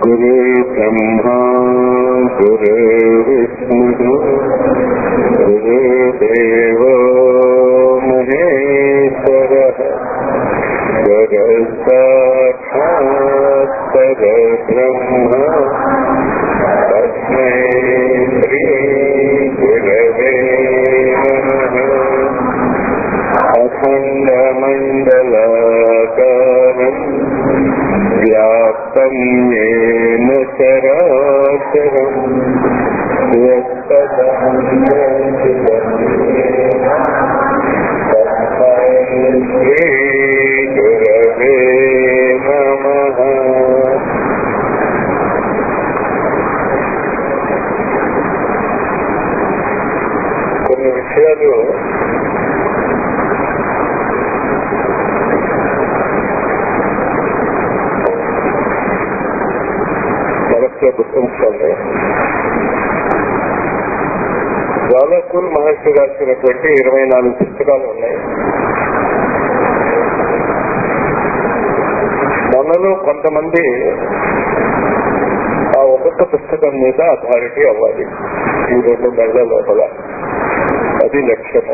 गुरु ब्रह्मा गुरुर्विष्णुः गुरुदेवो महेश्वरः गुरुसाक्षात् परब्रह्म तस्मै श्रीगुरवे नमः अखण्डमण्डलाकारम् व्याप्तं येन चराचरम् श्रीगुरवे नमः కొన్ని విషయాలు మనసులో గుర్తుంచుకోండి జాలకుల్ మహర్షి రాసినటువంటి ఇరవై నాలుగు పుస్తకాలు ఉన్నాయి మనలో కొంతమంది ఆ ఒక్కొక్క పుస్తకం మీద అథారిటీ అవ్వాలి ఈ రెండు నెలల లోపల అది లక్ష్యము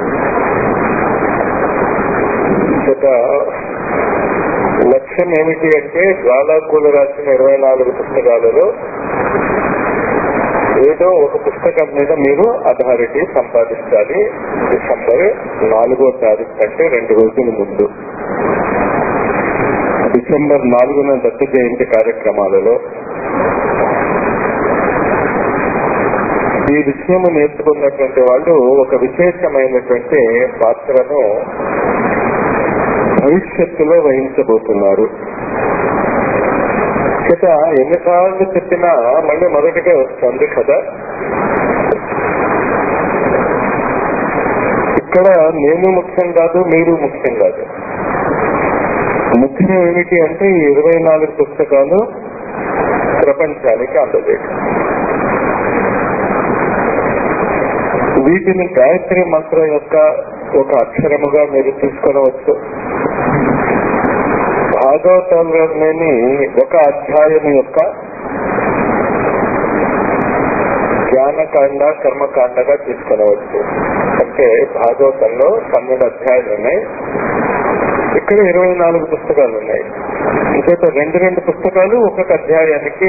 ఇక లక్ష్యం ఏమిటి అంటే జ్వాలాకూలు రాసిన ఇరవై నాలుగు పుస్తకాలలో ఏదో ఒక పుస్తకం మీద మీరు అథారిటీ సంపాదించాలి డిసెంబర్ నాలుగో తారీఖు కంటే రెండు రోజుల ముందు డిసెంబర్ నాలుగున దత్త జయంతి కార్యక్రమాలలో ఈ విషయం నేర్చుకున్నటువంటి వాళ్ళు ఒక విశేషమైనటువంటి పాత్రను భవిష్యత్తులో వహించబోతున్నారు ఇక ఎన్నిసార్లు చెప్పినా మళ్ళీ మొదటిగా వస్తుంది కదా ఇక్కడ నేను ముఖ్యం కాదు మీరు ముఖ్యం కాదు ముఖ్యం ఏమిటి అంటే ఈ ఇరవై నాలుగు పుస్తకాలు ప్రపంచానికి అందలేదు వీటిని గాయత్రి మంత్రం యొక్క ఒక అక్షరముగా మీరు తీసుకొనవచ్చు భాగవతంలోని ఒక అధ్యాయం యొక్క జ్ఞానకాండ కర్మకాండగా తీసుకొనవచ్చు అంటే భాగవతంలో పన్నెండు అధ్యాయాలు ఉన్నాయి ఇక్కడ ఇరవై నాలుగు పుస్తకాలు ఉన్నాయి ఇంకొక రెండు రెండు పుస్తకాలు ఒక్కొక్క అధ్యాయానికి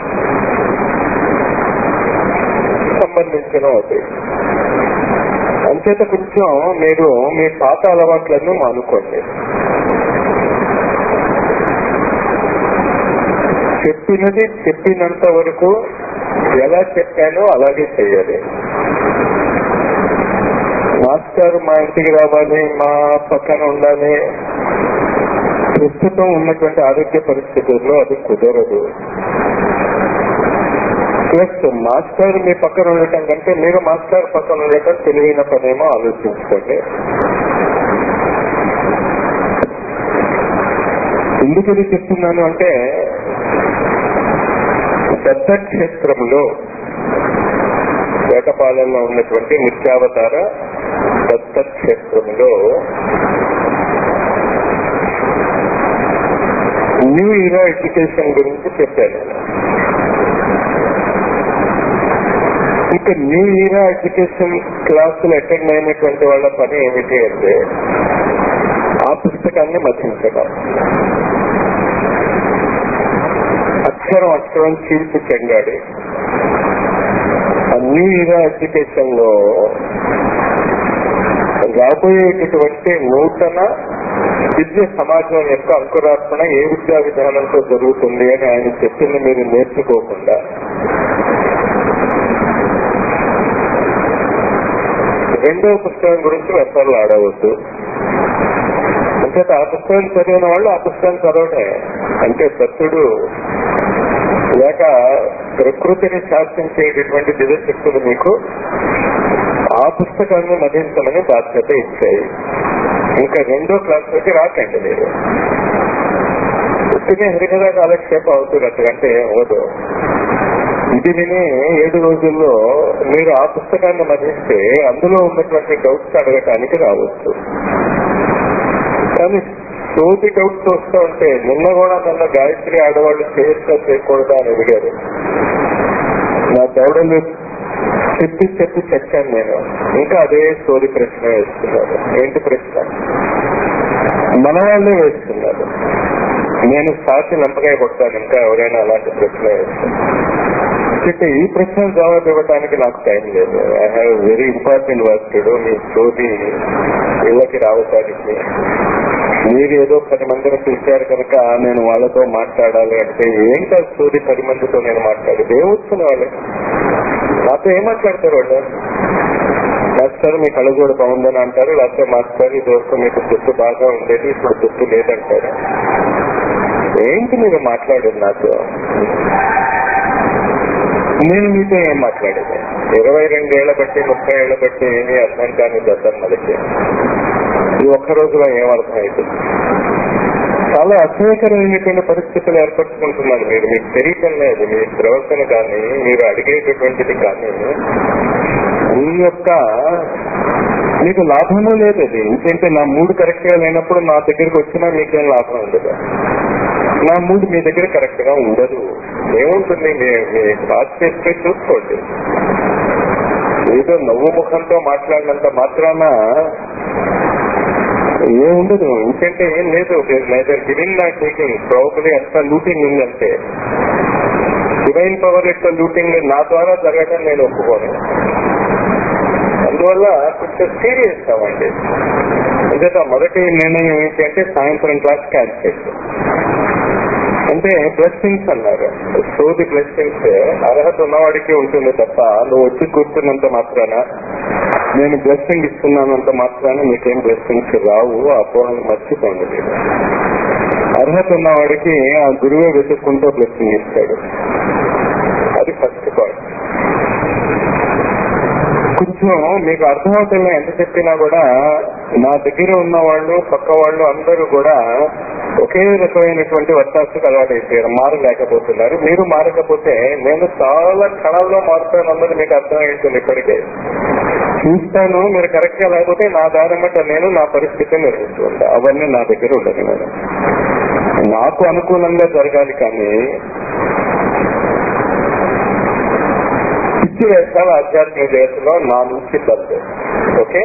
సంబంధించిన అవుతాయి అంచేత కొంచెం మీరు మీ పాత అలవాట్లను మానుకోండి చెప్పినది చెప్పినంత వరకు ఎలా చెప్పానో అలాగే చేయాలి మాస్టర్ మా ఇంటికి రావాలి మా పక్కన ఉండాలి ప్రస్తుతం ఉన్నటువంటి ఆరోగ్య పరిస్థితుల్లో అది కుదరదు ప్లస్ మాస్టర్ మీ పక్కన ఉండటం కంటే మీరు మాస్టర్ పక్కన ఉండటం తెలివైన పనేమో ఆలోచించుకోండి ఎందుకు ఇది చెప్తున్నాను అంటే దత్త క్షేత్రంలో వేటపాలెంలో ఉన్నటువంటి నిత్యావతార దత్త క్షేత్రంలో న్యూ ఇయర్ ఎడ్యుకేషన్ గురించి చెప్పాను ఇక న్యూ ఇయర్ ఎడ్యుకేషన్ క్లాసులు అటెండ్ అయినటువంటి వాళ్ళ పని ఏమిటి అంటే ఆ పుస్తకాన్ని మధ్యించడం అక్షరం అక్షరం చీల్చి చెంగాడి ఆ న్యూ ఇయర్ ఎడ్యుకేషన్ లో రాబోయేటటువంటి నూతన విద్య సమాజం యొక్క అంకురార్పణ ఏ విద్యా విధానంతో జరుగుతుంది అని ఆయన చెప్పింది మీరు నేర్చుకోకుండా రెండవ పుస్తకం గురించి వ్యర్థాలు ఆడవద్దు అంటే ఆ పుస్తకం చదివిన వాళ్ళు ఆ పుస్తకం చదవడే అంటే దత్తుడు లేక ప్రకృతిని శాసించేటటువంటి దివ్యశక్తులు మీకు ఆ పుస్తకాన్ని మదించమని బాధ్యత ఇచ్చాయి ఇంకా రెండో క్లాస్లోకి రాకండి మీరు పుట్టిన హరికథ కాలక్షేపం అవుతుంది అంతకంటే అవదు ఇది విని ఏడు రోజుల్లో మీరు ఆ పుస్తకాన్ని మధిస్తే అందులో ఉన్నటువంటి డౌట్స్ అడగటానికి రావచ్చు కానీ సోది డౌట్స్ వస్తూ ఉంటే నిన్న కూడా నన్ను గాయత్రి ఆడవాళ్ళు చేయొచ్చా చేయకూడదా అని అడిగారు నా దౌడలు చెప్పి చెప్పి చచ్చాను నేను ఇంకా అదే సోది ప్రశ్న వేస్తున్నారు ఏంటి ప్రశ్న మన వాళ్ళే వేస్తున్నారు నేను సాక్షి లంపకాయ కొడతాను ఇంకా ఎవరైనా అలాంటి ప్రశ్న వేస్తారు అంటే ఈ ప్రశ్న జవాబు ఇవ్వడానికి నాకు టైం లేదు I have very important work to me సోది ఇళ్ళకి రావటానికి మీరు ఏదో పది మందిని పిలిచారు కనుక నేను వాళ్ళతో మాట్లాడాలి అంటే ఏం కాదు సోది పది మందితో నేను మాట్లాడేది ఏం వస్తుంది వాళ్ళకి నాతో ఏం మాట్లాడతారు వాళ్ళు మాస్టర్ మీ కళ్ళజోడు బాగుందని అంటారు లేకపోతే మాస్టర్ ఇది వరకు మీకు జుట్టు బాగా ఉండేది ఇప్పుడు జుట్టు లేదంటారు ఏంటి మీరు మాట్లాడేది నాతో నేను మీతో ఏం మాట్లాడేది ఇరవై రెండేళ్ల బట్టి ముప్పై ఏళ్ల బట్టి ఏమీ అర్థం కాని దద్దం మనకి ఈ ఒక్క రోజులో ఏం అర్థం అవుతుంది చాలా అసహ్యకరమైనటువంటి పరిస్థితులు ఏర్పరచుకుంటున్నారు మీరు మీకు తెలియటం లేదు మీ ప్రవర్తన కానీ మీరు అడిగేటటువంటిది కానీ మీ యొక్క మీకు లాభము లేదు అది ఎందుకంటే నా మూడు కరెక్ట్ గా లేనప్పుడు నా దగ్గరికి వచ్చినా మీకేం లాభం ఉండదు నా మూడు మీ దగ్గర కరెక్ట్ గా ఉండదు ఏముంటుంది మీ మీ పాస్ చేస్తే చూసుకోండి ఏదో నవ్వు ముఖంతో మాట్లాడినంత మాత్రాన ఏముండదు ఎందుకంటే ఏం లేదు neither giving nor taking probably అంత లూటింగ్ ఉందంటే డివైన్ పవర్ యొక్క లూటింగ్ నా ద్వారా జరగడం నేను ఒప్పుకోను అందువల్ల కొంచెం సీరియస్ అవ్వండి అంచేత మొదటి నిర్ణయం ఏంటి అంటే సాయంత్రం క్లాస్ క్యాన్సిల్ అంటే బ్లెస్సింగ్స్ అన్నారు సోది బ్లెస్సింగ్స్ అర్హత ఉన్నవాడికి ఉంటుంది తప్ప నువ్వు వచ్చి కూర్చున్నంత మాత్రాన నేను బ్లెస్సింగ్ ఇస్తున్నానంత మాత్రాన మీకేం బ్లెస్సింగ్స్ రావు ఆ అపోహలు మర్చిపోండి మీరు అర్హత ఉన్నవాడికి ఆ గురువే వెతుక్కుంటూ బ్లెస్సింగ్ ఇస్తాడు అది ఫస్ట్ పాయింట్ కొంచెం మీకు అర్థమవుతుంది ఎంత చెప్పినా కూడా నా దగ్గర ఉన్న వాళ్ళు పక్క వాళ్ళు అందరూ కూడా ఒకే రకమైనటువంటి వత్తాసుకు అలవాటైపోయారు మారలేకపోతున్నారు మీరు మారకపోతే నేను చాలా క్షణాల్లో మారుతాను అన్నది మీకు అర్థమవుతుంది ఇప్పటికే చూస్తాను మీరు కరెక్ట్ గా లేకపోతే నా దారి మట్ట నేను నా పరిస్థితిని నిర్వహించుకుంటా అవన్నీ నా దగ్గర ఉండదు మేడం నాకు అనుకూలంగా జరగాలి కానీ పిచ్చి వేషాలు ఆధ్యాత్మిక జగత్తులో నా నుంచి బంద్ ఓకే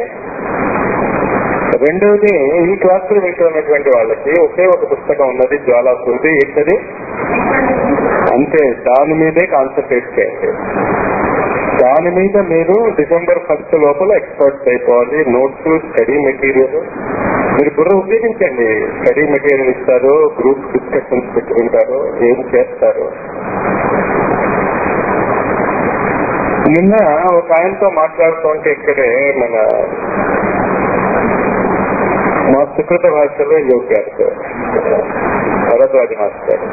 రెండవది ఈ క్లాసులు వింటున్నటువంటి వాళ్ళకి ఒకే ఒక పుస్తకం ఉన్నది జ్వాలా స్మృతి ఏంటది అంతే దాని మీదే కాన్సన్ట్రేట్ చేయండి దాని మీద మీరు డిసెంబర్ ఫస్ట్ లోపల ఎక్స్పర్ట్స్ అయిపోవాలి నోట్స్ స్టడీ మెటీరియల్ మీరు బుర్ర ఉపయోగించండి స్టడీ మెటీరియల్ ఇస్తారు గ్రూప్ డిస్కషన్స్ పెట్టుకుంటారు ఏం చేస్తారు నిన్న ఒక ఆయనతో మాట్లాడుతుంటే ఇక్కడే మన మా సుకృత భాషలో యోగ్యారు భరద్వాజ మాస్టర్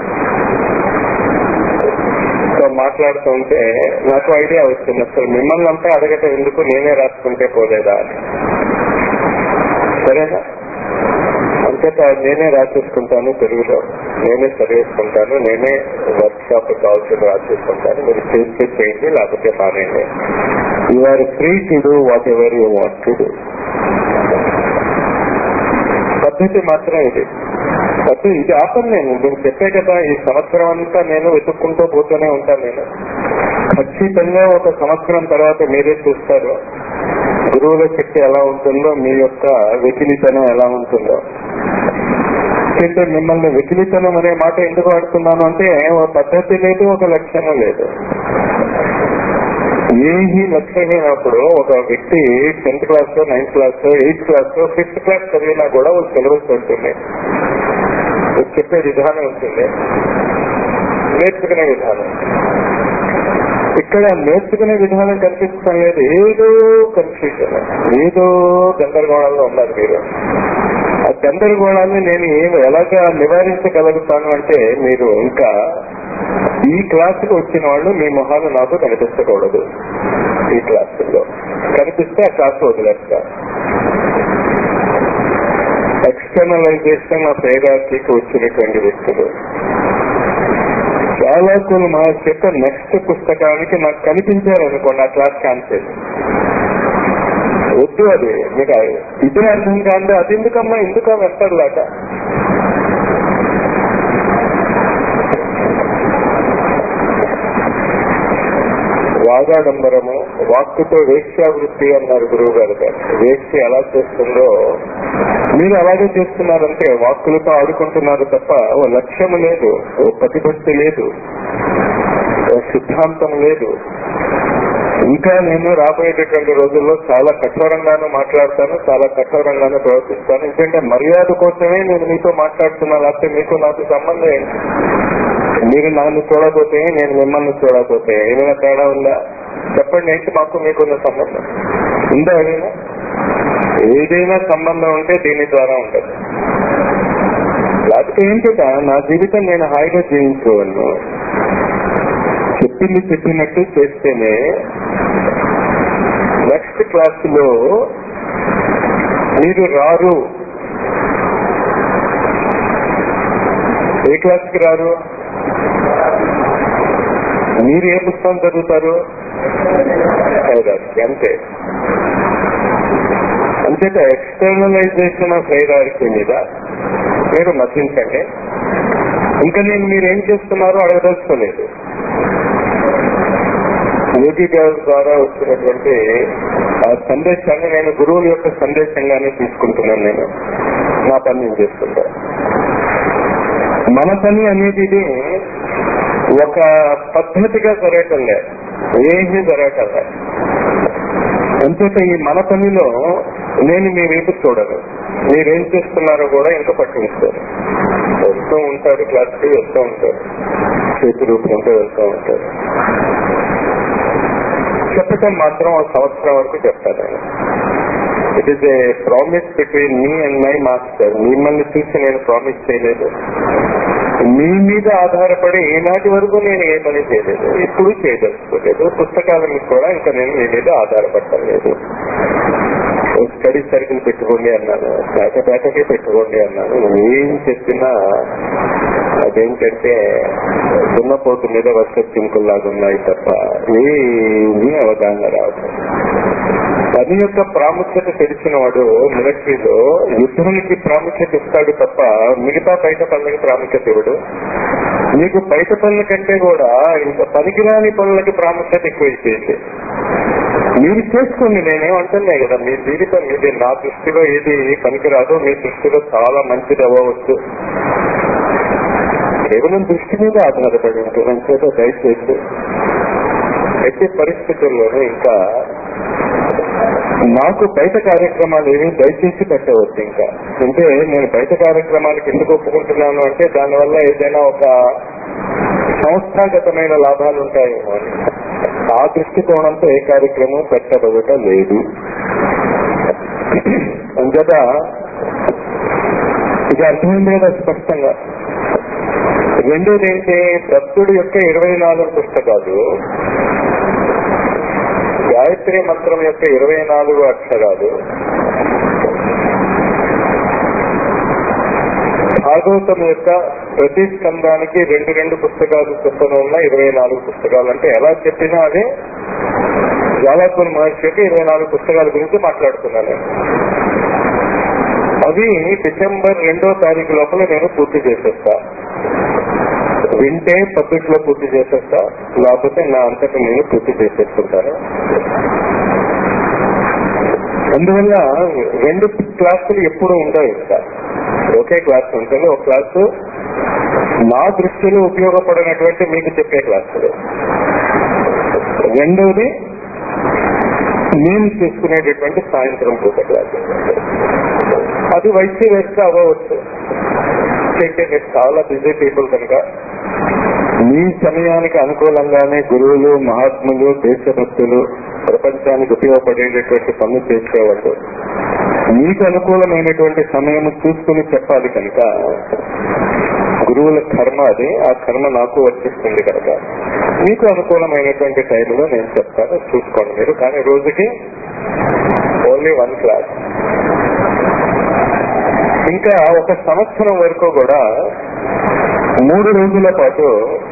సో మాట్లాడుతుంటే నాకు ఐడియా వచ్చింది అసలు మిమ్మల్ని అంతా అడగటం ఎందుకు నేనే రాసుకుంటే పోలేదా అని సరేనా అంతేత నేనే రాసేసుకుంటాను తెలుగులో నేనే చదివేసుకుంటాను నేనే వర్క్ షాప్ కావాల్సిన రాసేసుకుంటాను మీరు చేస్తే చేయండి లేకపోతే మానేయండి you are free to do whatever you want to do పద్ధతి మాత్రం ఇది అయితే ఇది ఆపను నేను నేను చెప్పే కదా ఈ సంవత్సరం అంతా నేను వెతుక్కుంటూ పోతూనే ఉంటాను నేను ఖచ్చితంగా ఒక సంవత్సరం తర్వాత మీరే చూస్తారు గురువుల శక్తి ఎలా ఉంటుందో మీ యొక్క వెకిలితనం ఎలా ఉంటుందో అంటే మిమ్మల్ని వెకిలితనం అనే మాట ఎందుకు వాడుతున్నాను అంటే ఒక పద్ధతి లేదు ఒక లక్ష్యం లేదు ఏహి లక్ష్యం లేనప్పుడు ఒక వ్యక్తి టెన్త్ క్లాస్ లో నైన్త్ క్లాస్ లో ఎయిత్ క్లాస్ లో ఫిఫ్త్ క్లాస్ చదివినా కూడా ఒక సిలబస్ ఉంటుంది చెప్పే విధానం ఉంటుంది నేర్చుకునే విధానం ఇక్కడ నేర్చుకునే విధానం కనిపిస్తాం లేదు ఏదో కన్ఫ్యూజన్ ఏదో గందరగోళంలో ఉన్నారు మీరు ఆ గందరగోళాన్ని నేను ఏం ఎలాగా నివారించగలుగుతాను అంటే మీరు ఇంకా ఈ క్లాసుకు వచ్చిన వాళ్ళు మీ మొహాలు నాకు కనిపించకూడదు ఈ క్లాసుల్లో కనిపిస్తే ఆ క్లాసు వదిలేస్తా ఎక్స్టర్నలైజేషన్ ఆఫ్ ఏరార్కీకి వచ్చినటువంటి వ్యక్తులు చాలా కొన్ని మా యొక్క నెక్స్ట్ పుస్తకానికి నాకు కనిపించారు అనుకోండి ఆ క్లాస్ క్యాన్సిల్ వద్దు అది మీకు ఇది అర్థం కాదు అది ఎందుకమ్మా ఎందుకు వెంటర్లాగా రాగాడంబరము వాక్కుతో వేశ్యావృత్తి అన్నారు గురువు గారు వేశ్య ఎలా చేస్తుందో మీరు అలాగే చేస్తున్నారంటే వాక్కులతో ఆడుకుంటున్నారు తప్ప ఓ లక్ష్యము లేదు ఓ ప్రతిపత్తి లేదు ఓ సిద్ధాంతం లేదు ఇంకా నేను రాబోయేటటువంటి రోజుల్లో చాలా కఠోరంగానూ మాట్లాడతాను చాలా కఠోరంగానూ ప్రవర్తిస్తాను ఎందుకంటే మర్యాద కోసమే నేను మీతో మాట్లాడుతున్నా లేకపోతే మీకు నాకు సంబంధం ఏంటి మీరు నన్ను చూడకపోతే నేను మిమ్మల్ని చూడకపోతే ఏమైనా తేడా ఉందా చెప్పండి ఏంటి మాకు మీకున్న సంబంధం ఉందా ఏదైనా ఏదైనా సంబంధం ఉంటే దీని ద్వారా ఉండదు లేకపోతే ఏంటిట నా జీవితం నేను హాయిగా జీవించుకోవాలను చెప్పింది చెప్పినట్టు చేస్తేనే నెక్స్ట్ క్లాస్ లో మీరు రారు ఏ క్లాస్ కి రారు మీరు ఏ పుస్తకం చదువుతారు హైరార్కీ అంతే అంచేత ఎక్స్టర్నలైజేషన్ ఆఫ్ హైరార్కీ మీద మీరు మతించండి ఇంకా నేను మీరు ఏం చేస్తున్నారో అడగదలుచుకోలేదు యోగి గారి ద్వారా వచ్చినటువంటి ఆ సందేశాన్ని నేను గురువుల యొక్క సందేశంగానే తీసుకుంటున్నాను నేను నా పని నేను చేసుకుంటాను మన పని అనేది ఇది ఒక పద్ధతిగా జరగటం లేదు ఏమీ జరగటం లేదు అంచేత ఈ మన పనిలో నేను మీ వైపు చూడను మీరేం చేస్తున్నారో కూడా ఇంకా పట్టించుకోరు వస్తూ ఉంటారు క్లాస్కి వస్తూ ఉంటారు చేతి రూపంతో వెళ్తూ ఉంటారు చెప్పటం మాత్రం ఒక సంవత్సరం వరకు చెప్తాను నేను it is a promise between me and my master మిమ్మల్ని చూసి నేను ప్రామిస్ చేయలేదు మీ మీద ఆధారపడి ఈనాటి వరకు నేను ఏ పని చేయలేదు ఇప్పుడు చేయదలుచుకోలేదు పుస్తకాల మీద కూడా ఇంకా నేను మీ మీద ఆధారపడటం లేదు స్టడీ సర్కిల్ పెట్టుకోండి అన్నాను పేట పేటకే పెట్టుకోండి అన్నాను ఏం చెప్పినా అదేంటంటే దున్నపోతు మీద వర్ష చింకుల్లాగా ఉన్నాయి తప్ప ఏమీ అవగాహన రావడం పని యొక్క ప్రాముఖ్యత తెలిసిన వాడు మిలిటరీలో యుద్ధానికి ప్రాముఖ్యత ఇస్తాడు తప్ప మిగతా బయట పనులకి ప్రాముఖ్యత ఇవ్వడు మీకు బయట పనుల కంటే కూడా ఇంకా పనికిరాని పనులకి ప్రాముఖ్యత ఎక్కువైపోయింది మీరు చేసుకోండి నేనేమంటున్నా కదా మీ జీవితం మీది నా దృష్టిలో ఏది పనికిరాదు మీ దృష్టిలో చాలా మంచిది అవ్వవచ్చు కేవలం దృష్టి మీద ఆధారపడి ఉంటుంది అంచేత దయచేసి ఎట్టి పరిస్థితుల్లోనూ ఇంకా నాకు బయట కార్యక్రమాలు ఏమీ దయచేసి పెట్టవచ్చు ఇంకా అంటే నేను బయట కార్యక్రమాలకు ఎందుకు ఒప్పుకుంటున్నాను అంటే దానివల్ల ఏదైనా ఒక సంస్థాగతమైన లాభాలు ఉంటాయేమో అని ఆ దృష్టికోణంతో ఏ కార్యక్రమం పెట్టబడట లేదు అంచేత ఇది అర్థమైంది కదా స్పష్టంగా రెండోది ఏంటి భక్తుడి యొక్క ఇరవై నాలుగు పుస్తకాలు గాయత్రి మంత్రం యొక్క ఇరవై నాలుగు అక్షరాలు భాగవతం యొక్క ప్రతి స్కందానికి రెండు రెండు పుస్తకాలు చొప్పున ఉన్న ఇరవై నాలుగు పుస్తకాలు అంటే ఎలా చెప్పినా అదే జాలాపూర్ మహర్షి యొక్క ఇరవై నాలుగు పుస్తకాల గురించి మాట్లాడుతున్నాను అవి డిసెంబర్ రెండో తారీఖు లోపల నేను పూర్తి చేసేస్తా వింటే పబ్లిక్ లో పూర్తి చేసేస్తా లేకపోతే నా అంతటా నేను పూర్తి చేసేసుకుంటాను అందువల్ల రెండు క్లాసులు ఎప్పుడు ఉండవు ఇంకా ఒకే క్లాస్ ఉంటుంది ఒక క్లాసు నా దృష్టిలో ఉపయోగపడినటువంటి మీకు చెప్పే క్లాసులు రెండవది నేను చేసుకునేటటువంటి సాయంత్రం పూట క్లాసు అది వైద్య వ్యవస్థ అవ్వవచ్చు అయితే మీరు చాలా బిజీ పీపుల్ కనుక మీ సమయానికి అనుకూలంగానే గురువులు మహాత్ములు దేశభక్తులు ప్రపంచానికి ఉపయోగపడేటటువంటి పనులు చేసేవాళ్ళు మీకు అనుకూలమైనటువంటి సమయం చూసుకుని చెప్పాలి కనుక గురువుల కర్మ అది ఆ కర్మ నాకు వర్తిస్తుంది కనుక మీకు అనుకూలమైనటువంటి టైంలో నేను చెప్తాను చూసుకోండి మీరు కానీ రోజుకి ఓన్లీ వన్ క్లాస్ ఇంకా ఒక సంవత్సరం వరకు కూడా మూడు రోజుల పాటు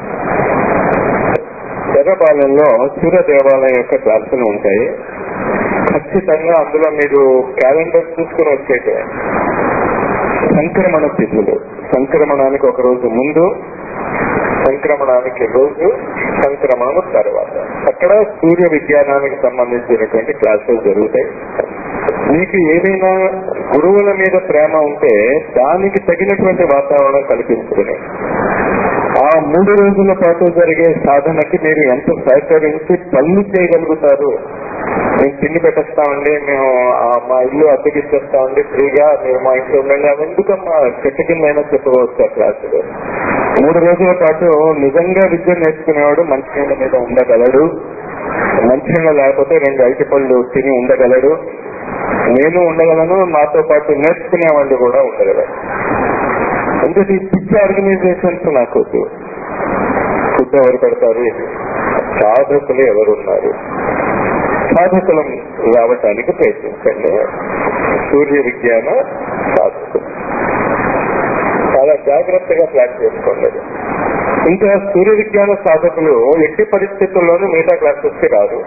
ఎర్రపాలెంలో సూర్య దేవాలయం యొక్క క్లాసులు ఉంటాయి ఖచ్చితంగా అందులో మీరు క్యాలెండర్ చూసుకుని వచ్చేటే సంక్రమణ తిథులు సంక్రమణానికి ఒక రోజు ముందు సంక్రమణానికి రోజు సంక్రమణము తర్వాత అక్కడ సూర్య విజ్ఞానానికి సంబంధించినటువంటి క్లాసెస్ జరుగుతాయి మీకు ఏదైనా గురువుల మీద ప్రేమ ఉంటే దానికి తగినటువంటి వాతావరణం కల్పించుకుని ఆ మూడు రోజుల పాటు జరిగే సాధనకి మీరు ఎంత సహకరించి పనులు చేయగలుగుతారు మేము తిండి పెట్టేస్తామండి మేము ఆ మా ఇల్లు అద్దెకిచ్చేస్తామండి ఫ్రీగా మీరు మా ఇంట్లో ఉండండి అవి ఎందుకమ్మా చెట్టు కింద అయినా చెప్పవచ్చు ఆ క్లాసులు మూడు రోజుల పాటు నిజంగా విద్య నేర్చుకునేవాడు మంచి నీళ్ళ మీద ఉండగలడు మంచి నీళ్ళ లేకపోతే రెండు అరటి పళ్ళు తిని ఉండగలడు నేను ఉండగలను నాతో పాటు నేర్చుకునే వాళ్ళు కూడా ఉండగలరు అంటే ఈ పిచ్చి ఆర్గనైజేషన్స్ నాకు వద్దు ఫుడ్ ఎవరు పెడతారు సాధకులు ఎవరున్నారు సాధకులం రావటానికి ప్రయత్నించండి సూర్య విజ్ఞాన సాధకులు చాలా జాగ్రత్తగా ప్లాన్ చేసుకోండి ఇంకా సూర్య విజ్ఞాన సాధకులు ఎట్టి పరిస్థితుల్లోనూ మిగతా క్లాసెస్ కి రాదు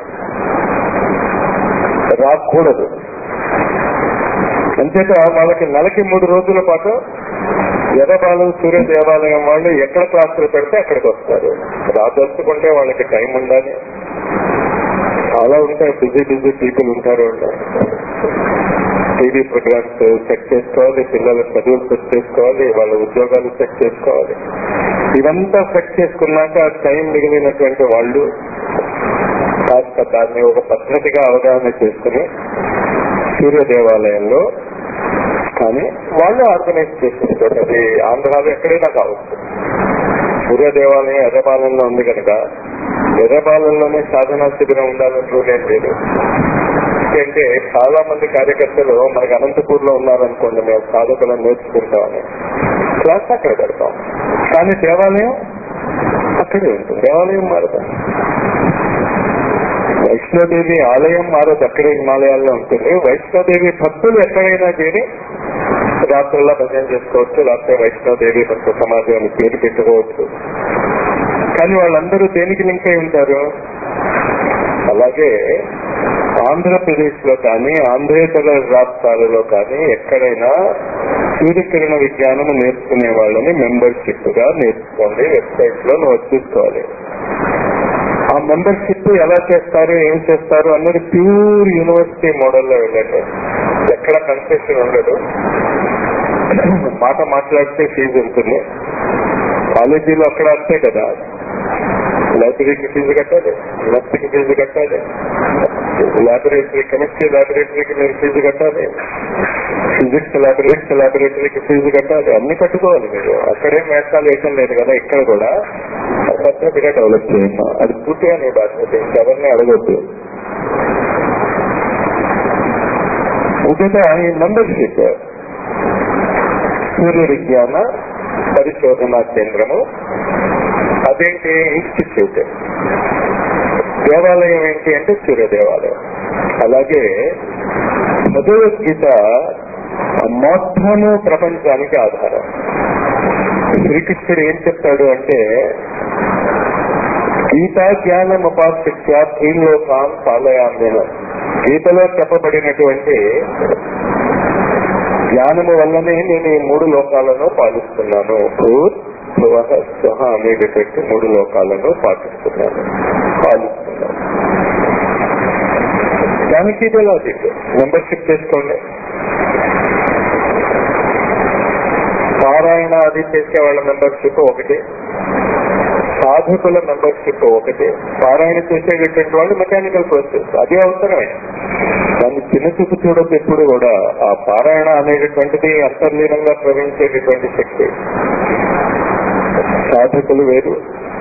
రాకూడదు అంచేత వాళ్ళకి నెలకి మూడు రోజుల పాటు ఎర్రబాలు సూర్య దేవాలయం వాళ్ళు ఎక్కడ క్లాసులు పెడితే అక్కడికి వస్తారు రాదలుచుకుంటే వాళ్ళకి టైం ఉండాలి చాలా ఉంటాయి బిజీ బిజీ పీపుల్ ఉంటారు టీవీ ప్రోగ్రామ్స్ సెట్ చేసుకోవాలి పిల్లల చదువులు సెట్ చేసుకోవాలి వాళ్ళ ఉద్యోగాలు సెట్ చేసుకోవాలి ఇవంతా సెట్ చేసుకున్నాక టైం మిగిలినటువంటి వాళ్ళు కాస్త దాన్ని ఒక పద్ధతిగా అవగాహన చేసుకుని సూర్య దేవాలయంలో కానీ వాళ్ళు ఆర్గనైజ్ చేసేసుకోండి అది ఆంధ్రాలో ఎక్కడైనా కావచ్చు సూర్య దేవాలయం ఎర్రపాలెంలో ఉంది కనుక ఎర్రపాలెంలోనే సాధనా శిబిరం ఉండాలని రూల్ ఏం లేదు ఎందుకంటే చాలా మంది కార్యకర్తలు మనకి అనంతపూర్ లో ఉన్నారనుకోండి మేము సాధకులను నేర్చుకుంటామని క్లాస్ అక్కడ పెడతాం కానీ దేవాలయం అక్కడే ఉంటుంది దేవాలయం మారదా వైష్ణోదేవి ఆలయం మారదు అక్కడే హిమాలయాల్లో ఉంటుంది వైష్ణోదేవి భక్తులు ఎక్కడైనా చేరి రాత్రుల్లో భజన చేసుకోవచ్చు లేకపోతే వైష్ణోదేవి భక్త సమాజం అని పేరు పెట్టుకోవచ్చు కానీ వాళ్ళందరూ దేనికి లింక్ అయి ఉంటారు అలాగే ఆంధ్రప్రదేశ్ లో కానీ ఆంధ్రేతర రాష్ట్రాలలో కానీ ఎక్కడైనా సూర్యకిరణ విజ్ఞానం నేర్చుకునే వాళ్ళని మెంబర్షిప్ గా నేర్చుకోండి వెబ్సైట్ లో నువ్వు చూసుకోవాలి ఆ మెంబర్షిప్ ఎలా చేస్తారు ఏం చేస్తారు అన్నది ప్యూర్ యూనివర్సిటీ మోడల్లో వెళ్ళండి ఎక్కడ కన్సెషన్ ఉండదు మాట మాట్లాడితే ఫీజు ఉంటుంది కాలేజీలో అక్కడ అంతే కదా లైబ్రరీకి ఫీజు కట్టాలి నర్సింగ్ ఫీజు కట్టాలి లాబొరేటరీ కెమిస్ట్రీ లాబొరేటరీకి మీరు ఫీజు కట్టాలి ఫిజిక్స్ లాబొరేటరీ లాబొరేటరీకి ఫీజు కట్టాలి అన్ని కట్టుకోవాలి మీరు అక్కడే వేషాలు వేయటం లేదు కదా ఇక్కడ కూడా పద్ధతిగా డెవలప్ చేయండి అది పూర్తిగా నీ బాధ్యత ఇంకెవరిని అడగొద్దు ఇంకట ఈ మెంబర్షిప్ సూర్య విజ్ఞాన పరిశోధనా కేంద్రము అదేంటి ఇన్స్టిట్యూట్ దేవాలయం ఏంటి అంటే సూర్య దేవాలయం అలాగే భగవద్గీత మొత్తము ప్రపంచానికి ఆధారం శ్రీకృష్ణుడు ఏం చెప్తాడు అంటే గీతా జ్ఞానం ఉపాసక్య త్రీలోకాన్ పాలయామైన గీతలో చెప్పబడినటువంటి జ్ఞానము వల్లనే నేను ఈ మూడు లోకాలను పాలిస్తున్నాను భూత్ భువ స్వహ అనేటటువంటి మూడు లోకాలను పాటిస్తున్నాను పాలిస్తున్నాను దానికి ఇదే లాజిక్ మెంబర్షిప్ చేసుకోండి పారాయణ అది చేసే వాళ్ళ మెంబర్షిప్ ఒకటి సాధకుల మెంబర్షిప్ ఒకటి పారాయణ చేసేటటువంటి వాళ్ళు మెకానికల్ ప్రాసెస్ అది అవసరమే దాన్ని చిన్న చూపు చూడొద్దు ఎప్పుడు కూడా ఆ పారాయణ అనేటటువంటిది అంతర్లీనంగా ప్రవహించేటటువంటి శక్తి సాధకులు వేరు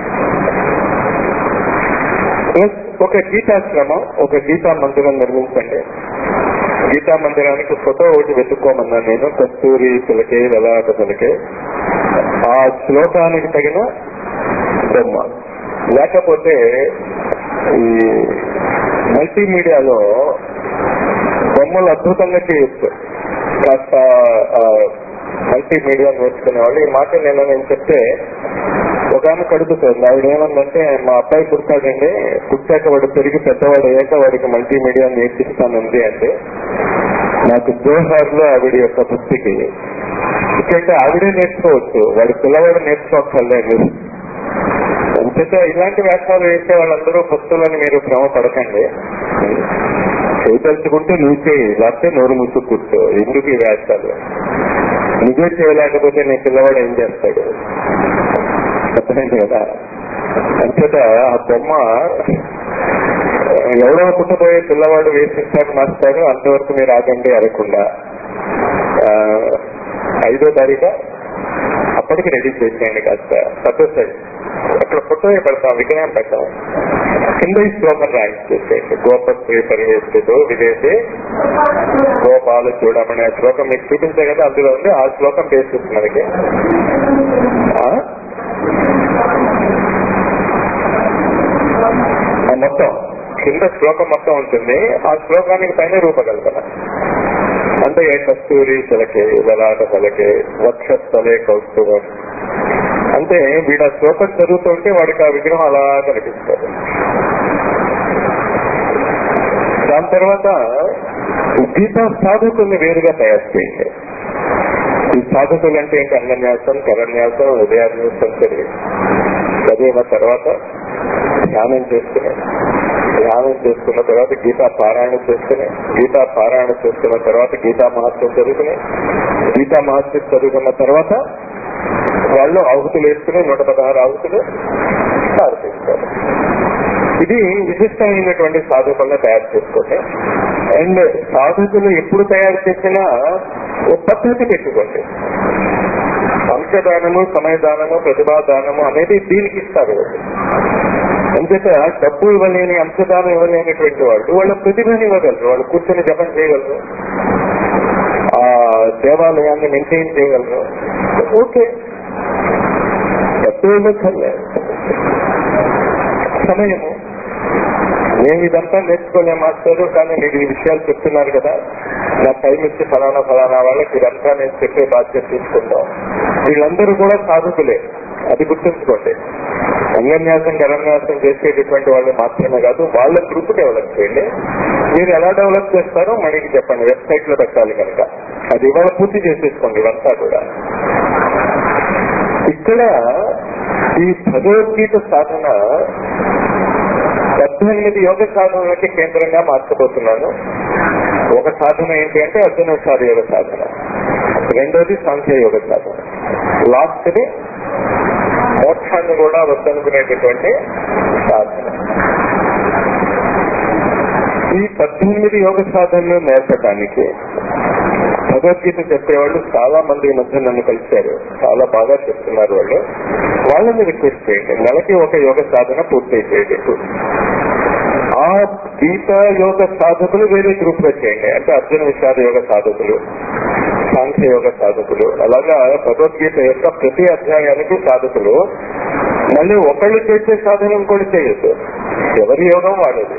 ప్లస్ ఒక గీతాశ్రమం ఒక గీతా మందిరం నిర్మించండి గీతా మందిరానికి ఫోటో ఒకటి వెతుక్కోమన్నా నేను కస్తూరి చిలకే లలాట చిలకే ఆ శ్లోకానికి తగిన బొమ్మ లేకపోతే ఈ మల్టీమీడియాలో బొమ్మలు అద్భుతంగా చేయొచ్చు కాస్త మల్టీమీడియా నేర్చుకునే వాళ్ళు ఈ మాట నేను నేను చెప్తే ఒక ఆమె కడుపుతుంది ఆవిడ ఏమందంటే మా అబ్బాయి పుడతాడండి పుట్టాక వాడు పెరిగి పెద్దవాడు అయ్యాక వాడికి మల్టీమీడియా నేర్పిస్తానంది అంటే నాకు జోహార్ లో ఆవిడ యొక్క బుద్ధికి ఎందుకంటే ఆవిడే నేర్చుకోవచ్చు వాడి పిల్లవాడు నేర్చుకోక్కర్లేదు అంచేత ఇలాంటి వ్యాఖ్యలు వేసే వాళ్ళందరూ భక్తులని మీరు భ్రమ పడకండి చేయదలుచుకుంటే నువ్వు చేయి లేకపోతే నోరు ముసుగు కూర్చో ఎందుకు ఈ వ్యాఖ్యలు నువ్వే చేయలేకపోతే నీ పిల్లవాడు ఏం చేస్తాడు అర్థమైంది కదా అంచేత ఆ బొమ్మ ఎవడో పుట్టబోయే పిల్లవాడు వేసిస్తాడు మాస్టారు అంతవరకు మీరు ఆగండి అనకుండా ఆ, ఐదో తారీఖు అప్పటికి రెడీ చేసేయండి కాస్త పద్దొస్తాయి అక్కడ ఫోటో పెడతాం విగ్రహం పెడతాం కింద ఈ శ్లోకం రాయించి చేసేయండి గోపత్రి పరివేష్టితో విదేశీ గోపాలు చూడమని ఆ శ్లోకం మీకు చూపించే కదా అందులో ఉంది ఆ శ్లోకం బేసిస్ మనకి ఆ? ఆ మొత్తం కింద శ్లోకం మొత్తం ఉంటుంది ఆ శ్లోకానికి పైన రూపకల్పన అంటే కస్తూరి చిలకే లలాట పలకే వక్షస్థలే కౌస్తుభం అంటే వీడు ఆ శ్లోకం చదువుతుంటే వాడికి ఆ విగ్రహం అలా కనిపిస్తుంది దాని తర్వాత గీతా సాధకుల్ని వేరుగా తయారు చేయండి ఈ సాధకులు అంటే ఏంటి అంగన్యాసం కరన్యాసం ఉదయాన్యాసం చదివి చదివిన తర్వాత ధ్యానం చేసుకుని ధ్యానం చేసుకున్న తర్వాత గీతా పారాయణ చేసుకుని గీతా పారాయణ చేసుకున్న తర్వాత గీతా మహత్వం చదువుకుని గీతా మహత్వం చదువుకున్న తర్వాత వాళ్ళు ఆహుతులు వేసుకుని నూట పదహారు ఆహుతులు ప్రార్థిస్తారు ఇది విశిష్టమైనటువంటి సాధకులను తయారు చేసుకోండి అండ్ సాధకులు ఎప్పుడు తయారు చేసినా ఒక పద్ధతి పెట్టుకోండి అంశదానము సమయదానము ప్రతిభాదానము అనేది దీనికి ఇస్తారు వాళ్ళు. అంచేత డబ్బు ఇవ్వలేని అంశదానం ఇవ్వలేనటువంటి వాళ్ళు వాళ్ళ ప్రతిభని ఇవ్వగలరు వాళ్ళు కూర్చొని జపం చేయగలరు ఆ దేవాలయాన్ని మెయింటైన్ చేయగలరు ఓకే డబ్బు ఇవ్వక్కర్లేదు సమయము మేము ఇదంతా నేర్చుకోలేం మాస్టారు కానీ మీరు ఈ విషయాలు చెప్తున్నారు కదా నా టైం ఇచ్చి ఫలానా ఫలానా వాళ్ళకి ఇదంతా నేను చెప్పే బాధ్యత తీసుకుంటాం వీళ్ళందరూ కూడా సాధకులే అది గుర్తుంచుకోండి అంగన్యాసం గరన్యాసం చేసేటటువంటి వాళ్ళు మాత్రమే కాదు వాళ్ళ గ్రూప్ డెవలప్ చేయండి మీరు ఎలా డెవలప్ చేస్తారో మనకి చెప్పండి వెబ్సైట్ లో పెట్టాలి కనుక అది ఇవాళ పూర్తి చేసేసుకోండి ఇవంతా కూడా ఇక్కడ ఈ భగవద్గీత సాధన పద్దెనిమిది యోగ సాధనలకి కేంద్రంగా మార్చబోతున్నాను ఒక సాధన ఏంటి అంటే అర్జునోత్సారి యోగ సాధన రెండోది సాంఖ్య యోగ సాధన లాస్ట్ది మోక్షాన్ని కూడా వద్దనుకునేటటువంటి సాధన ఈ పద్దెనిమిది యోగ సాధనలు నేర్పడానికి భగవద్గీత చెప్పేవాళ్ళు చాలా మంది ఈ మధ్య నన్ను కలిశారు చాలా బాగా చెప్తున్నారు వాళ్ళు వాళ్ళని రిక్వెస్ట్ చేయండి నెలకి ఒక యోగ సాధన పూర్తి చేయండి ఆ గీత యోగ సాధకులు వేరే గ్రూప్ లో చేయండి అంటే అర్జున విషాద యోగ సాధకులు సాంఖ్య యోగ సాధకులు అలాగా భగవద్గీత యొక్క ప్రతి అధ్యాయానికి సాధకులు మళ్ళీ ఒకళ్ళు చేసే సాధన ఇంకోటి చేయొద్దు ఎవరి యోగం వాడేది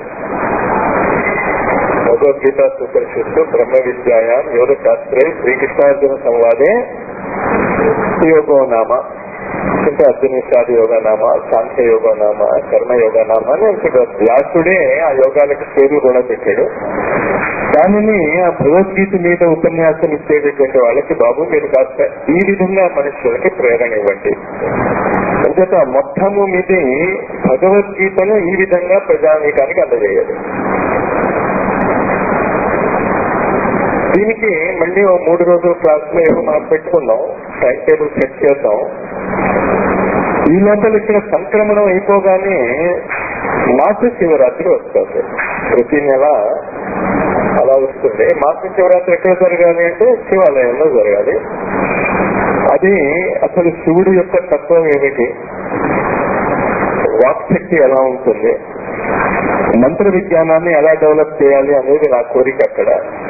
భగవద్గీత సుపరిషత్తు బ్రహ్మ విద్యాయాం యోగ శాస్త్రే శ్రీకృష్ణార్జున సంవాదే యోగో నామ అంటే అర్జున విషాద యోగా నామ సాంఖ్య యోగా నామ కర్మ యోగా నామ అని ఇక్కడ వ్యాసుడే ఆ యోగాలకు పేర్లు కూడా పెట్టాడు దానిని ఆ భగవద్గీత మీద ఉపన్యాసం ఇచ్చేటటువంటి వాళ్ళకి బాబు మీరు కాస్త ఈ విధంగా మనుషులకి ప్రేరణ ఇవ్వండి అంచేత మొత్తము మీది భగవద్గీతను ఈ విధంగా ప్రజానీకానికి అందజేయాలి దీనికి మళ్ళీ ఓ మూడు రోజుల క్లాస్ లో ఏమో మనం పెట్టుకుందాం టైం టేబుల్ సెట్ చేద్దాం ఈ లోపల ఇక్కడ సంక్రమణం అయిపోగానే మాస శివరాత్రి వస్తుంది ప్రతి నెల అలా వస్తుంది మాస శివరాత్రి ఎక్కడ జరగాలి అంటే శివాలయంలో జరగాలి అది అసలు శివుడు యొక్క తత్వం ఏమిటి వాక్శక్తి ఎలా ఉంటుంది మంత్ర విజ్ఞానాన్ని ఎలా డెవలప్ చేయాలి అనేది నా కోరిక అక్కడ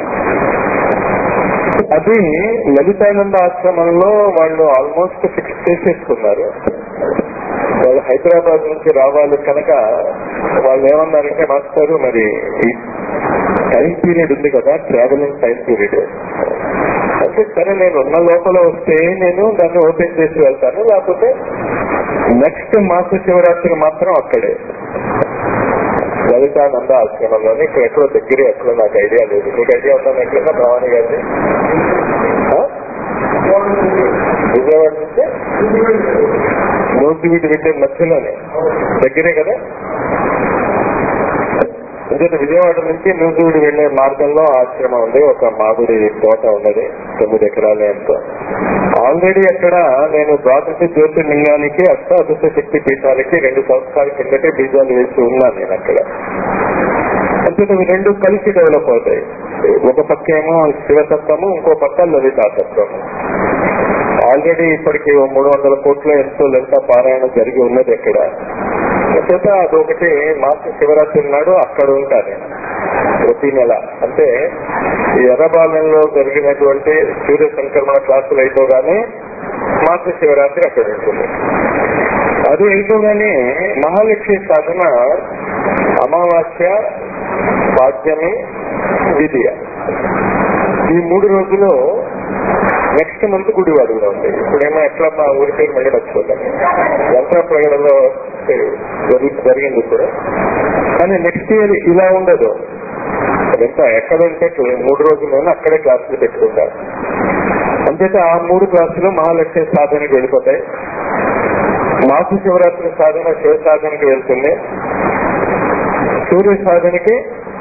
అది లలితానంద ఆశ్రమంలో వాళ్ళు ఆల్మోస్ట్ ఫిక్స్ చేసేసుకున్నారు వాళ్ళు హైదరాబాద్ నుంచి రావాలి కనుక వాళ్ళు ఏమన్నారంటే మాస్టారు మరి ఈ టైం పీరియడ్ ఉంది కదా ట్రావెలింగ్ టైం పీరియడ్ అంటే సరే నేను ఉన్న లోపల వస్తే నేను దాన్ని ఓపెన్ చేసి వెళ్తాను లేకపోతే నెక్స్ట్ మాస శివరాత్రి మాత్రం అక్కడే లలితానంద ఆశ్రమంలోని ఇక్కడ ఎక్కడో దగ్గరే ఎక్కడో నాకు ఐడియా లేదు మీకు ఐడియా ఉందా ఎక్కడన్నా భవానీ గారిది ఆ? విజయవాడ నుంచి నూజివీడు వెళ్ళే మధ్యలోనే దగ్గరే కదా ఎందుకంటే విజయవాడ నుంచి నూజివీడు వెళ్లే మార్గంలో ఆశ్రమం ఉంది ఒక మామిడి తోట ఉన్నది తొమ్మిది ఎకరాలు ఎంతో ఆల్రెడీ అక్కడ నేను ద్వాదశ జ్యోతిర్లింగానికి అష్టాదశ శక్తి పీఠాలకి రెండు సంవత్సరాల కిందటే బీజాలు వేసి ఉన్నాను నేను అక్కడ అంటే ఇవి రెండు కలిసి డెవలప్ అవుతాయి ఒక పక్క ఏమో శివతత్వము ఇంకో పక్క లలితాతత్వము ఆల్రెడీ ఇప్పటికి ఓ మూడు వందల కోట్ల ఎంతో లలిత పారాయణ జరిగి ఉన్నది అక్కడ చేత అదొకటి మాస శివరాత్రి నాడు అక్కడ ఉంటాను నేను. ప్రతి నెల అంటే ఈ ఎర్రబాలెంలో జరిగినటువంటి సూర్య సంక్రమణ క్లాసులు అయిపోగానే మాస శివరాత్రి అక్కడ ఉంటుంది అది అయిపోగానే మహాలక్ష్మి సాధన అమావాస్య పాడ్యమి విద్య ఈ మూడు రోజులు నెక్స్ట్ మంత్ గుడివాడలో ఉంది ఇప్పుడేమో ఎట్లా మా ఊరి పేరు మళ్ళీ మర్చిపోతాను యంత్ర ప్రగడలో జరి- జరిగింది ఇప్పుడు కానీ నెక్స్ట్ ఇయర్ ఇలా ఉండదు అదంతా ఎక్కడ ఉంటే మూడు రోజుల్లోనే అక్కడే క్లాసులు పెట్టుకుంటారు అంతేత ఆ మూడు క్లాసులు మహాలక్ష్మి సాధనకి వెళ్ళిపోతాయి మాసు శివరాత్రి సాధన శివ సాధనకి వెళ్తుంది సూర్య సాధనకి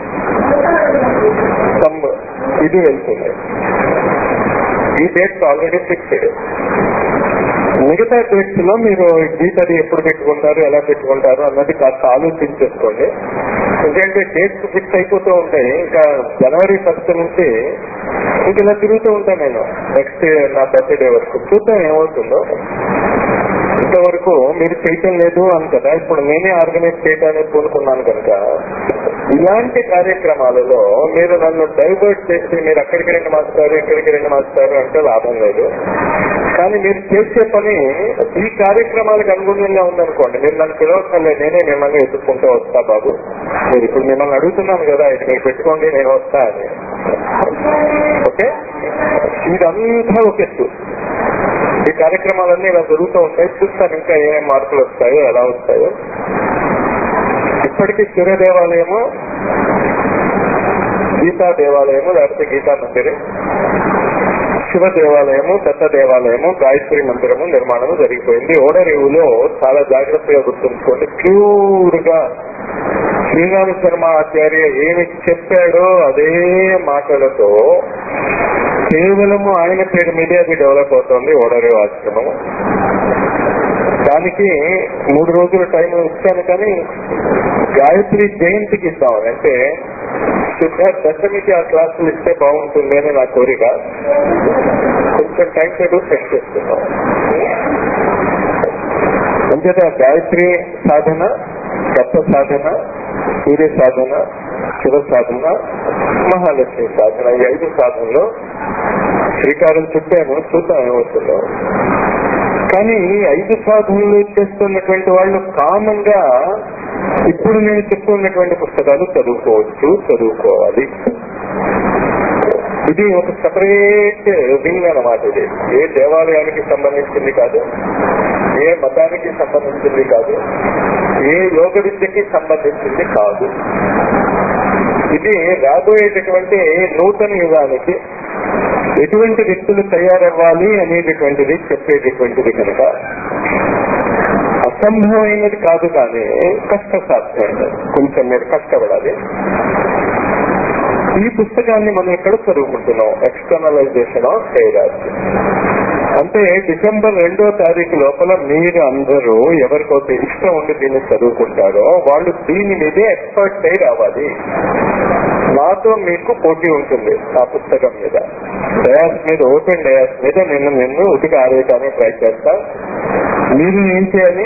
some ఇది వెళ్తుంది ఈ డేట్స్ ఆల్రెడీ ఫిక్స్డ్ మిగతా డేట్స్ లో మీరు గీతది ఎప్పుడు పెట్టుకుంటారు ఎలా పెట్టుకుంటారు అన్నది కాస్త ఆలోచించేసుకోండి ఎందుకంటే డేట్స్ ఫిక్స్ అయిపోతూ ఉంటాయి ఇంకా జనవరి ఫస్ట్ నుంచి ఇంక ఇలా తిరుగుతూ ఉంటాను నేను నెక్స్ట్ నా బర్త్డే వరకు చూద్దాం ఏమవుతుందో ఇంతవరకు మీరు చేయటం లేదు అని కదా ఇప్పుడు నేనే ఆర్గనైజ్ చేయడానికి కోరుకున్నాను కనుక ఇలాంటి కార్యక్రమాలలో మీరు నన్ను డైవర్ట్ చేసి మీరు అక్కడికి రెండు మాస్తారు ఇక్కడికి రెండు మాస్తారు అంటే లాభం లేదు కానీ మీరు చేసే పని ఈ కార్యక్రమాలకు అనుగుణంగా ఉందనుకోండి మీరు నన్ను పిలవక్కర్లేదు నేనే మిమ్మల్ని ఎదుర్కొంటూ వస్తా బాబు మీరు ఇప్పుడు మిమ్మల్ని అడుగుతున్నాను కదా ఇది మీరు పెట్టుకోండి నేను వస్తా అని ఓకే ఇదంతా ఒక ఎత్తు ఈ కార్యక్రమాలన్నీ ఇలా జరుగుతూ ఉంటాయి చూస్తాను ఇంకా ఏమేం మార్పులు వస్తాయో ఎలా వస్తాయో ఇప్పటికీ సూర్య దేవాలయము గీతా దేవాలయము లేకపోతే గీతా మందిరం శివ దేవాలయము దత్త దేవాలయము గాయత్రి మందిరము నిర్మాణము జరిగిపోయింది ఓడరేవులో చాలా జాగ్రత్తగా గుర్తుంచుకోండి ప్యూర్ గా శ్రీరామ శర్మ ఆచార్య ఏమి చెప్పాడో అదే మాటలతో కేవలము ఆయన పేరు మీదే అది డెవలప్ అవుతోంది ఓడరేవు ఆశ్రమం దానికి మూడు రోజుల టైం ఇచ్చాను కానీ గాయత్రి జయంతికి ఇస్తామని అంటే శుద్ధ దశమికి ఆ క్లాసులు ఇస్తే బాగుంటుంది అని నా కోరిక కొంచెం టైం టేబుల్ సెట్ చేస్తున్నాం అంచేత గాయత్రి సాధన దత్త సాధన సూర్య సాధన శివ సాధన మహాలక్ష్మి సాధన ఈ ఐదు సాధనలో శ్రీకారం చుట్టాను చూద్దాం ఏమవుతుందో కానీ ఈ ఐదు సాధనలు చేస్తున్నటువంటి వాళ్ళు కామన్ గా ఇప్పుడు నేను చెప్పుకున్నటువంటి పుస్తకాలు చదువుకోవచ్చు చదువుకోవాలి ఇది ఒక సపరేట్ వింగ్ అన్నమాట ఇది ఏ దేవాలయానికి సంబంధించింది కాదు ఏ మతానికి సంబంధించింది కాదు ఏ యోగ విద్యకి సంబంధించింది కాదు ఇది రాబోయేటటువంటి నూతన యుగానికి ఎటువంటి వ్యక్తులు తయారవ్వాలి అనేటటువంటిది చెప్పేటటువంటిది కనుక అసంభవమైనది కాదు కానీ కష్ట సాధ్యమైనది కొంచెం మీరు కష్టపడాలి ఈ పుస్తకాన్ని మనం ఎక్కడ చదువుకుంటున్నాం ఎక్స్టర్నలైజేషన్ ఆఫ్ థైరాయిడ్ అంటే డిసెంబర్ రెండో తారీఖు లోపల మీరు అందరూ ఎవరికైతే ఇష్టం ఉండి దీన్ని చదువుకుంటారో వాళ్ళు దీని మీదే ఎక్స్పర్ట్ అయి రావాలి నాతో మీకు పోటీ ఉంటుంది ఆ పుస్తకం మీద డయాస్ మీద ఓపెన్ డయాస్ మీద నిన్ను నిన్ను ఉతికి ఆరేయటానికి ట్రై చేస్తా మీరు ఏం చేయాలి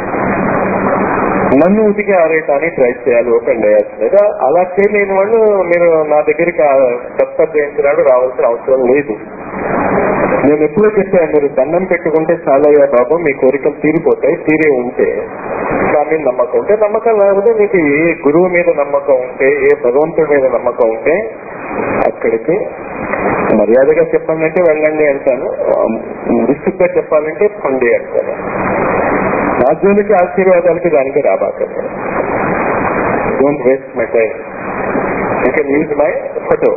నన్ను ఉతికి ఆరేయటానికి ట్రై చేయాలి ఓపెన్ డయాస్ మీద అలా చేయలేని వాళ్ళు మీరు నా దగ్గరికి దత్త జయంతినాడు రావాల్సిన అవసరం లేదు నేను ఎప్పుడో చెప్పాను మీరు దండం పెట్టుకుంటే చాలయ్యా బాబు మీ కోరికలు తీరిపోతాయి తీరే ఉంటే దాని మీద నమ్మకం ఉంటే నమ్మకం లేకపోతే మీకు ఏ గురువు మీద నమ్మకం ఉంటే ఏ భగవంతుడి మీద నమ్మకం ఉంటే అక్కడికి మర్యాదగా చెప్పాలంటే వెళ్ళండి అంటాను విసుగ్గా చెప్పాలంటే పండి అంటాను నా జోలికి ఆశీర్వాదాలకి దానికి రాబాకండి don't waste my time you can use my photo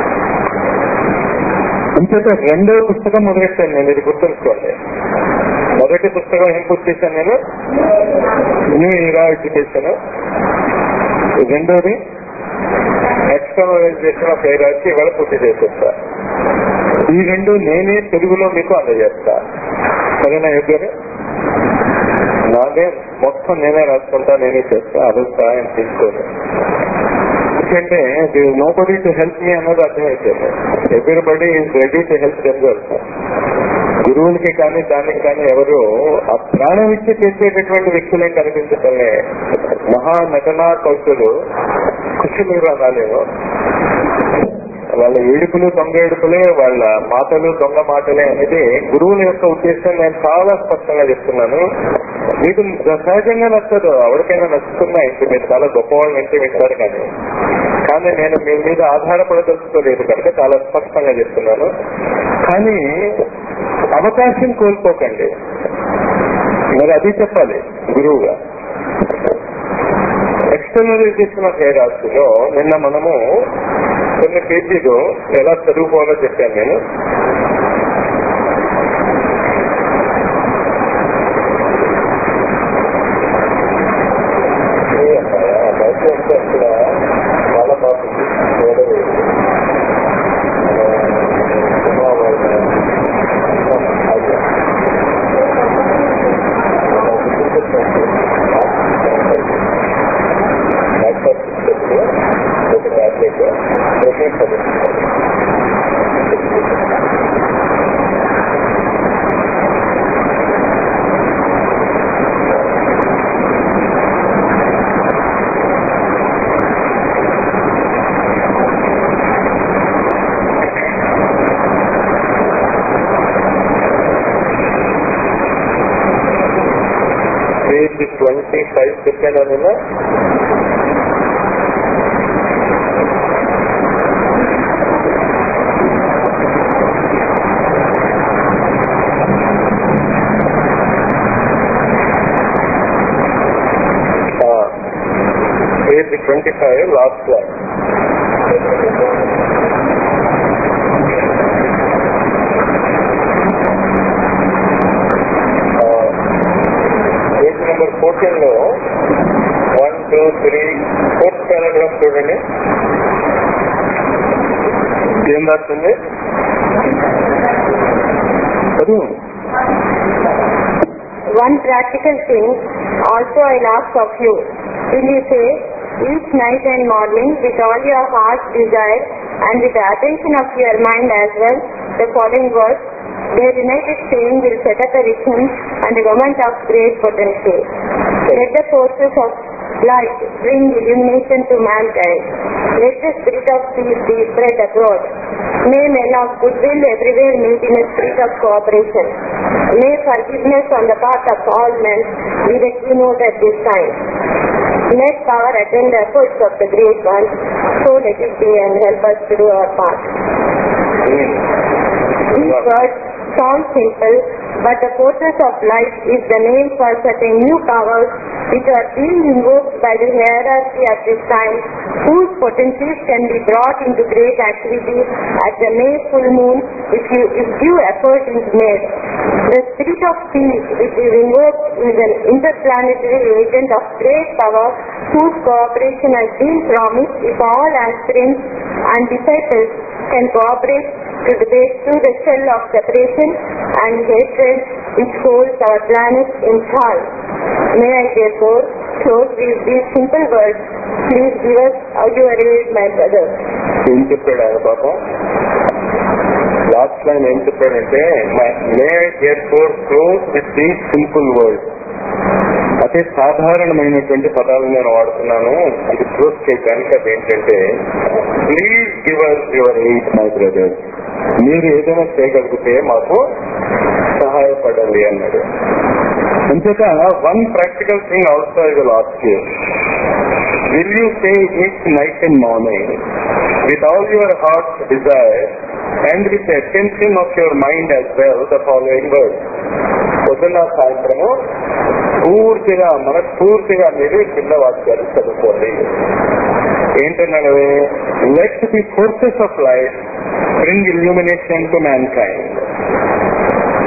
అంచేత రెండో పుస్తకం మొదలెట్టాను నేను ఇది గుర్తుంచుకోండి మొదటి పుస్తకం ఏం పూర్తి చేశాను నేను న్యూ ఇరా ఎడ్యుకేషన్ రెండోది ఎక్స్టర్నలైజేషన్ ఆఫ్ హైరార్కీ ఇవాళ పూర్తి చేసేస్తా ఈ రెండు నేనే తెలుగులో మీకు అందజేస్తా సరేనా యోగ్యని నాదే మొత్తం నేనే రాసుకుంటా నేనే చేస్తా అది సహాయం తీసుకోను ఎందుకంటే nobody to help me అన్నది అర్థమైపోయింది everybody is ready to help themselves గురువులకి కానీ దానికి కానీ ఎవరు ఆ ప్రాణం ఇచ్చి చేసేటటువంటి వ్యక్తులే కనిపించటమే మహా నటనా కౌశలు కుశలు రాలేము వాళ్ళ ఏడుపులు దొంగ ఏడుపులే వాళ్ళ మాటలు దొంగ మాటలే అనేది గురువుల యొక్క ఉద్దేశం నేను చాలా స్పష్టంగా చెప్తున్నాను మీకు సహజంగా నచ్చదు ఎవరికైనా నచ్చుతున్నా ఇంటి మీరు చాలా గొప్పవాళ్ళు అంటే వింటారు కానీ కానీ నేను మీ మీద ఆధారపడదలుచుకోలేదు కనుక చాలా స్పష్టంగా చెప్తున్నాను కానీ అవకాశం కోల్పోకండి మరి అది చెప్పాలి గురువుగా ఎక్స్టర్నలైజేషన్ ఆఫ్ హైరార్కీలో నిన్న మనము కొన్ని పేజీలు ఎలా చదువుకోవాలో చెప్పాను నేను చాలా బాగుంది పేజ్ ట్వంటీ ఫైవ్ చెప్పాను నిన్న page twenty five last class page number fourteen లో one two three fourth paragraph చూడండి ఏం రాస్తుంది చదువు One practical thing also I'll ask of you. Will you say each night and morning with all your heart's desire and with the attention of your mind as well the following words? Their united saying will set up a rhythm and a moment of great potential. Let the forces of light bring illumination to mankind. Let the spirit of peace be spread abroad. May men of goodwill everywhere meet in a spirit of cooperation. May forgiveness on the part of all men be the keynote at this time. Let power attend the efforts of the great ones. So let it be and help us to do our part. These words sound simple, but the forces of light is the name for certain new powers which are being invoked by the hierarchy at this time, whose potencies can be brought into great activity at the May full moon if, you, if due effort is made. The spirit of peace which is invoked is an interplanetary agent of great power whose cooperation has been promised if all aspirants and disciples can cooperate to break through the shell of separation and hatred which holds our planet in thrall. May I therefore close with these simple words. Please give us your aid, my brother. ఏం చెప్పాడు ఆయన పాపం last line ఏం చెప్పాడంటే may hear for close with the simple word అతి సాధారణమైనటువంటి పదాలు నేను వాడుతున్నాను ఇది క్లోజ్ చేయడానికి అది ఏంటంటే please give us your aid my brother మీరు ఏదైనా చేయగలిగితే మాకు సహాయపడండి అన్నాడు అంతేకా one practical thing also I will ask you will you say each night and morning with all your heart's desire and with the attention of your mind as well the following words. పొద్దున్న సాయంత్రము పూర్తిగా మనస్ఫూర్తిగా మీరు ఈ కింద వాక్యాలు చదువుకోండి ఏంటన్నాడు let the forces of life bring illumination to mankind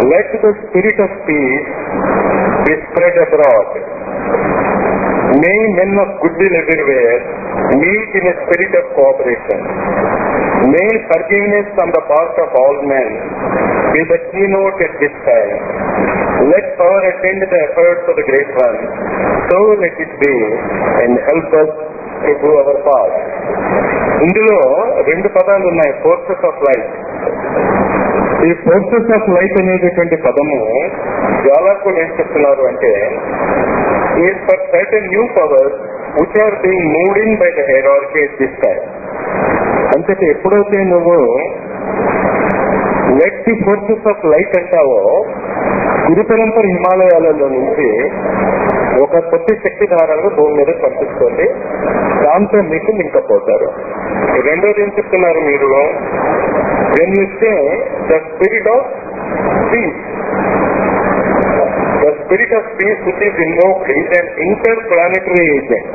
let the spirit of peace be spread abroad. May men of goodwill everywhere meet in a spirit of cooperation. May forgiveness on the part of all men be the keynote at this time. Let power attend the efforts of the great one. So let it be and help us to do our part. ఇందులో రెండు పదాలు ఉన్నాయి forces of life ఈ forces of life అనేటటువంటి పదము జ్వాలాకులు ఏం చెప్తున్నారు అంటే is for certain new powers which are being moved in by the hierarchy at this time. అంతటి ఎప్పుడైతే నువ్వు let the forces of light అంటావో గురు పరంపర హిమాలయాలలో నుంచి ఒక కొద్ది శక్తి ధారలు భూమి మీద పంపిస్తుంది దాంతో మీకు లింకపోతారు రెండోది ఏం చెప్తున్నారు మీరు when you say the spirit of peace The spirit of peace which is invoked is an interplanetary agent.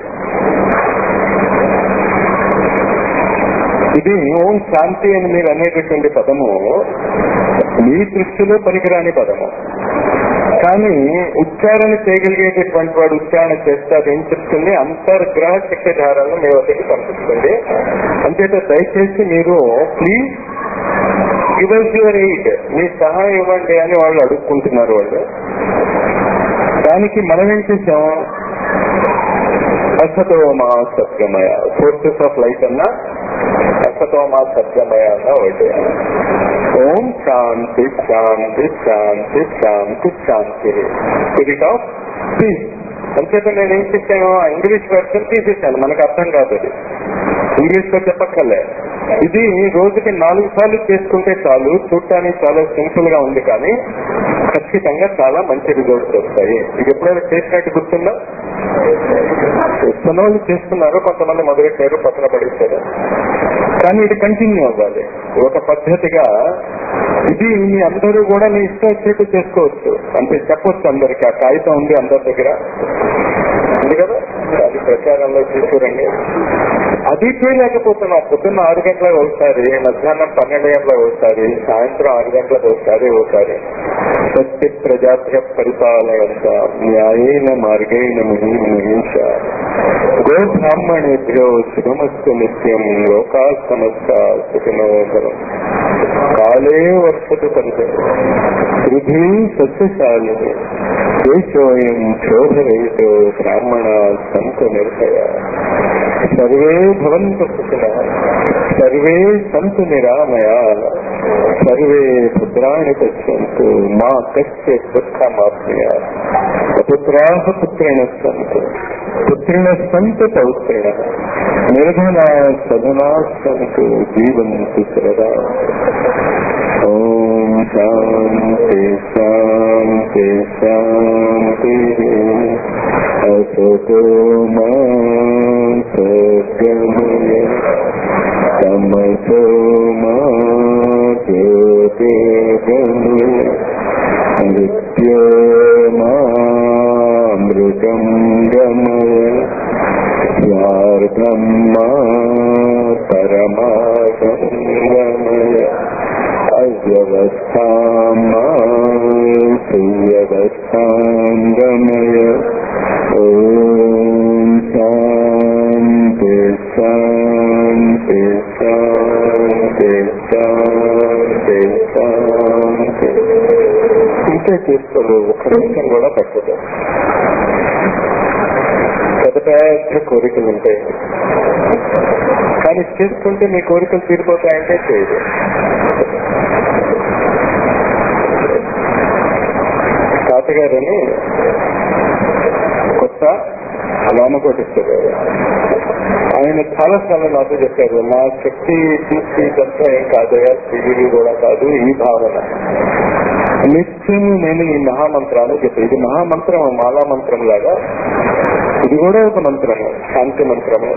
ఇది ఓం శాంతి అని మీరు అనేటటువంటి పదము మీ దృష్టిలో పనికిరాని పదము కానీ ఉచ్చారణ చేయగలిగేటటువంటి వాడు ఉచ్చారణ చేస్తే అది ఏం చెప్తుంది అంతర్గ్రహ శక్తి ధారాలను మీ వద్దకి పంపిస్తుంది అంతేత దయచేసి మీరు please give us your aid మీ సహాయం ఇవ్వండి అని వాళ్ళు అడుక్కుంటున్నారు వాళ్ళు దానికి మనం ఏం చేసాం అసతోమా సత్యమయ ఫోర్సెస్ ఆఫ్ లైఫ్ అన్నా అసతోమా సత్యమయ అన్న ఒకటి ఓం శాంతి శాంతి శాంతి శాంతి శాంతి స్పిరిట్ ఆఫ్ పీస్ అంచేత నేను ఏం చేశాను ఆ ఇంగ్లీష్ వర్షన్ తీసేసాను మనకు అర్థం కాదు అది ఇంగ్లీష్ లో చెప్పక్కర్లే ఇది రోజుకి నాలుగు సార్లు చేసుకుంటే చాలు చూడటానికి చాలా సింపుల్ గా ఉంది కానీ ఖచ్చితంగా చాలా మంచి రిజల్ట్స్ వస్తాయి ఇది ఎప్పుడైనా చేసినట్టు గుర్తుందా చేస్తున్న వాళ్ళు చేస్తున్నారు కొంతమంది మొదలెట్టారు పక్కన పడేశారు కానీ ఇది కంటిన్యూ అవ్వాలి ఒక పద్ధతిగా ఇది మీ అందరూ కూడా మీ ఇష్టం వచ్చేట్టు చేసుకోవచ్చు అంటే చెప్పొచ్చు అందరికి ఆ కాగితం ఉంది అందరి దగ్గర ఉంది కదా అది ప్రచారంలో తీసుకురండి అది చేయలేకపోతున్నాం పొద్దున్న ఆరు గంటలకు ఒకసారి మధ్యాహ్నం పన్నెండు గంటలకు ఒకసారి సాయంత్రం ఆరు గంటలకు ఒకసారి ఒకసారి సత్య ప్రజాభ్య పరిపాలయంత న్యాయేన మార్గేణ ముని మహేష గో బ్రాహ్మణేభ్యో శుభమస్తు నిత్యం లోకా సమస్త సుఖినోదరం కాలే వర్షతు కలిగే పృథ్వీ సస్యశాలిని దేశోయం శోభరహితో బ్రాహ్మణ సంతు నిర్భయ సర్వే భవంతు సుఖిన సర్వే సంతు నిరామయ సర్వే భద్రాణి పశ్యంతు మా కశ్య దుఃఖమాప్య పుత్రా పుత్రిణ సంతు పుత్రిణ సంతు పౌత్రిణ నిర్ధన సధనా సంతు జీవంతు సరదా ఓం శాంతి శాంతి శాంతి అసతో మా సద్గమయ తమసో మా జ్యోతిర్గమయ నృత్యో మామృతం గమయ స్వార్థం మా పరమాగమయ అవ్యవస్థాం మా సువ్యవస్థాం గమయ ఓం శాంతి శాంతి శాంతి శాంతి శాంతి ఇంతే చేసుకోలేదు ఒక్క నిమిషం కూడా పట్టదు పెద్ద పెద్ద కోరికలు ఉంటాయి కానీ చేసుకుంటే మీ కోరికలు తీరిపోతాయంటే చేయదు తాతగారని కొత్త రామకోటిస్తారు ఆయన చాలా సార్లు నాతో చెప్పారు నా శక్తి తీసి ఇదంతా ఏం కాదయా శ్రీగిరి కూడా కాదు ఈ భావన నిత్యం నేను ఈ మహామంత్రాన్ని చెప్పాను ఇది మహామంత్రం మాలా మంత్రం లాగా ఇది కూడా ఒక మంత్రము శాంతి మంత్రము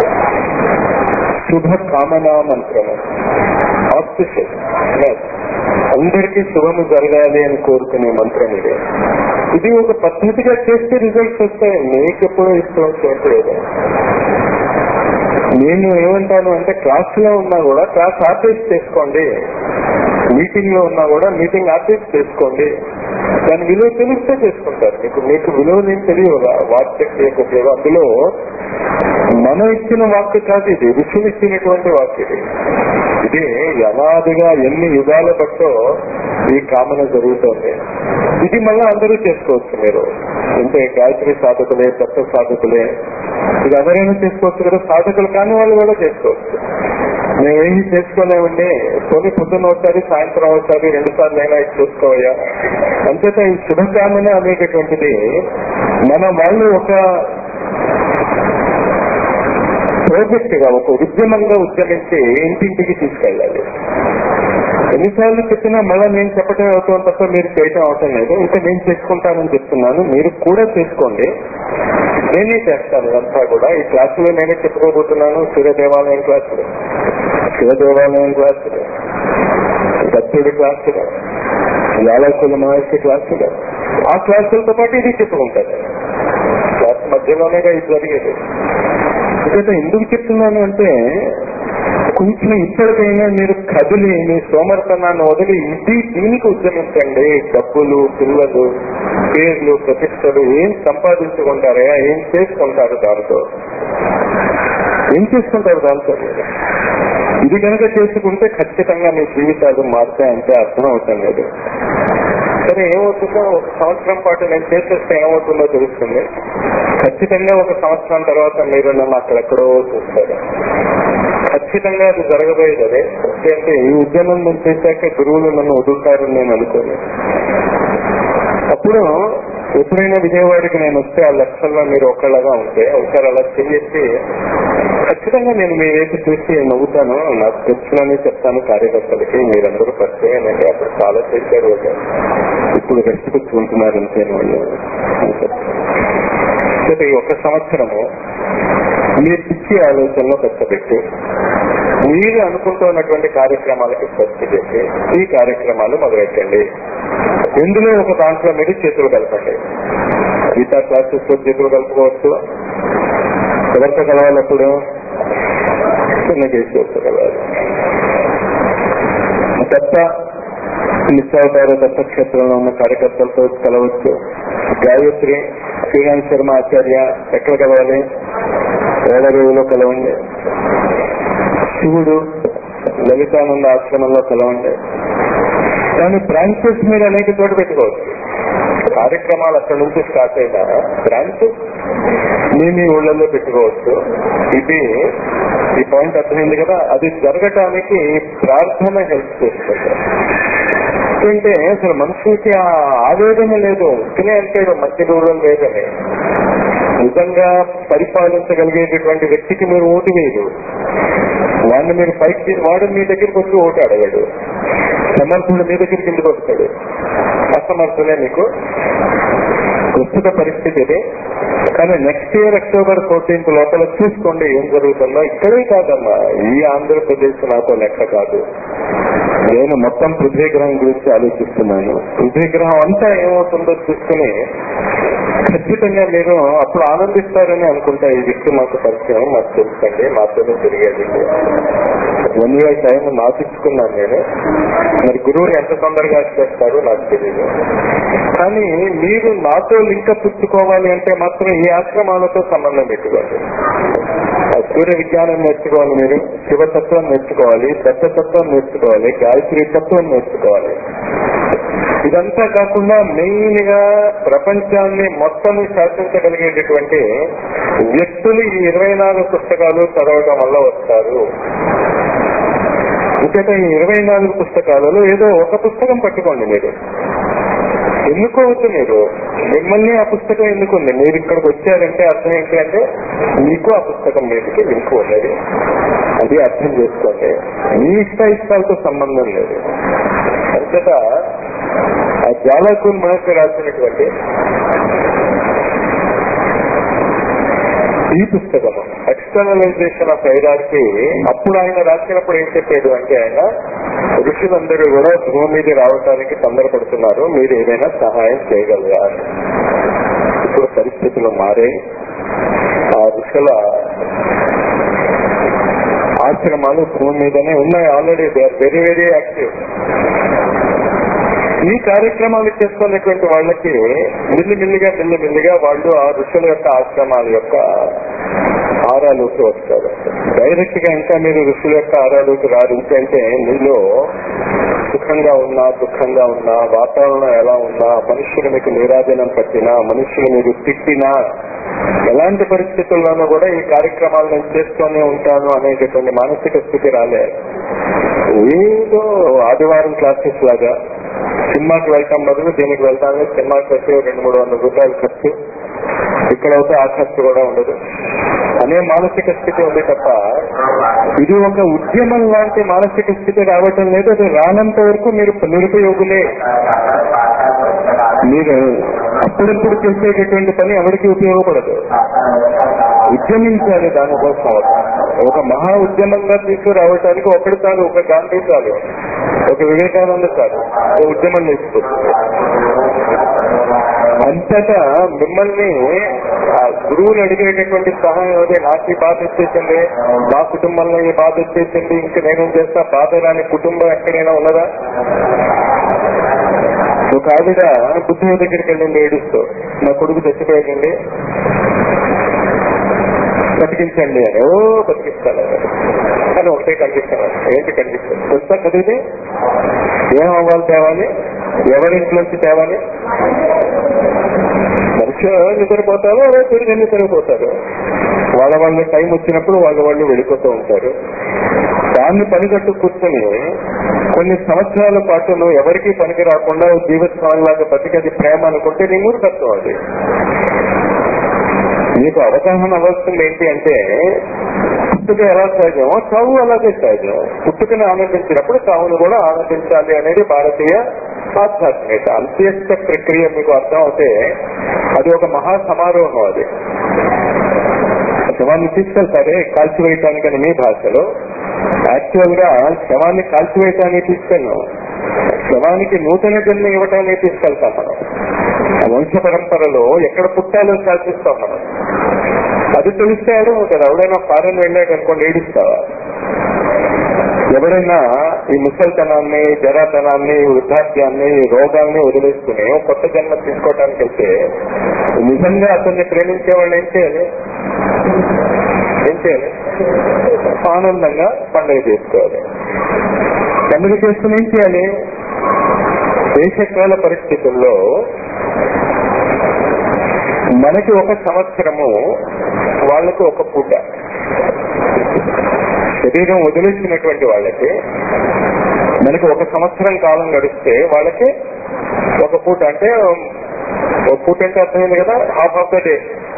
శుభ కామనా మంత్రము ఆస్పిషియస్ అందరికీ శుభము జరగాలి అని కోరుకునే మంత్రం ఇది ఇది ఒక పద్ధతిగా చేస్తే రిజల్ట్స్ వస్తాయి మీకు ఎప్పుడో ఇష్టం చేయట్లేదు నేను ఏమంటాను అంటే క్లాస్ లో ఉన్నా కూడా క్లాస్ ఆర్టిస్ట్ చేసుకోండి మీటింగ్ లో ఉన్నా కూడా మీటింగ్ ఆర్టిస్ట్ చేసుకోండి దాని విలువ తెలిస్తే చేసుకుంటారు మీకు మీకు విలువ నేను తెలియదు వాక్శక్తి యొక్క ఉపయోగం అందులో మనం ఇచ్చిన వాక్య కాదు ఇది ఋషులు ఇచ్చినటువంటి వాక్య ఇది ఇది యనాదిగా ఎన్ని యుగాల బట్టో ఈ కామన జరుగుతోంది ఇది మళ్ళీ అందరూ చేసుకోవచ్చు మీరు అంటే గాయత్రి సాధకులే తత్వ సాధకులే ఇది ఎవరైనా చేసుకోవచ్చు కదా సాధకులు కాని వాళ్ళు కూడా చేసుకోవచ్చు మేమేమి చేసుకోలేమండి కొన్ని పొద్దున్న ఒకసారి సాయంత్రం ఒకసారి రెండు సార్లు అయినా ఇది చూసుకోవయ్యా అంచేత ఈ శుభకామన అనేటటువంటిది మన వాళ్ళు ఒక ప్రాజెక్ట్ గా ఒక ఉద్యమంగా ఉద్యమించి ఇంటింటికి తీసుకెళ్ళాలి ఎన్నిసార్లు చెప్పినా మళ్ళీ నేను చెప్పటం అవుతాం తప్ప మీరు చేయటం అవటం లేదు ఇంకా నేను చేసుకుంటానని చెప్తున్నాను మీరు కూడా చేసుకోండి నేనే చేస్తాను అంతా కూడా ఈ క్లాసులో నేనే చెప్పుకోబోతున్నాను సూర్య దేవాలయం క్లాసులు శివ దేవాలయం క్లాసులు దత్తుడి క్లాసులు యాలకుల మహర్షి క్లాసులు ఆ క్లాసులతో పాటు ఇది చెప్పుకుంటాను క్లాస్ మధ్యలోనేగా ఇది జరిగేది ఇక్కడ ఎందుకు చెప్తున్నాను అంటే కొంచెం ఇప్పటికైనా మీరు కదిలి మీ సోమర్పణాన్ని వదిలి ఇది దీనికి ఉద్యమించండి డబ్బులు పిల్లలు పేర్లు ప్రతిష్టలు ఏం సంపాదించుకుంటారా ఏం చేసుకుంటారు దాంతో ఏం చేసుకుంటారు దాంతో ఇది కనుక చేసుకుంటే ఖచ్చితంగా మీ జీవితాలు మారుతాయంటే అర్థం అవుతాం లేదు సరే ఏమవుతుందో ఒక సంవత్సరం పాటు నేను చేసేస్తే ఏమవుతుందో తెలుస్తుంది ఖచ్చితంగా ఒక సంవత్సరం తర్వాత మీరు నన్ను అక్కడెక్కడో చూస్తారు ఖచ్చితంగా అది జరగబోయేది అదే అంటే ఈ ఉద్యమం నేను చేశాక గురువులు నన్ను వదులుతారని నేను అనుకోను అప్పుడు ఎప్పుడైనా విజయవాడకి నేను వస్తే ఆ లక్షల్లో మీరు ఒకళ్ళగా ఉంటే ఒకసారి అలా చెయ్యేసి ఖచ్చితంగా నేను మీ వైపు చూసి నవ్వుతాను నాకు తెలుసునని చెప్తాను కార్యకర్తలకి మీరందరూ పరిచయనండి అప్పుడు చాలా చేశారు వాళ్ళు. ఇప్పుడు రెస్ట్ కూర్చుంటున్నారు అంతే వాళ్ళు అని చెప్తాను. అయితే ఈ ఒక సంవత్సరము మీరు పిచ్చి ఆలోచనలో కష్టపెట్టి మీరు అనుకుంటున్నటువంటి కార్యక్రమాలకి స్వస్తి చేసి ఈ కార్యక్రమాలు మొదలెట్టండి ఎందులో ఒక దాంట్లో మీరు చేతులు కలపండి గీతా క్లాసెస్ తో చేతులు కలుపుకోవచ్చు ఎవరితో కలవాలప్పుడు చిన్న చేసి కలవాలి దత్త మిస్ అవుతారు దత్తక్షేత్రంలో ఉన్న కార్యకర్తలతో కలవచ్చు గాయత్రి శ్రీకాంత్ శర్మ ఆచార్య ఎక్కడ కలవాలి ఏడరేవులో కలవండి శివుడు లలితానంద ఆశ్రమంలో కలవండి కానీ బ్రాంచెస్ మీరు అనేక చోట పెట్టుకోవచ్చు కార్యక్రమాలు అక్కడ నుంచి స్టార్ట్ అయినా బ్రాంచెస్ మీ మీ ఊళ్ళల్లో పెట్టుకోవచ్చు ఇది ఈ పాయింట్ అర్థమైంది కదా అది జరగటానికి ప్రార్థన హెల్ప్ చేస్తుంది అంటే అసలు మనుషులకి ఆ ఆవేదన లేదు ఉత్తినే అంటాడు మంచి దూరం లేదని నిజంగా పరిపాలించగలిగేటటువంటి వ్యక్తికి మీరు ఓటు వేయరు వాడిని మీరు పైకి వాడు మీ దగ్గరికి వచ్చి ఓటు అడగాడు సమర్థుడు మీ దగ్గరికి ఎందుకు వస్తాడు అసమర్థులే మీకు ప్రస్తుత పరిస్థితి ఇది కానీ నెక్స్ట్ ఇయర్ అక్టోబర్ ఫోర్టీన్త్ లోపల చూసుకోండి ఏం జరుగుతుందో ఇక్కడే కాదమ్మా ఈ ఆంధ్రప్రదేశ్ నాతో లెక్క కాదు నేను మొత్తం పృథ్వీ గ్రహం గురించి ఆలోచిస్తున్నాను పృథ్వీ గ్రహం అంతా ఏమవుతుందో చూసుకుని ఖచ్చితంగా మీరు అప్పుడు ఆనందిస్తారని అనుకుంటా ఈ వ్యక్తి మాకు పరిచయం మాకు తెలుసండి మాతోనే తిరిగేది వన్ ఇయర్ టైం నాటించుకున్నాను నేను మరి గురువు ఎంత తొందరగా చేస్తారో నాకు తెలియదు కానీ మీరు నాతో లింక పుచ్చుకోవాలి అంటే మాత్రం ఈ ఆశ్రమాలతో సంబంధం పెట్టుకోండి ఆ సూర్య విజ్ఞానం నేర్చుకోవాలి మీరు శివతత్వం నేర్చుకోవాలి దత్తతత్వం నేర్చుకోవాలి గాయత్రి తత్వం నేర్చుకోవాలి ఇదంతా కాకుండా మెయిన్ గా ప్రపంచాన్ని మొత్తం శాసించగలిగేటటువంటి వ్యక్తులు ఈ ఇరవై నాలుగు పుస్తకాలు చదవడం వల్ల వస్తారు ఇంకేత ఈ ఇరవై నాలుగు పుస్తకాలలో ఏదో ఒక పుస్తకం పట్టుకోండి మీరు ఎన్నుకోవద్దు మీరు మిమ్మల్ని ఆ పుస్తకం ఎన్నుకుంది మీరు ఇక్కడికి వచ్చారంటే అర్థం ఏంటంటే మీకు ఆ పుస్తకం మీదకి లింక్ ఉన్నది అది అర్థం చేసుకోండి మీ ఇష్ట ఇష్టాలతో సంబంధం లేదు అంతట ఆ జాలాకుల్ మహర్షి రాసినటువంటి ఈ పుస్తకము ఎక్స్టర్నలైజేషన్ ఆఫ్ హైరార్కి అప్పుడు ఆయన రాసినప్పుడు ఏం చెప్పాడు అంటే ఆయన ఋషులందరూ కూడా భూమి మీద రావడానికి తొందరపడుతున్నారు మీరు ఏదైనా సహాయం చేయగలరా అని. ఇప్పుడు పరిస్థితులు మారే ఆ ఋషుల ఆశ్రమాలు భూమి మీదనే ఉన్నాయి already they are very very active ఈ కార్యక్రమాలు చేసుకున్నటువంటి వాళ్ళకి మిల్లిమిల్లిగా మిల్లిమిల్లిగా వాళ్ళు ఆ ఋషుల యొక్క ఆశ్రమాల యొక్క ఆరాలోకి వస్తారు డైరెక్ట్ గా ఇంకా మీరు ఋషుల యొక్క ఆరాలోకి రారు అంటే మీలో సుఖంగా ఉన్నా దుఃఖంగా ఉన్నా వాతావరణం ఎలా ఉన్నా మనుషులు మీకు నీరాజనం పట్టినా మనుషులు మీరు తిట్టినా ఎలాంటి పరిస్థితుల్లోనూ కూడా ఈ కార్యక్రమాలు నేను చేస్తూనే ఉంటాను అనేటటువంటి మానసిక స్థితి రాలే ఏదో ఆదివారం క్లాసెస్ లాగా సినిమాకి వెళ్తాం బదులు దీనికి వెళ్తాను సినిమాకి వచ్చి రెండు మూడు వందల రూపాయలు ఖర్చు ఇక్కడ అయితే ఆ ఖర్చు కూడా ఉండదు అనే మానసిక స్థితి ఉంది తప్ప ఇది ఒక ఉద్యమం లాంటి మానసిక స్థితి రావటం లేదు అది రానంత వరకు మీరు నిరుపయోగులే మీరు అప్పుడప్పుడు చేసేటటువంటి పని ఎవరికి ఉపయోగపడదు ఉద్యమించాలి దానికోసం ఒక మహా ఉద్యమంగా తీసుకురావటానికి ఒకటి చాలు ఒక గాంధీ చాలు ఒక వివేకానంద చాలు ఒక ఉద్యమం నేర్చుకుంటుంది అంతటా మిమ్మల్ని ఆ గురువులు అడిగేటటువంటి సహాయం అదే నాకు ఈ బాధ వచ్చేసింది మా కుటుంబంలో ఈ బాధ వచ్చేసింది ఇంక నేనేం చేస్తా బాధ రాని కుటుంబం ఎక్కడైనా ఉన్నదా ఒక ఆవిడ బుద్ధుని దగ్గరికి వెళ్ళింది ఏడుస్తూ నా కొడుకు చచ్చిపోయాడండి బతికించండి అని ఓ బతికిస్తాను కానీ ఒకటే కనిపిస్తాను ఏంటి కనిపిస్తుంది వస్తా కదిది ఏం అవ్వాలి తేవాలి ఎవరింట్లోంచి తేవాలి మనిషి నిద్రపోతారు అదే తిరిగి నిద్రపోతారు వాళ్ళ వాళ్ళ టైం వచ్చినప్పుడు వాళ్ళు వాళ్ళు వెళ్ళిపోతూ ఉంటారు దాన్ని పనిగట్టు కూర్చొని కొన్ని సంవత్సరాల పాటు నువ్వు ఎవరికి పనికి రాకుండా జీవితకాలంలాగా బతికది ప్రేమ అనుకుంటే నీ మూర్ఖత్వం అది నీకు అవగాహన అవ్వాల్సింది ఏంటి అంటే పుట్టుక ఎలా సహజమో చావు అలాగే సహజం పుట్టుకని ఆనందించినప్పుడు చావును కూడా ఆనందించాలి అనేది భారతీయ ఆధ్యాత్మికత అంత్యస్థ ప్రక్రియ మీకు అర్థం అవుతే అది ఒక మహా సమారోహం అది శవాన్ని తీసుకెళ్తారే కాల్చివేయటానికని మీ భాషలో యాక్చువల్ గా శవాన్ని కాల్చివేయటానికి తీసుకెళ్ళాం శవానికి నూతన జన్మ ఇవ్వటానికి తీసుకెళ్తాం మనం ఆ వంశ పరంపరలో ఎక్కడ పుట్టాలో శాసిస్తాం మనం అది తెలిస్తే అడుగుతాడు ఎవడైనా ఫారెన్ వెళ్ళాడు అనుకోండి ఏడుస్తావా ఎవరైనా ఈ ముసలితనాన్ని జరాతనాన్ని వృద్ధాప్యాన్ని రోగాల్ని వదిలేసుకుని ఒక కొత్త జన్మ తీసుకోవడానికి వెళ్తే నిజంగా అతన్ని ప్రేమించే వాళ్ళు ఏం చేయాలి ఏం చేయాలి ఆనందంగా పండుగ చేసుకోవాలి పండుగ చేసుకుని ఏం చేయాలి దేశకాల పరిస్థితుల్లో మనకి ఒక సంవత్సరము వాళ్ళకి ఒక పూట శరీరం వదిలేసినటువంటి వాళ్ళకి మనకి ఒక సంవత్సరం కాలం గడిస్తే వాళ్ళకి ఒక పూట అంటే ఒక పూట అంటే అర్థమైంది కదా హాఫ్ ఆఫ్ ద డే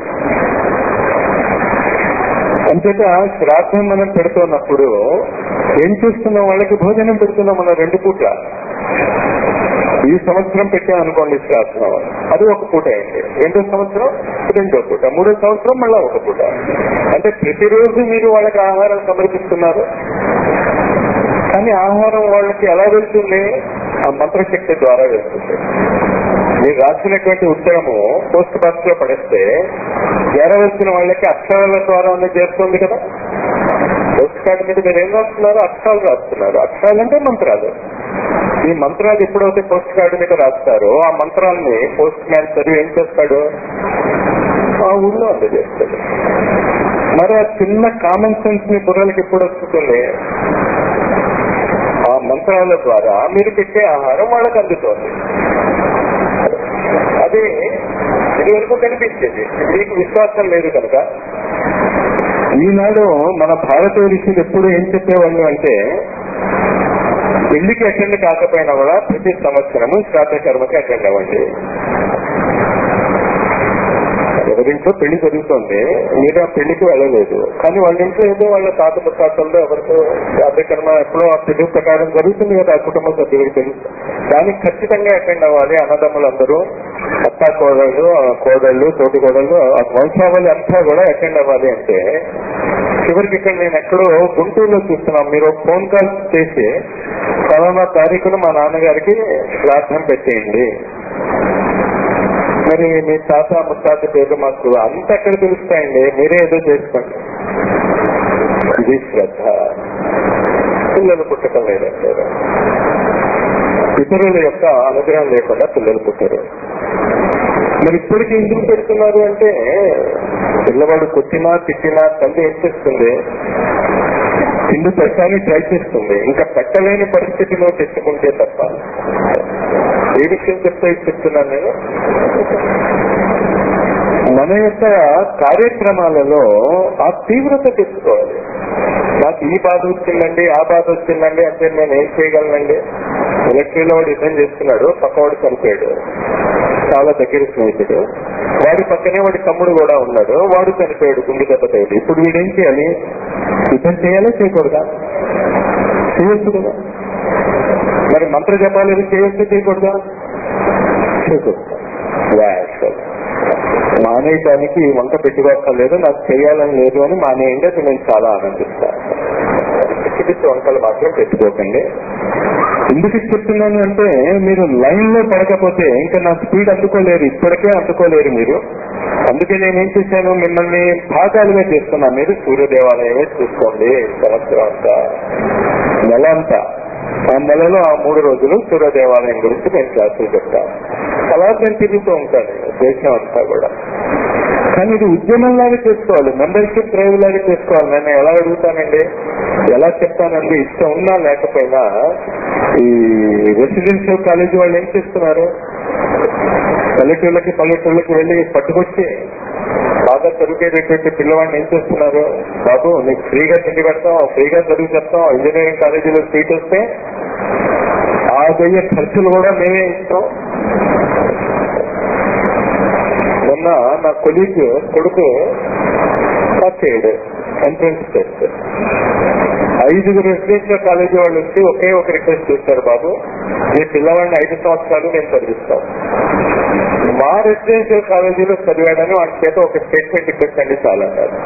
అంతేత శ్రాద్ధం మనం పెడుతున్నప్పుడు ఏం చేస్తున్నాం వాళ్ళకి భోజనం పెడుతున్నాం మనం రెండు పూట్ల ఈ సంవత్సరం పెట్టాం అనుకోండి శ్రాద్ధం అది ఒక పూట అయింది రెండో సంవత్సరం రెండో పూట మూడో సంవత్సరం మళ్ళా ఒక పూట అంటే ప్రతిరోజు మీరు వాళ్ళకి ఆహారం సమర్పిస్తున్నారు కానీ ఆహారం వాళ్ళకి ఎలా వెళ్తుంది ఆ మంత్రశక్తి ద్వారా వెళ్తుంది మీరు రాసినటువంటి ఉత్తరము పోస్ట్ బాక్స్ లో పడేస్తే చేరవలసిన వాళ్ళకి అక్షరాల ద్వారా చేరుతుంది కదా పోస్ట్ కార్డు మీద మీరు ఏం రాస్తున్నారు అక్షరాలు రాస్తున్నారు అక్షరాలు అంటే మంత్రాలు ఈ మంత్రాలు ఎప్పుడైతే పోస్ట్ కార్డు మీద రాస్తారో ఆ మంత్రాల్ని పోస్ట్ మ్యాన్ చదివి ఏం చేస్తాడు ఆ ఊళ్ళో అందజేస్తాడు మరి ఆ చిన్న కామన్ సెన్స్ ని బుర్రలకి ఎప్పుడు వస్తుంది ఆ మంత్రాల ద్వారా మీరు పెట్టే ఆహారం వాళ్ళకి అందుతోంది అది ఇది వరకు కనిపించేది మీకు విశ్వాసం లేదు కనుక ఈనాడు మన భారతీయ ఋషులు ఎప్పుడు ఏం చెప్పేవాళ్ళు అంటే పెళ్లికి అటెండ్ కాకపోయినా కూడా ప్రతి సంవత్సరము శ్రాద్ధ కర్మకి అటెండ్ అవ్వండి ఎవరింట్లో పెళ్లి జరుగుతుంది మీరు ఆ పెళ్లికి వెళ్ళలేదు కానీ వాళ్ళ ఇంట్లో ఏదో వాళ్ళ తాత ముత్తాతల్లో ఎవరితో శ్రాద్ధకర్మ ఎప్పుడో ఆ తెలుగు ప్రకారం జరుగుతుంది కదా ఆ కుటుంబ సభ్యులకు తెలుసు దానికి ఖచ్చితంగా అటెండ్ అవ్వాలి అన్నదమ్ములందరూ అత్త కోడళ్ళు ఆ కోడళ్ళు తోటి కోడళ్ళు ఆ వంశావళి అంతా కూడా అటెండ్ అవ్వాలి అంటే చివరికి ఇక్కడ నేను ఎక్కడో గుంటూరులో చూస్తున్నాం మీరు ఫోన్ కాల్ చేసి పలానా తారీఖున మా నాన్నగారికి శ్రాద్ధం పెట్టేయండి మరి మీ తాత ముత్తాత పేర్లు మాకు అంత ఎక్కడ తెలుస్తాయండి మీరే ఏదో చేసుకోండి ఇది శ్రద్ధ పిల్లలు పుట్టడం లేదంటారు ఇతరుల యొక్క అనుగ్రహం లేకుండా పిల్లలు పుట్టారు మరి ఇప్పటికి ఎందుకు పెడుతున్నారు అంటే పిల్లవాడు కొట్టినా తిట్టినా తల్లి ఏం చేస్తుంది తిండి పెట్టాలని ట్రై చేస్తుంది ఇంకా పెట్టలేని పరిస్థితిలో తెచ్చుకుంటే తప్ప ఏ విషయం చెప్తా ఇది చెప్తున్నాను నేను మన యొక్క కార్యక్రమాలలో ఆ తీవ్రత తెచ్చుకోవాలి నాకు ఈ బాధ వచ్చిందండి ఆ బాధ వచ్చిందండి అంటే నేను ఏం చేయగలనండి మిలిటరీలో వాడు యుద్ధం చేస్తున్నాడు పక్కవాడు చనిపోయాడు చాలా దగ్గర స్నేహితుడు వాడి పక్కనే వాడి తమ్ముడు కూడా ఉన్నాడు వాడు చనిపోయాడు గుండె దెబ్బ తగిలి ఇప్పుడు వీడేం చేయాలి యుద్ధం చేయాలా చేయకూడదా చేయొచ్చు కదా మరి మంత్ర జపాలు ఏది చేయొచ్చు చేయకూడదా చేయకూడదు వ్యాసల్ మానేయటానికి వంక పెట్టుకోక్కర్లేదు నాకు చేయాలని లేదు అని మానేయండి అది నేను చాలా ఆనందిస్తాను పిచ్చి పిచ్చి వంకలు మాత్రం పెట్టుకోకండి ఎందుకు చెప్తున్నాను అంటే మీరు లైన్ లో పడకపోతే ఇంకా నా స్పీడ్ అందుకోలేరు ఇప్పటికే అందుకోలేరు మీరు అందుకే నేనేం చేశాను మిమ్మల్ని భాగాలుగా చేస్తున్నాను మీరు సూర్య దేవాలయమే చూసుకోండి సంవత్సరం అంతా నెల అంతా ఆ నెలలో ఆ మూడు రోజులు సూర్య దేవాలయం గురించి నేను క్లాసులు చెప్తాను అలా నేను తిరుగుతూ ఉంటాను దేశం అంతా కూడా కానీ ఇది ఉద్యమంలాగా చేసుకోవాలి మెంబర్షిప్ డ్రైవ్ లాగా చేసుకోవాలి నేను ఎలా అడుగుతానండి ఎలా చెప్తానండి ఇష్టం ఉన్నా లేకపోయినా ఈ రెసిడెన్షియల్ కాలేజీ వాళ్ళు ఏం చేస్తున్నారు పల్లెటూళ్ళకి పల్లెటూళ్ళకి వెళ్ళి పట్టుకొచ్చి బాగా చదువుకేటటువంటి పిల్లవాడిని ఏం చేస్తున్నారు బాబు నీకు ఫ్రీగా తిండి పెడతాం ఫ్రీగా చదువు చెప్తాం ఇంజనీరింగ్ కాలేజీలో సీట్ వస్తే ఆ వెయ్యి ఖర్చులు కూడా మేమే ఇస్తాం మొన్న నా కొలీగ్ కొడుకు పాస్ చేయడు ఎంట్రన్స్ టెస్ట్ ఐదుగురు రెసిడెన్షియల్ కాలేజీ వాళ్ళు వచ్చి ఒకే ఒక రిక్వెస్ట్ చేశారు బాబు మీ పిల్లవాడిని ఐదు సంవత్సరాలు నేను చదివిస్తాం మా రెసిడెన్షియల్ కాలేజీలో చదివాడని వాడి చేత ఒక స్టేట్మెంట్ ఇప్పించండి చాలా అన్నారు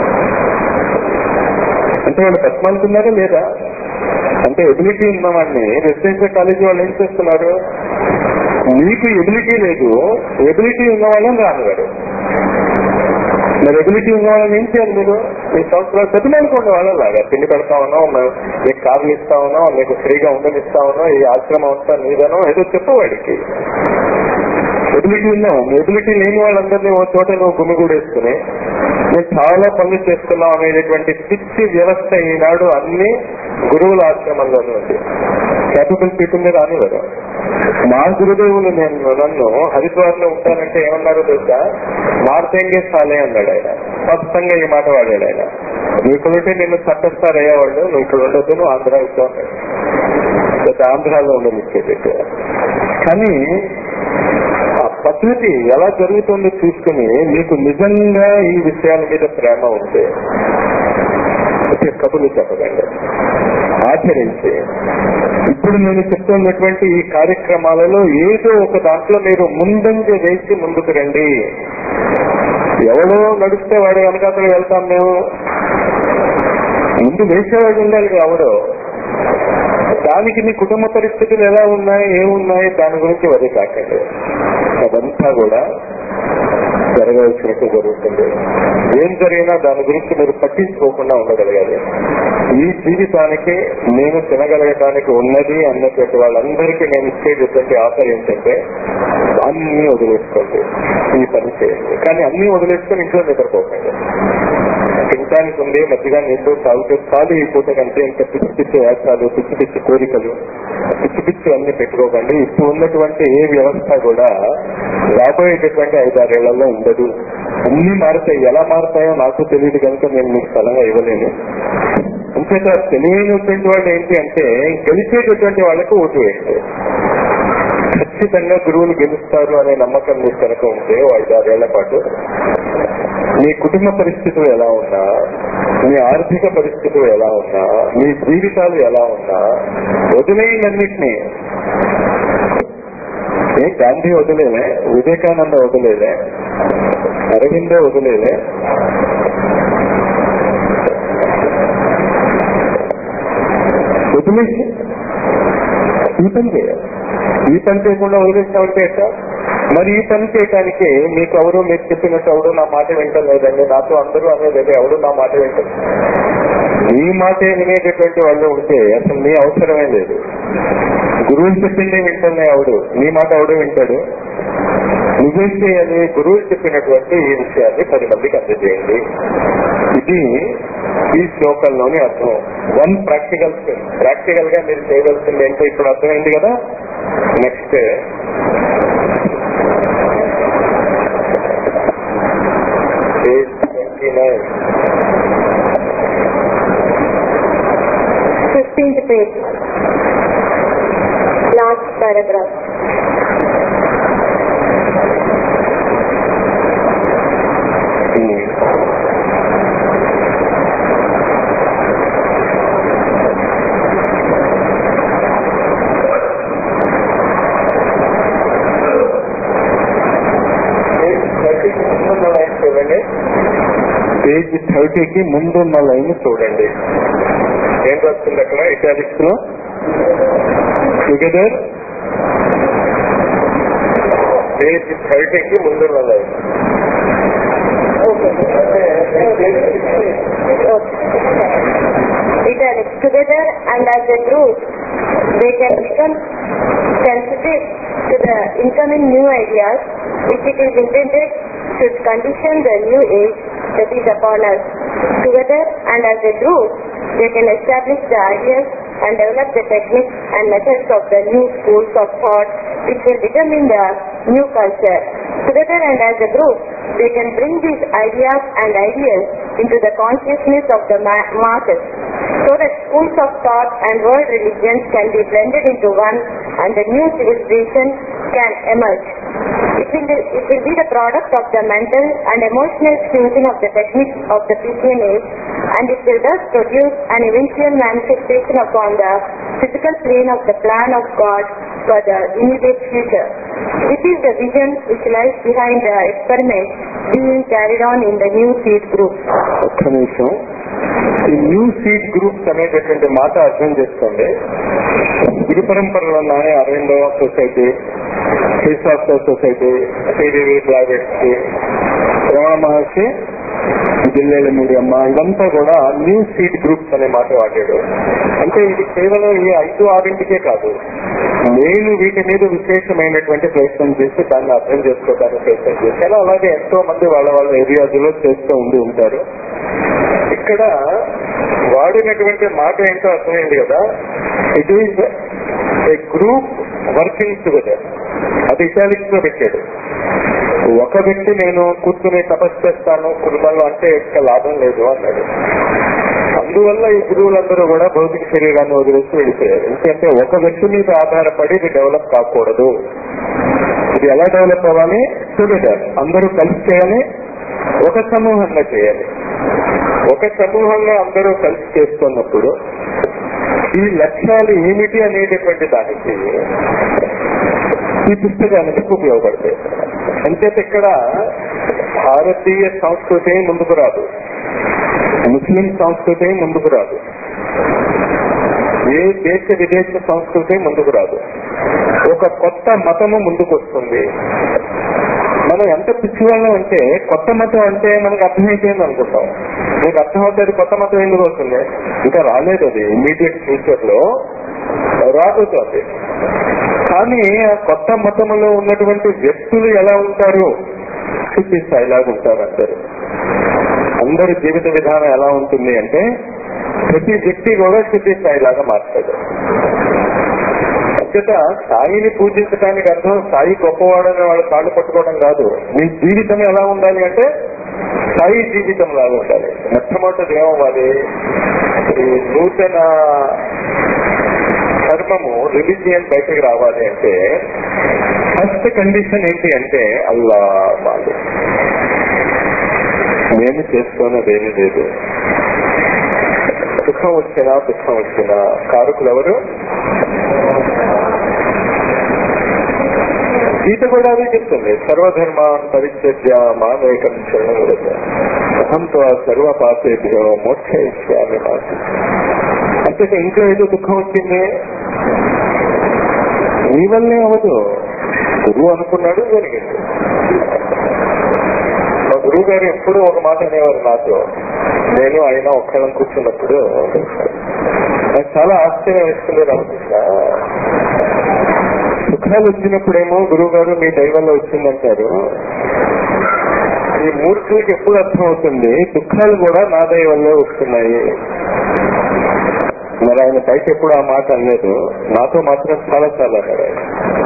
అంటే వాళ్ళు బతమాలుతున్నారా లేదా అంటే ఎబిలిటీ ఉన్నవాడిని రెసిడెన్షియల్ కాలేజీ వాళ్ళు ఏం చేస్తున్నారు మీకు ఎబిలిటీ లేదు ఎబిలిటీ ఉన్న వాళ్ళని రానివారు మరి ఎబిలిటీ ఉన్న వాళ్ళని ఏం చేయాలి మీరు మీ సంవత్సరాలు చదివిననుకోండి వాళ్ళలాగా తిండి పెడతా ఉన్నాం మేము మీకు కార్లు ఇస్తా ఉన్నాం మీకు ఫ్రీగా ఉండనిస్తా ఉన్నాం ఈ ఆశ్రమం అంతా నీదనో ఏదో చెప్పవాడికి ఎబిలిటీ ఉన్నాం ఎబిలిటీ లేని వాళ్ళందరినీ ఓ చోట నువ్వు గుమిగూడేసుకుని మేము చాలా పనులు చేసుకున్నాం అనేటటువంటి పిచ్చి వ్యవస్థ ఈనాడు అన్ని గురువుల ఆశ్రమంలోనే ఉంది క్యాపిటల్ పీపుల్ మీద రానివారు మా గురుదేవులు నేను నన్ను హరిద్వార్ లో ఉంటానంటే ఏమన్నారో తెలుసా మార్తేంగే సాలే అన్నాడు ఆయన స్పష్టంగా ఈ మాట వాడాడు ఆయన నువ్వు ఇక్కడ ఉంటే నిన్ను చట్టస్తారయ్యా వాళ్ళు నువ్వు ఇక్కడ ఉండొద్దు నువ్వు ఆంధ్ర ఉంటావు ఆంధ్రాలో ఉండనిచ్చేటట్టు కానీ ఆ పద్ధతి ఎలా జరుగుతుందో చూసుకుని మీకు నిజంగా ఈ విషయాల మీద ప్రేమ ఉంటే ఒకే కబులు చెప్పకండి ఆచరించి ఇప్పుడు నేను చెప్తున్నటువంటి ఈ కార్యక్రమాలలో ఏదో ఒక దాంట్లో మీరు ముందంజ వేసి ముందుకు రండి ఎవడో నడిస్తే వాడు వెనకాతలు వెళ్తాం మేము ముందు వేసేవాడు ఉండాలి ఎవడో దానికి మీ కుటుంబ పరిస్థితులు ఎలా ఉన్నాయి ఏమున్నాయి దాని గురించి వరి కాకండి అదంతా కూడా జరగవలసినట్టు జరుగుతుంది ఏం జరిగినా దాని గురించి మీరు పట్టించుకోకుండా ఉండగలగాలి ఈ జీవితానికి నేను తినగలగటానికి ఉన్నది అన్నటువంటి వాళ్ళందరికీ నేను ఇచ్చేటటువంటి ఆఫర్ ఏంటంటే అన్ని వదిలేసుకోండి ఈ పని చేయండి కానీ అన్ని వదిలేసుకొని ఇంట్లో నిద్రపోకండి తినడానికి ఉంది మధ్యగా నీళ్ళు తాగితే చాలు ఈ పూట కంటే ఇంకా పిచ్చి పిచ్చి వేషాలు పిచ్చి పిచ్చి కోరికలు పిచ్చి పిచ్చి అన్ని పెట్టుకోకండి ఇప్పుడు ఉన్నటువంటి ఏ వ్యవస్థ కూడా రాబోయేటటువంటి ఐదారేళ్లలో ఉండదు అన్ని మారుతాయి ఎలా మారుతాయో నాకు తెలియదు కనుక నేను మీకు స్థలంగా ఇవ్వలేను అంతేత తెలియనటువంటి వాళ్ళు ఏంటి అంటే గెలిచేటటువంటి వాళ్ళకు ఓటు వేయండి ఖచ్చితంగా గురువులు గెలుస్తారు అనే నమ్మకం మీకు కనుక ఉంటే ఐదారేళ్ల పాటు మీ కుటుంబ పరిస్థితులు ఎలా ఉన్నా మీ ఆర్థిక పరిస్థితులు ఎలా ఉన్నా మీ జీవితాలు ఎలా ఉన్నా వదిలేయనన్నిటినీ ఏ గాంధీ వదిలేలే వివేకానంద వదిలేలే అరవిందో వదిలేలే వదిలేసి ఈ పని చేయాలి ఈ పని చేయకుండా వదిలేస్తామంటే ఎట్లా మరి ఈ పని చేయటానికి మీకు ఎవరు మీరు చెప్పినట్టు ఎవరు నా మాట వింటలేదండి నాతో అందరూ అనేది ఎవరు నా మాట వింటారు మీ మాట వినేటటువంటి వాళ్ళు ఉంటే అసలు మీ అవసరమే లేదు గురువులు చెప్పిందే వింటున్నా ఎవడు నీ మాట ఎవడు వింటాడు నువ్వేం చేయాలి గురువులు చెప్పినటువంటి ఈ విషయాన్ని పది మందికి అందజేయండి ఇది ఈ శ్లోకంలోని అర్థం వన్ ప్రాక్టికల్ ప్రాక్టికల్ గా మీరు చేయవలసింది ఏంటో ఇప్పుడు అర్థమైంది కదా next page twenty nine 15th page. Last paragraph. చూడండి పేజ్ థర్టీకి ముందున్న లైన్ చూడండి ఏం రాస్తుంది అక్కడ ఇటాలిక్స్ లో టుగెదర్ పేజ్ థర్టీకి ముందున్న line Italics together and as a group, they can become sensitive to the incoming new ideas which it is intended should condition the new age that is upon us. Together and as a group, they can establish the ideas and develop the techniques and methods of the new schools of thought which will determine the new culture. Together and as a group, they can bring these ideas and ideals into the consciousness of the ma- masses so that schools of thought and world religions can be blended into one and the new civilization can emerge. It will, it will be the product of the mental and emotional fusion of the techniques of the Christian age and it will thus produce an eventual manifestation upon the physical plane of the plan of God for the immediate future. This is the vision which lies behind the experiment being carried on in the new seed group. ఒక్క నిమిషం ఈ new seed groups అనేటటువంటి మాట అర్థం చేసుకోండి గురు పరంపరలో ఉన్నాయి అరవిందో సొసైటీ శ్రీశాస్త్ర సొసైటీ శ్రీదేవి బ్లాగెట్స్కి రమణ మహర్షి జిల్లేల మీడియమ్మ ఇదంతా కూడా న్యూ సీడ్ గ్రూప్స్ అనే మాట వాడాడు అంటే ఇది కేవలం ఈ ఐదు ఆరింటికే కాదు నేను వీటి మీద విశేషమైనటువంటి ప్రయత్నం చేసి దాన్ని అర్థం చేసుకోవడానికి ప్రయత్నం చేశాను అలాగే ఎంతో మంది వాళ్ళ వాళ్ళ ఏరియాస్ లో చేస్తూ ఉండి ఉంటారు ఇక్కడ వాడినటువంటి మాట ఏంటో అర్థమైంది కదా it is a group working together అది ఇటాలిక్స్ లో పెట్టాడు ఒక వ్యక్తి నేను కూర్చుని తపస్సు చేస్తాను కుటుంబంలో అంటే ఇంకా లాభం లేదు అన్నాడు అందువల్ల ఈ గురువులందరూ కూడా భౌతిక శరీరాన్ని వదిలేసి వెళ్ళిపోయారు ఎందుకంటే ఒక వ్యక్తి మీద ఆధారపడి ఇది డెవలప్ కాకూడదు ఇది ఎలా డెవలప్ అవ్వాలి టుగెదర్ అందరూ కలిసి చేయాలి ఒక సమూహంగా చేయాలి ఒక సమూహంగా అందరూ కలిసి చేస్తున్నప్పుడు ఈ లక్ష్యాలు ఏమిటి అనేటటువంటి దానికి ఈ పుస్తకానికి ఉపయోగపడతాయి అంచేత ఇక్కడ భారతీయ సంస్కృతి ముందుకు రాదు ముస్లిం సంస్కృతి ముందుకు రాదు ఏ దేశ విదేశ సంస్కృతి ముందుకు రాదు ఒక కొత్త మతము ముందుకు వస్తుంది మనం ఎంత పిచ్చివాళ్ళం అంటే కొత్త మతం అంటే మనకు అర్థమైపోయింది అనుకుంటాం మీకు అర్థమవుతుంది కొత్త మతం ఎందుకు వస్తుంది ఇంకా రాలేదు అది ఇమీడియట్ ఫ్యూచర్ లో రాబోతోంది కానీ ఆ కొత్త మతములో ఉన్నటువంటి వ్యక్తులు ఎలా ఉంటారు శుద్ధి స్థాయిలాగా ఉంటారు అందరు అందరి జీవిత విధానం ఎలా ఉంటుంది అంటే ప్రతి వ్యక్తి కూడా శుద్ధి స్థాయిలాగా మారుతాడు అంతేత సాయిని పూజించడానికి అర్థం సాయి గొప్పవాడని వాళ్ళు కాళ్ళు పట్టుకోవడం కాదు మీ జీవితం ఎలా ఉండాలి అంటే సాయి జీవితం లాగా ఉండాలి మొట్టమొదటి ఏమవ్వాలి ఈ నూతన ధర్మము రిలీజియన్ బయటకు రావాలి అంటే ఫస్ట్ కండిషన్ ఏంటి అంటే అల్లా వాళ్ళు నేను చేసుకున్నది ఏమీ లేదు సుఖం వచ్చినా దుఃఖం వచ్చినా కారకులు ఎవరు గీత కూడా అదే చెప్తుంది సర్వధర్మ పరిత్యజ్య మామేకం శరణం అహంతో సర్వ పాపేభ్యో మోక్ష ఇష్యామి మాసి అంటే ఇంట్లో ఏదో దుఃఖం వచ్చింది నీ వల్లే అవ్వదు గురువు అనుకున్నాడు జరిగింది మా గురువు గారు ఎప్పుడూ ఒక మాట అనేవారు నాతో నేను ఆయన ఒక్కళ్ళం కూర్చున్నప్పుడు నాకు చాలా ఆశ్చర్యం వేస్తుంది రామకృష్ణ సుఖాలు వచ్చినప్పుడేమో గురువు గారు మీ దైవంలో వచ్చిందంటారు ఈ మూర్ఖులకి ఎప్పుడు అర్థం అవుతుంది దుఃఖాలు కూడా నా దైవంలో వస్తున్నాయి మరి ఆయన పైకి ఎప్పుడు ఆ మాట అనలేదు నాతో మాత్రం చాలా చాలా అన్నారు ఆయన.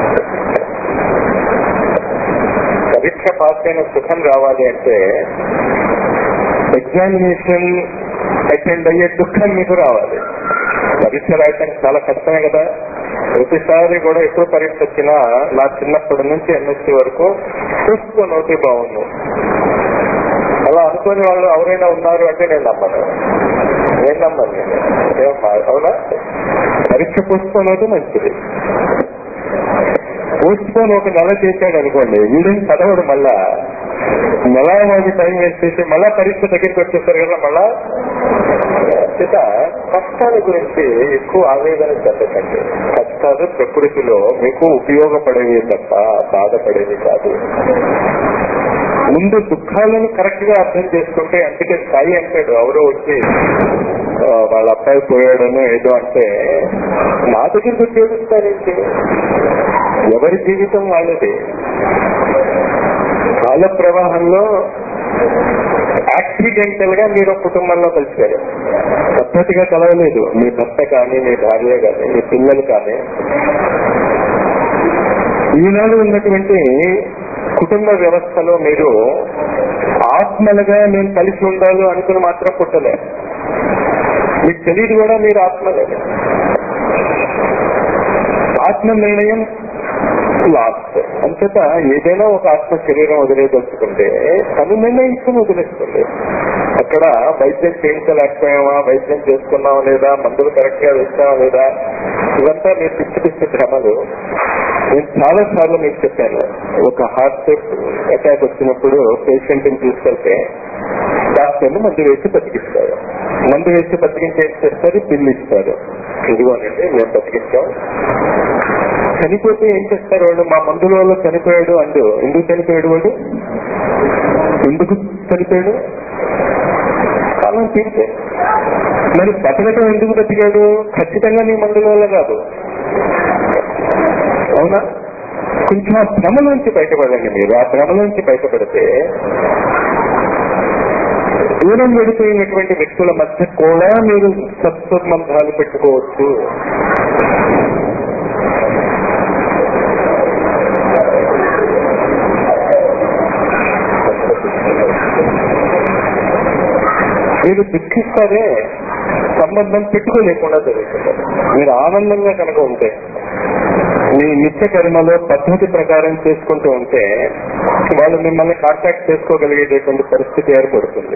పరీక్ష పాస్ అయిన సుఖం రావాలి అంటే ఎగ్జామినేషన్ అటెండ్ అయ్యే దుఃఖం మీకు రావాలి పరీక్ష రాయటానికి చాలా కష్టమే కదా ప్రతిసారి కూడా ఎప్పుడు పరీక్ష వచ్చినా నా చిన్నప్పటి నుంచి ఎంఎస్సీ వరకు చూసుకొని అవుతే బాగుండు అలా అనుకునే వాళ్ళు ఎవరైనా ఉన్నారు అంటే నేను నమ్మను నేను నమ్మను నేను ఏం మా- అవునా పరీక్ష పోస్ట్పోన్ అయితే మంచిది పోస్ట్పోన్ ఒక నెల చేశాడు అనుకోండి వీడిని చదవడు మళ్ళా నెల వాడి టైం వేస్ట్ చేసి మళ్ళా పరీక్ష దగ్గరికి వచ్చేస్తారు కదా మళ్ళా చేత కష్టాల గురించి ఎక్కువ ఆవేదన చెందకండి కష్టాలు ప్రకృతిలో మీకు ఉపయోగపడేవి తప్ప బాధపడేవి కాదు ముందు దుఃఖాలను కరెక్ట్ గా అర్థం చేసుకుంటే అందుకే సాయి అంటాడు ఎవరో వచ్చి ఆ, వాళ్ళ అబ్బాయి పోయాడను ఏదో అంటే నా దగ్గరికి ఉపయోగిస్తారేంటి ఎవరి జీవితం వాళ్ళది కాల ప్రవాహంలో యాక్సిడెంటల్ గా మీరు ఒక కుటుంబంలో కలిసారు పద్ధతిగా కలవలేదు మీ భర్త కానీ మీ భార్య కానీ మీ పిల్లలు కానీ ఈనాడు ఉన్నటువంటి కుటుంబ వ్యవస్థలో మీరు ఆత్మలుగా నేను కలిసి ఉండాలి అనుకుని మాత్రం పుట్టలే మీకు తెలియదు కూడా మీరు ఆత్మలే ఆత్మ నిర్ణయం లాస్ట్ అంతట ఏదైనా ఒక ఆత్మ శరీరం వదిలేదలుచుకుంటే తను నిర్ణయించుకుని వదిలేస్తుంది అక్కడ వైద్యం చేయించలేకపోయామా వైద్యం చేసుకున్నావా లేదా మందులు కరెక్ట్ గా వేస్తావా లేదా ఇవంతా మీరు పిచ్చి పిచ్చి భ్రమలు నేను చాలా సార్లు మీకు చెప్పాను ఒక హార్ట్ అటాక్ వచ్చినప్పుడు పేషెంట్ ని తీసుకెళ్తే డాక్టర్లు మందు వేసి బతికిస్తారు మందు వేసి బతికించి ఏం చేస్తారు బిల్లు ఇస్తారు ఇదిగోనండి మేము బతికించాం చనిపోతే ఏం చేస్తారు వాడు మా మందుల వల్ల చనిపోయాడు అండు ఎందుకు చనిపోయాడు వాడు ఎందుకు చనిపోయాడు కాలం తీరితే మరి బతకటం ఎందుకు బతికాడు ఖచ్చితంగా నీ మందుల వల్ల కాదు అవునా కొంచెం ఆ భ్రమ నుంచి బయటపడండి మీరు ఆ భ్రమ నుంచి బయటపడితే దూరం వెళ్ళిపోయినటువంటి వ్యక్తుల మధ్య కూడా మీరు సత్సంబంధాలు పెట్టుకోవచ్చు మీరు దుఃఖిస్తారే సంబంధం పెట్టుకోలేకుండా జరుగుతుంది మీరు ఆనందంగా కనుక ఉంటే మీ నిత్య కర్మలో పద్ధతి ప్రకారం చేసుకుంటూ ఉంటే వాళ్ళు మిమ్మల్ని కాంటాక్ట్ చేసుకోగలిగేటటువంటి పరిస్థితి ఏర్పడుతుంది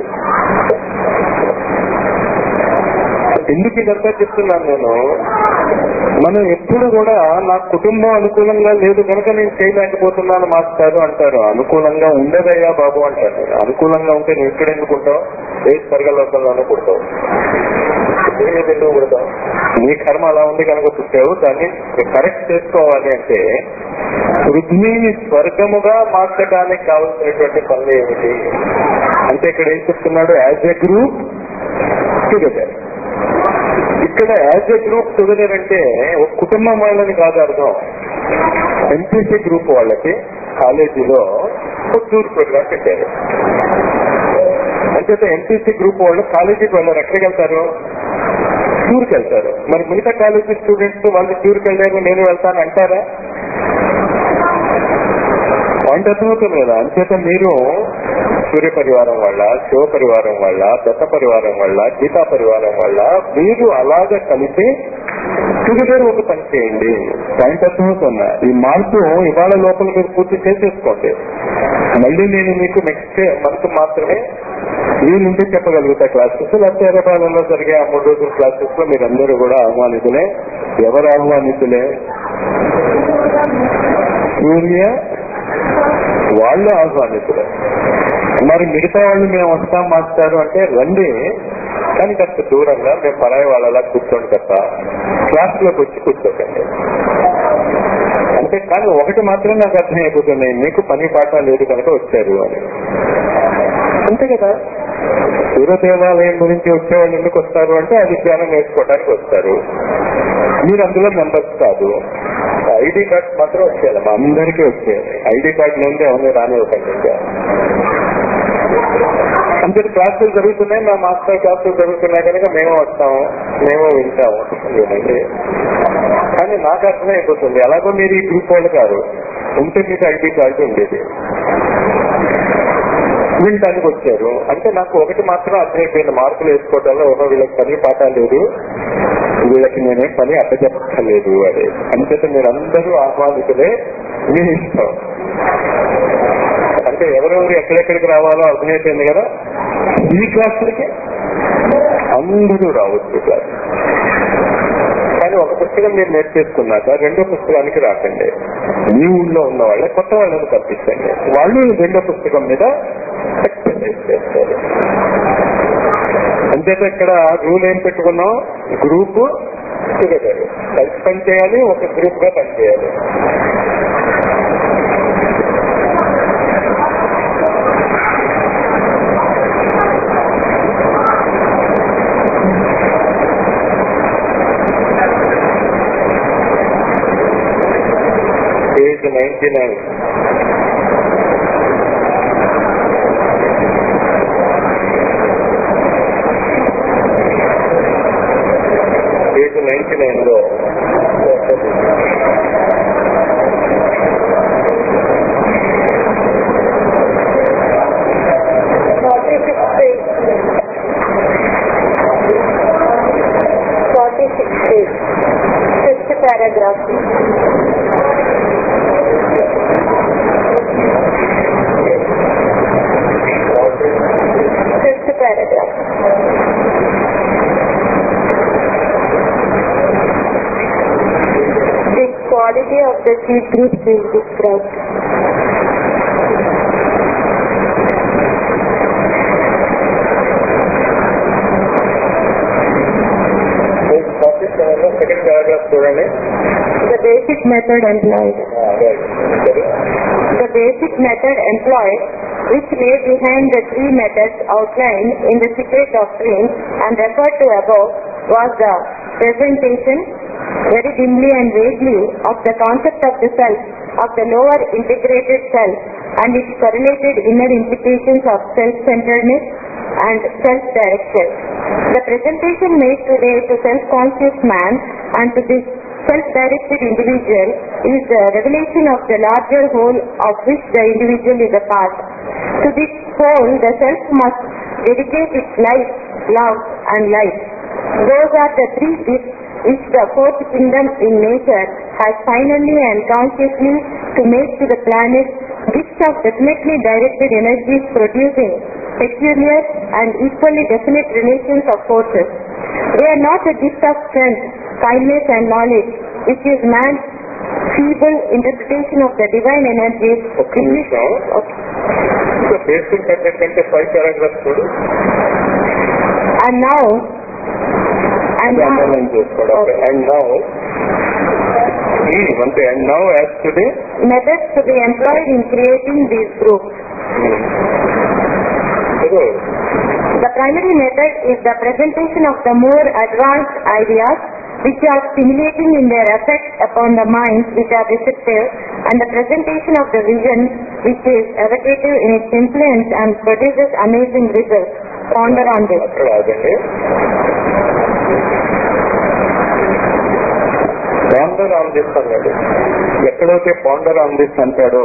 ఎందుకు ఇదంతా చెప్తున్నాను నేను మనం ఎప్పుడు కూడా నా కుటుంబం అనుకూలంగా లేదు కనుక నేను చేయలేకపోతున్నాను మాస్టారు అంటారు అనుకూలంగా ఉండదయ్యా బాబు అంటారు నేను. అనుకూలంగా ఉంటే నువ్వు ఇక్కడ ఎందుకు ఉంటావు ఏ స్వర్గలోకంలోనే పుడతావు ఏది ఎందుకు పుడతావు నీ కర్మ అలా ఉంది కనుక పుట్టావు దాన్ని కరెక్ట్ చేసుకోవాలి అంటే పృథ్వీని స్వర్గముగా మార్చడానికి కావాల్సినటువంటి పనులు ఏమిటి అంటే ఇక్కడ ఏం చెప్తున్నాడు యాజ్ ఎ గ్రూప్ టుగెదర్ ఇక్కడ యాజ్ ఎ గ్రూప్ టుగెదర్ అంటే ఒక కుటుంబం వాళ్ళని కాదు అర్థం ఎంపీసీ గ్రూప్ వాళ్ళకి కాలేజీలో ఒక టూర్ ప్రోగ్రామ్ పెట్టారు అంచేత ఎంపీసీ గ్రూప్ వాళ్ళు కాలేజీకి వెళ్ళారు ఎక్కడికి వెళ్తారు టూర్కి వెళ్తారు మరి మిగతా కాలేజీ స్టూడెంట్స్ వాళ్ళు టూర్కి వెళ్ళారు నేను వెళ్తాను అంటారా పాయింట్ అర్థమవుతుంది కదా అంచేత మీరు సూర్య పరివారం వల్ల శివ పరివారం వల్ల దత్త పరివారం వల్ల గీతా పరివారం వల్ల మీరు అలాగ కలిసి టుగెదర్ ఒక పని చేయండి పాయింట్ అర్థమవుతుందా ఈ మార్పు ఇవాళ లోపల మీరు పూర్తి చేసేసుకోండి మళ్ళీ నేను మీకు నెక్స్ట్ మంత్ మాత్రమే వీలుంటే చెప్పగలుగుతా క్లాసెస్ లేకపోతే ఎర్రపాలెంలో జరిగే ఆ మూడు రోజుల క్లాసెస్ లో మీరందరూ కూడా ఆహ్వానితులే ఎవరు ఆహ్వానితులే సూర్య వాళ్ళు ఆహ్వానితులే మరి మిగతా వాళ్ళు మేము వస్తాం మాస్టారు అంటే రండి కానీ కాస్త దూరంగా మేము పరాయి వాళ్ళలా కూర్చోండి తప్ప క్లాస్ లోకి వచ్చి కూర్చోకండి అంటే కానీ ఒకటి మాత్రం నాకు అర్థమైపోతుంది మీకు పని పాట లేదు కనుక వచ్చారు అని అంతే కదా సూర్యదేవాలయం గురించి వచ్చేవాళ్ళు ఎందుకు వస్తారు అంటే అది ధ్యానం నేర్చుకోవడానికి వస్తారు మీరు అందులో మెంబర్స్ కాదు ఐడి కార్డ్ మాత్రం వచ్చేయాలి మా అందరికీ వచ్చేయాలి ఐడి కార్డు లేని ఎవరిని రానివ్వకండి ఇంకా అంతే క్లాసులు జరుగుతున్నాయి మా మాస్టర్ క్లాసులు జరుగుతున్నాయి కనుక మేము వస్తాము మేము వింటాము ఏమండి కానీ నాకు అర్థమైపోతుంది ఎలాగో మీరు ఈ గ్రూప్ వాళ్ళు కాదు ఉంటే మీకు ఐడి కార్డు ఉండేది వినటానికి వచ్చారు అంటే నాకు ఒకటి మాత్రం అర్థమైపోయింది మార్కులు వేసుకోవడంలో ఒక వీళ్ళకి పని పాట లేదు వీళ్ళకి నేనేం పని అడ్డజెప్పలేదు అది అంచేత మీరందరూ ఆహ్వానితులే మీ ఇష్టం అంటే ఎవరెవరు ఎక్కడెక్కడికి రావాలో అర్థమైపోయింది కదా ఈ క్లాసులకి అందరూ రావచ్చు క్లాస్ కానీ ఒక పుస్తకం మీరు నేర్చేసుకున్నాక రెండో పుస్తకానికి రాకండి మీ ఊళ్ళో ఉన్న వాళ్ళే కొత్త వాళ్ళని పంపించండి వాళ్ళు రెండో పుస్తకం మీద ఎక్సర్సైజ్ చేస్తారు అంతేత ఇక్కడ రూల్ ఏం పెట్టుకున్నాం గ్రూప్ టుగెదర్ కలిసి పని చేయాలి ఒక గ్రూప్ గా పనిచేయాలి page ninety nine page ninety nine లో Forty-six page. Forty-six page. Fifth paragraph. Fifth paragraph. The quality of the seed groups is described. Page forty seven లో సెకండ్ పారాగ్రాఫ్ చూడండి The basic method employed. ఆ, right. సరే. The basic method employed, which lay behind the three methods outlined in the secret doctrine and referred to above, was the presentation, very dimly and vaguely, of the concept of the self, of the lower integrated self, and its correlated inner implications of self-centeredness and self-direction. The presentation made today to self-conscious man and to this self-directed individual is the revelation of the larger whole of which the individual is a part. To this whole, the self must dedicate its life, love and life. Those are the three gifts which the fourth kingdom in nature has finally and consciously to make to the planet gifts of definitely directed energies producing peculiar and equally definite relations of forces. They are not a gift of strength, kindness and knowledge, which is man's feeble interpretation of the divine energies. ఒక్క నిమిషం Okay. ఇంకా basic method కంటే five paragraph చూడు And now, and now, underline చేసుకోవడం and now అంతే and now as to the methods to be employed in creating these groups. The primary method is the presentation of the more advanced ideas which are stimulating in their effect upon the minds which are receptive and the presentation of the vision which is evocative in its influence and produces amazing results. Ponder on this. అక్కడ ఆగండి ponder on this అన్నాడు ఎక్కడైతే ponder on this అంటాడో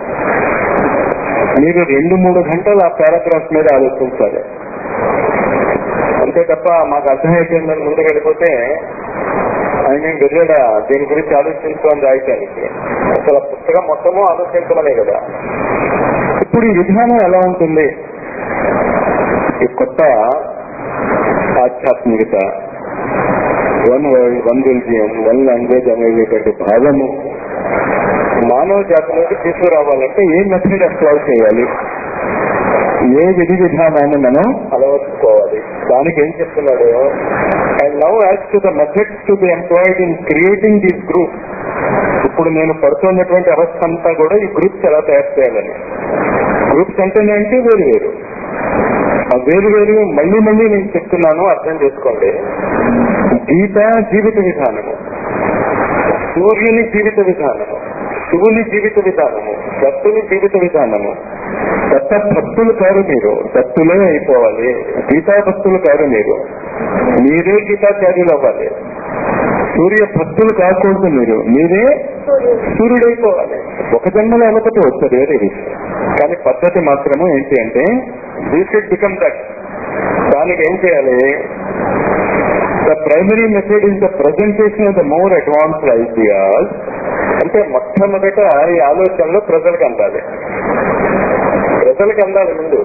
మీరు రెండు మూడు గంటలు ఆ paragraph మీద ఆలోచించాలి అంతే తప్ప మాకు అర్థమైపోయిందని ముందుకు వెళ్ళిపోతే ఆయన వెళ్ళాడా దీని గురించి ఆలోచించుకొని రాయటానికి అసలు ఆ పుస్తకం మొత్తము ఆలోచించమనే కదా ఇప్పుడు ఈ విధానం ఎలా ఉంటుంది ఈ కొత్త ఆధ్యాత్మికత one world one religion one language అనేటువంటి భావము మానవ జాతిలోకి తీసుకురావాలంటే ఏ మెథడ్ అప్లై చేయాలి ఏ విధి విధానాన్ని మనం అలవర్చుకోవాలి దానికి ఏం చెప్తున్నాడు and now as to the methods to be employed in creating this group ఇప్పుడు నేను పడుతున్నటువంటి అవస్థ అంతా కూడా ఈ గ్రూప్స్ ఎలా తయారు చేయాలని గ్రూప్స్ అంటేనంటే వేరు వేరు ఆ వేరు వేరు మళ్ళీ మళ్ళీ నేను చెప్తున్నాను అర్థం చేసుకోండి గీత జీవిత విధానము సూర్యుని జీవిత విధానము శివుని జీవిత విధానము దత్తుని జీవిత విధానము దత్త భక్తులు కారు మీరు దత్తులే అయిపోవాలి గీతా భక్తులు కారు మీరు మీరే గీతాచార్యులు అవ్వాలి సూర్య భక్తులు కాకూడదు మీరు మీరే సూర్యుడైపోవాలి ఒక జన్మలో అనుకుంటే వస్తుంది వేరే విషయం కానీ పద్ధతి మాత్రము ఏంటి అంటే వీ షుడ్ బికమ్ దట్ దానికి ఏం చేయాలి the primary method is the presentation of the more advanced ideas అంటే మొట్టమొదట ఈ ఆలోచనలో ప్రజలకు అందాలి ప్రజలకు అందాలి ముందు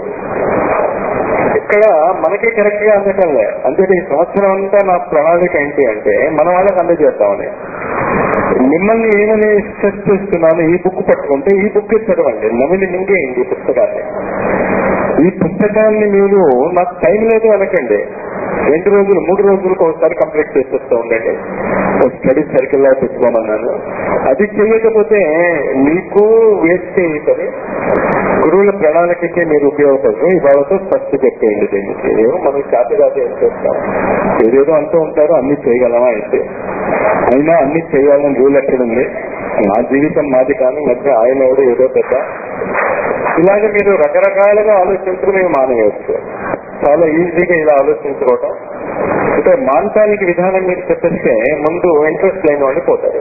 ఇక్కడ మనకి కరెక్ట్ గా అందటం లే అంటే ఈ సంవత్సరం అంతా నా ప్రణాళిక ఏంటి అంటే మన వాళ్ళకి అందజేద్దామని మిమ్మల్ని ఏమని స్ట్రెస్ చేస్తున్నాను ఈ బుక్ పట్టుకుంటే ఈ బుక్ చదవండి నమిలి మింగేయండి ఈ పుస్తకాన్ని ఈ పుస్తకాన్ని మీరు నాకు టైం లేదు అనకండి రెండు రోజులు మూడు రోజులకు ఒకసారి కంప్లీట్ చేసేస్తూ ఉండండి ఒక స్టడీ సర్కిల్ లా పెట్టుకోమన్నాను అది చేయకపోతే మీకు వేస్ట్ అవుతుంది గురువుల ప్రణాళికకే మీరు ఉపయోగపడరు ఇవాళతో ఫస్ట్ చెప్పేయండి దీనికి ఏమో మనకి చేత కాదు ఏం చేస్తాం ఏదేదో అంటూ ఉంటారో అన్ని చేయగలమా అయితే అయినా అన్ని చేయాలని రూల్ ఎక్కడుంది నా జీవితం మాది కానీ మధ్య ఆయన ఎవరు ఏదో పెద్ద ఇలాగ మీరు రకరకాలుగా ఆలోచించడం మేము మానేయవచ్చు చాలా ఈజీగా ఇలా ఆలోచించుకోవటం అంటే మాంసానికి విధానం మీరు చెప్పేస్తే ముందు ఇంట్రెస్ట్ లేని వాళ్ళు పోతారు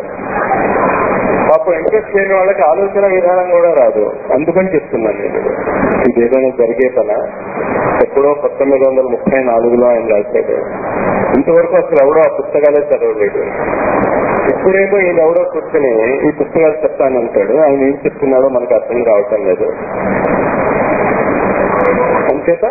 పాపం ఇంట్రెస్ట్ లేని వాళ్ళకి ఆలోచన విధానం కూడా రాదు అందుకని చెప్తున్నాను నేను ఇది ఏదైనా జరిగే పన ఎప్పుడో పంతొమ్మిది వందల ముప్పై నాలుగులో ఆయన రాశాడు ఇంతవరకు అసలు ఎవడో ఆ పుస్తకాలే చదవలేదు ఇప్పుడేమో ఈయన ఎవడో కూర్చొని ఈ పుస్తకాలు చెప్తానంటాడు ఆయన ఏం చెప్తున్నాడో మనకు అర్థం కావటం లేదు అంచేత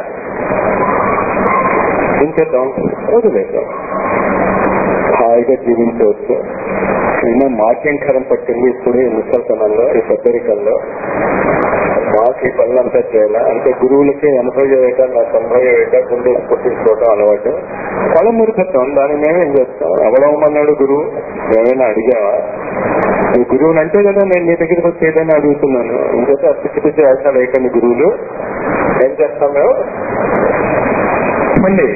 ఏం చేద్దాం వదిలేద్దాం హాయిగా జీవించవచ్చు అయినా మాకేం కరం పట్టింది ఇప్పుడు ఈ ముసల్తనంలో ఈ పెద్దరికంలో మాకు ఈ పనులంతా చేయాలా అంటే గురువులకి ఎనభై ఏట నా తొంభై ఏట గుండె పుట్టించుకోవటం అలవాటు వాళ్ళ మురికత్వం దాన్ని మేమేం చేస్తాం ఎవడవమన్నాడు గురువు మేమైనా అడిగావా ఈ గురువుని అంటే కదా నేను మీ దగ్గరికి వచ్చి ఏదైనా అడుగుతున్నాను ఇంకైతే పిచ్చి పిచ్చి వేషాలు వేయకండి గురువులు ఏం చేస్తాం మేము మళ్ళీ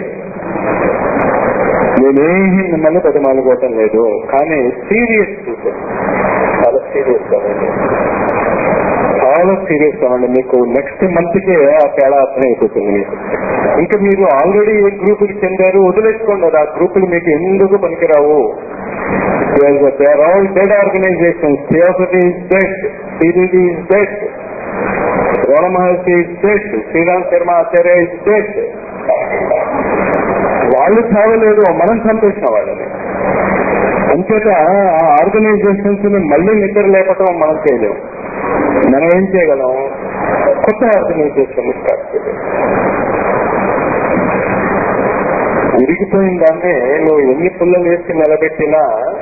నేనేమి మిమ్మల్ని బతిమాలుకోవటం లేదు కానీ సీరియస్ చాలా సీరియస్ కావండి చాలా సీరియస్ కావండి మీకు నెక్స్ట్ మంత్ కే ఆ తేడా అర్థం అయిపోతుంది మీకు ఇంకా మీరు ఆల్రెడీ ఏ గ్రూపుకి చెందారు వదిలేసుకోండి ఆ గ్రూపులు మీకు ఎందుకు పనికిరావు they are all dead organization theosophy is dead సిరీజీ is dead Ramana Maharshi is dead Shriram Sharma Acharya is dead వాళ్ళు చావలేదు మనం చంపేసిన వాళ్ళని అంచేత ఆ ఆర్గనైజేషన్స్ ని మళ్ళీ నిద్ర లేపటం మనం చేయలేము మనం ఏం చేయగలం కొత్త ఆర్గనైజేషన్ స్టార్ట్ చేయలేము విరిగిపోయిన దాన్ని నువ్వు ఎన్ని పుల్లలు వేసి నిలబెట్టినా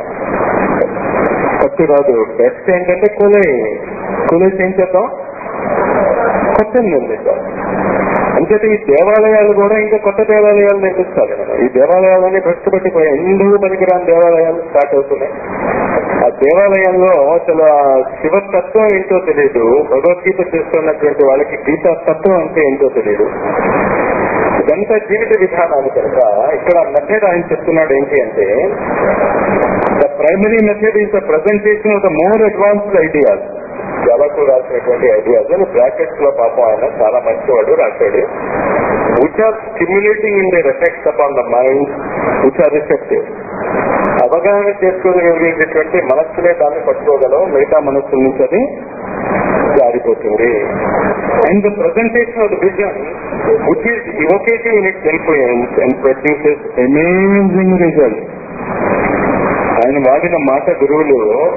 కొత్త రాదు బెస్ట్ ఏంటంటే కూలే కూలేసి ఏం చేద్దాం కొత్త నిర్మిద్దాం అంచేత ఈ దేవాలయాలు కూడా ఇంకా కొత్త దేవాలయాలు నిర్మిస్తారు కదా ఈ దేవాలయాలన్నీ భ్రష్టు పట్టిపోయాయి ఎందుకు పనికిరాని దేవాలయాలు స్టార్ట్ అవుతున్నాయి ఆ దేవాలయంలో అసలు ఆ శివతత్వం ఏంటో తెలియదు భగవద్గీత చేస్తున్నటువంటి వాళ్ళకి గీతా తత్వం అంటే ఏంటో తెలియదు ఇదంతా జీవిత విధానాలు కనుక ఇక్కడ మెథడ్ ఆయన చెప్తున్నాడు ఏంటి అంటే the primary method is the presentation of the more advanced ideas జవాకు రాసినటువంటి ఐడియాస్ అని బ్రాకెట్స్ లో పాపం ఆయన చాలా మంచివాడు రాశాడు which are stimulating in their effects upon the mind which are receptive అవగాహన చేసుకోగలిగేటటువంటి మనస్సులే దాన్ని పట్టుకోగలవు మిగతా మనస్సు నుంచి అది జారిపోతుంది and the presentation of the vision which is evocative in its influence and produces amazing result ఆయన వాడిన మాట గురువులు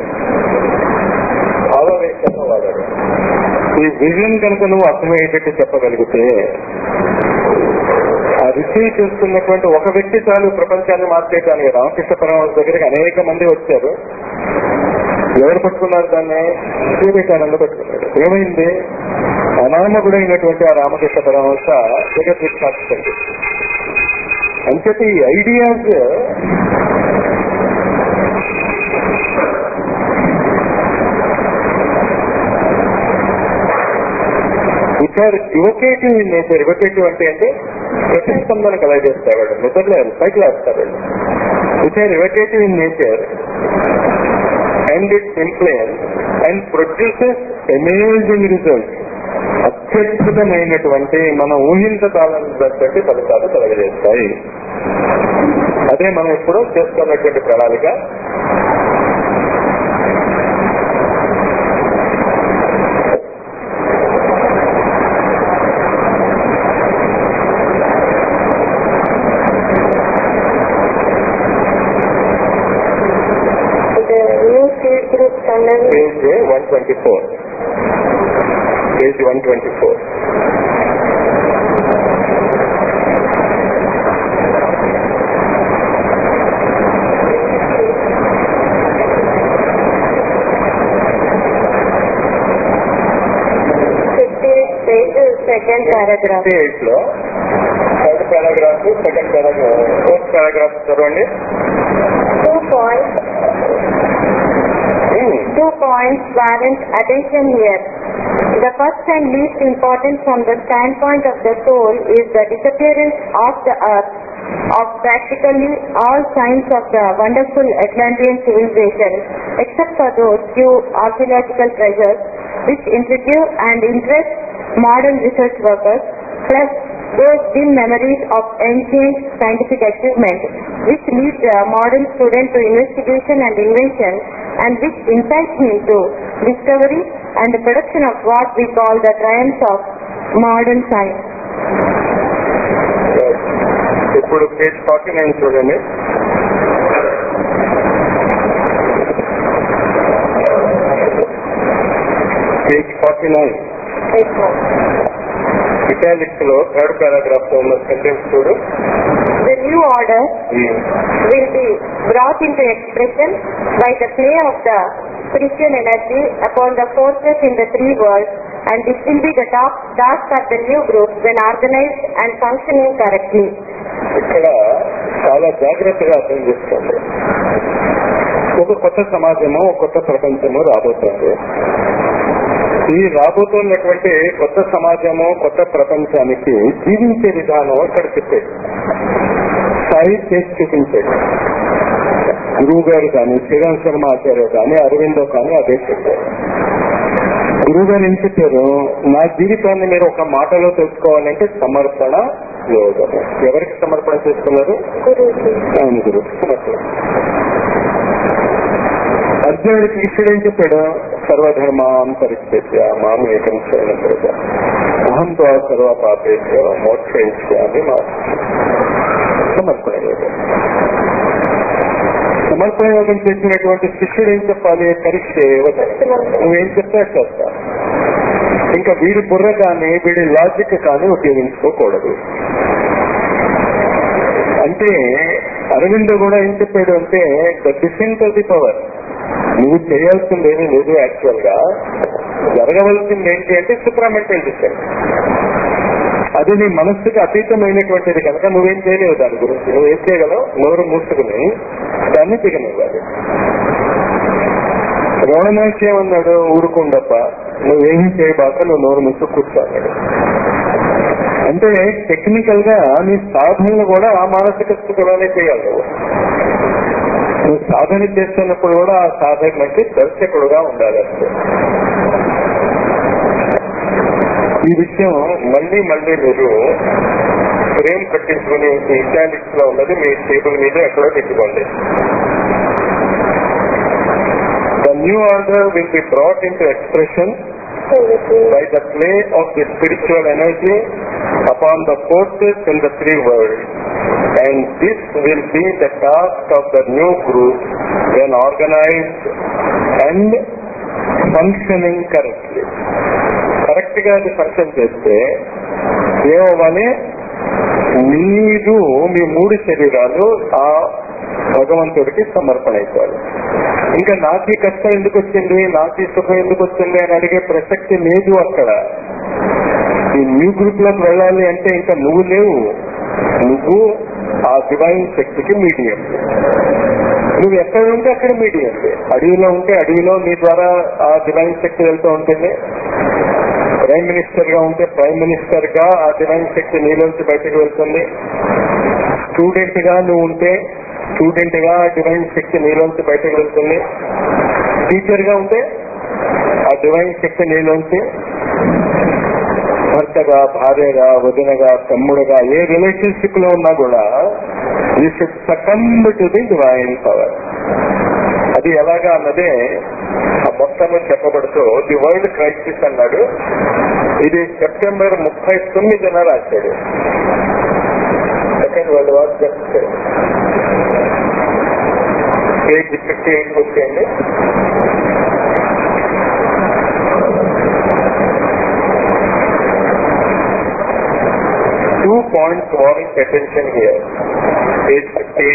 భావవేశంగా వాడారు ఈ విజన్ కనుక నువ్వు అర్థమయ్యేటట్టు చెప్పగలిగితే ఆ రిసీవ్ చేస్తున్నటువంటి ఒక వ్యక్తి చాలు ప్రపంచాన్ని మార్చేయడానికి రామకృష్ణ పరమహంస దగ్గరికి అనేక మంది వచ్చారు ఎవరు పట్టుకున్నారు దాన్ని వివేకానంద పట్టుకున్నాడు ఏమైంది అనామకుడైనటువంటి ఆ రామకృష్ణ పరమహంస జగద్విఖ్యాతుంది అంచేత ఈ ideas which are evocative in nature evocative అంటే అంటే ప్రతిస్పందన కలగజేస్తాడు వాడు నిద్రలో పైకి వేస్తాడు వాడు which are evocative in nature and its influence and produces amazing result అత్యద్భుతమైనటువంటి మన ఊహించకాలన్నటువంటి ఫలితాలు కలగజేస్తాయి అదే మనం ఇప్పుడు చేస్తున్నటువంటి ప్రణాళిక The new seed group under page one twenty four page one twenty four fifty page second paragraph. Eight లో third paragraph second paragraph fourth paragraph చదవండి Two points Hmm. two points warrant attention here. The first and least important from the standpoint of the soul is the disappearance of the earth of practically all signs of the wonderful Atlantean civilization except for those few archaeological treasures which intrigue and interest modern research workers plus those dim memories of ancient scientific achievement which lead the modern student to investigation and invention and which incite him to discovery and the production of what we call the triumphs of modern science. ఇప్పుడు page forty nine చూడండి page forty nine italics లో third paragraph లో ఉన్న sentence చూడు The new order will be brought into expression by the play of the spiritual energy upon the forces in the three worlds and this will be the task, task of the new group when organized and functioning correctly. ఇక్కడ చాలా జాగ్రత్తగా అర్థం చేసుకోండి ఒక కొత్త సమాజము ఒక కొత్త ప్రపంచము రాబోతోంది ఈ రాబోతున్నటువంటి కొత్త సమాజము కొత్త ప్రపంచానికి జీవించే విధానం ఇక్కడ చెప్పేది సాయి చేసి చూపించేది గురువు గారు కానీ శ్రీరామ్ శర్మ ఆచార్య కానీ అరవిందో కానీ అదే చెప్పారు గురువు గారు ఏం చెప్పారు నా జీవితాన్ని మీరు ఒక మాటలో తెలుసుకోవాలంటే సమర్పణ యోగం ఎవరికి సమర్పణ చేసుకున్నారు Guruji. ఆయన గురు సమర్పణ అర్జునుడికి కృష్ణుడు ఏం చెప్పాడు సర్వధర్మాన్ పరిస్థితి మాం ఏకం శరణం ప్రజ అహం తో సర్వ పాపేభ్యో మోక్షయిష్యామి మా సమర్పణ యోగం సమర్పణ యోగం చేసినటువంటి శిష్యుడు ఏం చెప్పాలి పరీక్ష నువ్వేం చెప్తే చేస్తా ఇంకా వీడి బుర్ర కానీ వీడి లాజిక్ కానీ ఉపయోగించుకోకూడదు అంటే అరవింద్ కూడా ఏం చెప్పాడు అంటే the descent of the power నువ్వు చేయాల్సింది ఏమీ లేదు యాక్చువల్ గా జరగవలసింది ఏంటి అంటే సుప్రామెంటల్ డిసెంట్ అది నీ మనస్సుకి అతీతమైనటువంటిది కనుక నువ్వేం చేయలేవు దాని గురించి నువ్వేం చేయగలవు నోరు మూసుకుని దాన్ని దిగనివ్వాలి రమణ మహర్షి ఏమన్నాడు ఊరుకుండప్ప నువ్వేం చేయబాక నువ్వు నోరు మూసు కూర్చోన్నాడు అంటే టెక్నికల్ గా నీ సాధనలు కూడా ఆ మానసిక స్థితిలోనే చేయాలి నువ్వు నువ్వు సాధన చేస్తున్నప్పుడు కూడా ఆ సాధనకి దర్శకుడుగా ఉండాలి అంతే ఈ విషయం మళ్ళీ మళ్ళీ మీరు ఫ్రేమ్ కట్టించుకుని ఇటాలిక్స్ లో ఉన్నది మీ టేబుల్ మీద ఎక్కడో పెట్టుకోండి the new order will be brought into expression by the play of the spiritual energy upon the forces in the three worlds. And this will be the task of the new group when organized and functioning correctly. Correct గా అది function చేస్తే ఏమవ్వాలి మీరు మీ మూడు శరీరాలు ఆ భగవంతుడికి సమర్పణ అయిపోవాలి ఇంకా నాకు ఈ కష్టం ఎందుకు వచ్చింది నాకు ఈ సుఖం ఎందుకు వచ్చింది అని అడిగే ప్రసక్తి లేదు అక్కడ ఈ న్యూ గ్రూప్ లోకి వెళ్ళాలి అంటే ఇంకా నువ్వు లేవు నువ్వు ఆ డివైన్ శక్తికి మీడియం నువ్వు ఎక్కడ ఉంటే అక్కడ మీడియం అడవిలో ఉంటే అడవిలో నీ ద్వారా ఆ డివైన్ శక్తి వెళ్తూ ఉంటుంది ప్రైమ్ మినిస్టర్ గా ఉంటే ప్రైమ్ మినిస్టర్ గా ఆ డివైన్ శక్తి నీలోంచి బయటకు వెళ్తుంది స్టూడెంట్ గా నువ్వు ఉంటే స్టూడెంట్ గా ఆ డివైన్ శక్తి నీలోంచి బయటకు వెళ్తుంది టీచర్ గా ఉంటే ఆ డివైన్ శక్తి నీలోంచి భర్తగా భార్యగా వదినగా తమ్ముడుగా ఏ రిలేషన్షిప్ లో ఉన్నా కూడా you should succumb to the divine power అది ఎలాగా అన్నదే ఆ మొత్తము చెప్పబడుతూ ది వరల్డ్ క్రైసిస్ అన్నాడు ఇది సెప్టెంబర్ ముప్పై తొమ్మిదిన రాశాడు second world war just page fifty eight వచ్చేయండి two points warrant attention here. Page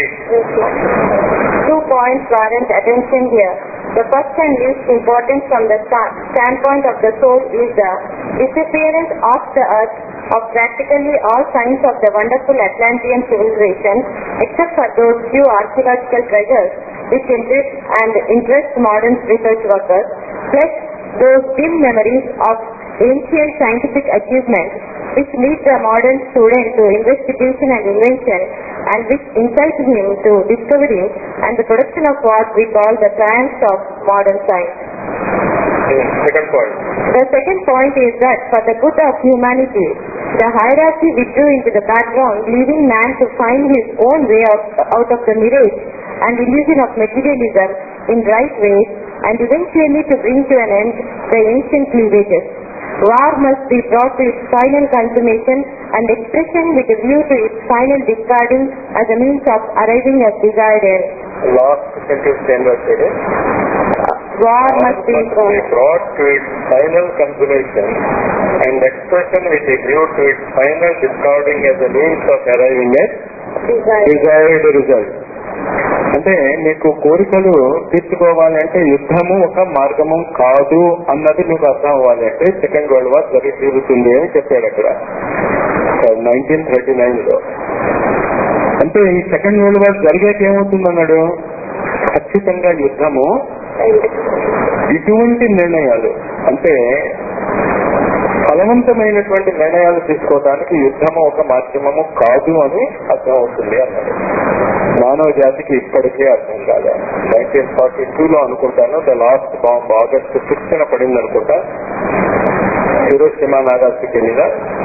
58. Two points warrant attention here. The first and least important from the sta- standpoint of the soul is the disappearance off the earth of practically all signs of the wonderful Atlantean civilization except for those few archaeological treasures which interest and interest modern research workers, plus those dim memories of ancient scientific achievements which lead the modern student to investigation and invention and which incite him to discovery and the production of what we call the triumphs of modern science. Second point. The second point is that for the good of humanity, the hierarchy withdrew into the background, leaving man to find his own way out, out of the mirage and illusion of materialism in right ways and eventually to bring to an end the ancient cleavages. War must be brought to its final consummation and expression with a view to its final discarding as a means of arriving at desired end. Last sentence end వచ్చేది War must be must be brought. brought to its final consummation and expression with a view to its final discarding as a means of arriving at Desired. desired result. అంటే నీకు కోరికలు తీర్చుకోవాలి అంటే యుద్ధము ఒక మార్గము కాదు అన్నది నీకు అర్థం అవ్వాలి అంటే సెకండ్ వరల్డ్ వార్ జరిగి తీరుతుంది అని చెప్పాడు అక్కడ నైన్టీన్ థర్టీ నైన్ లో అంటే ఈ సెకండ్ వరల్డ్ వార్ జరిగాక ఏమవుతుంది అన్నాడు ఖచ్చితంగా యుద్ధము ఇటువంటి నిర్ణయాలు అంటే ఫలవంతమైనటువంటి నిర్ణయాలు తీసుకోవడానికి యుద్ధము ఒక మాధ్యమము కాదు అని అర్థం అవుతుంది అన్నాడు మానవ జాతికి ఇప్పటికే అర్థం కాదు నైన్టీన్ ఫార్టీ టూ లో అనుకుంటాను the last bomb August sixth పడింది అనుకుంటా హిరోషిమా నాగాసికి మీద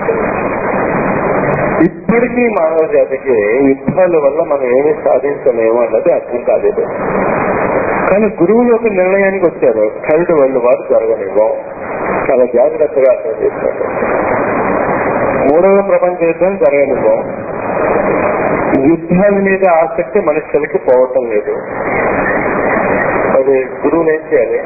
ఇప్పటికీ మానవ జాతికి యుద్ధాల వల్ల మనం ఏమి సాధించలేము అన్నది అర్థం కాలేదు కానీ గురువులు ఒక నిర్ణయానికి వచ్చారు థర్డ్ వరల్డ్ వార్ జరగనివ్వం చాలా జాగ్రత్తగా అర్థం చేశారు మూడవ ప్రపంచ యుద్ధం జరగనివ్వం యుద్ధాల మీద ఆసక్తి మనుషులకి పోవటం లేదు అది గురువులు ఏం చేయాలి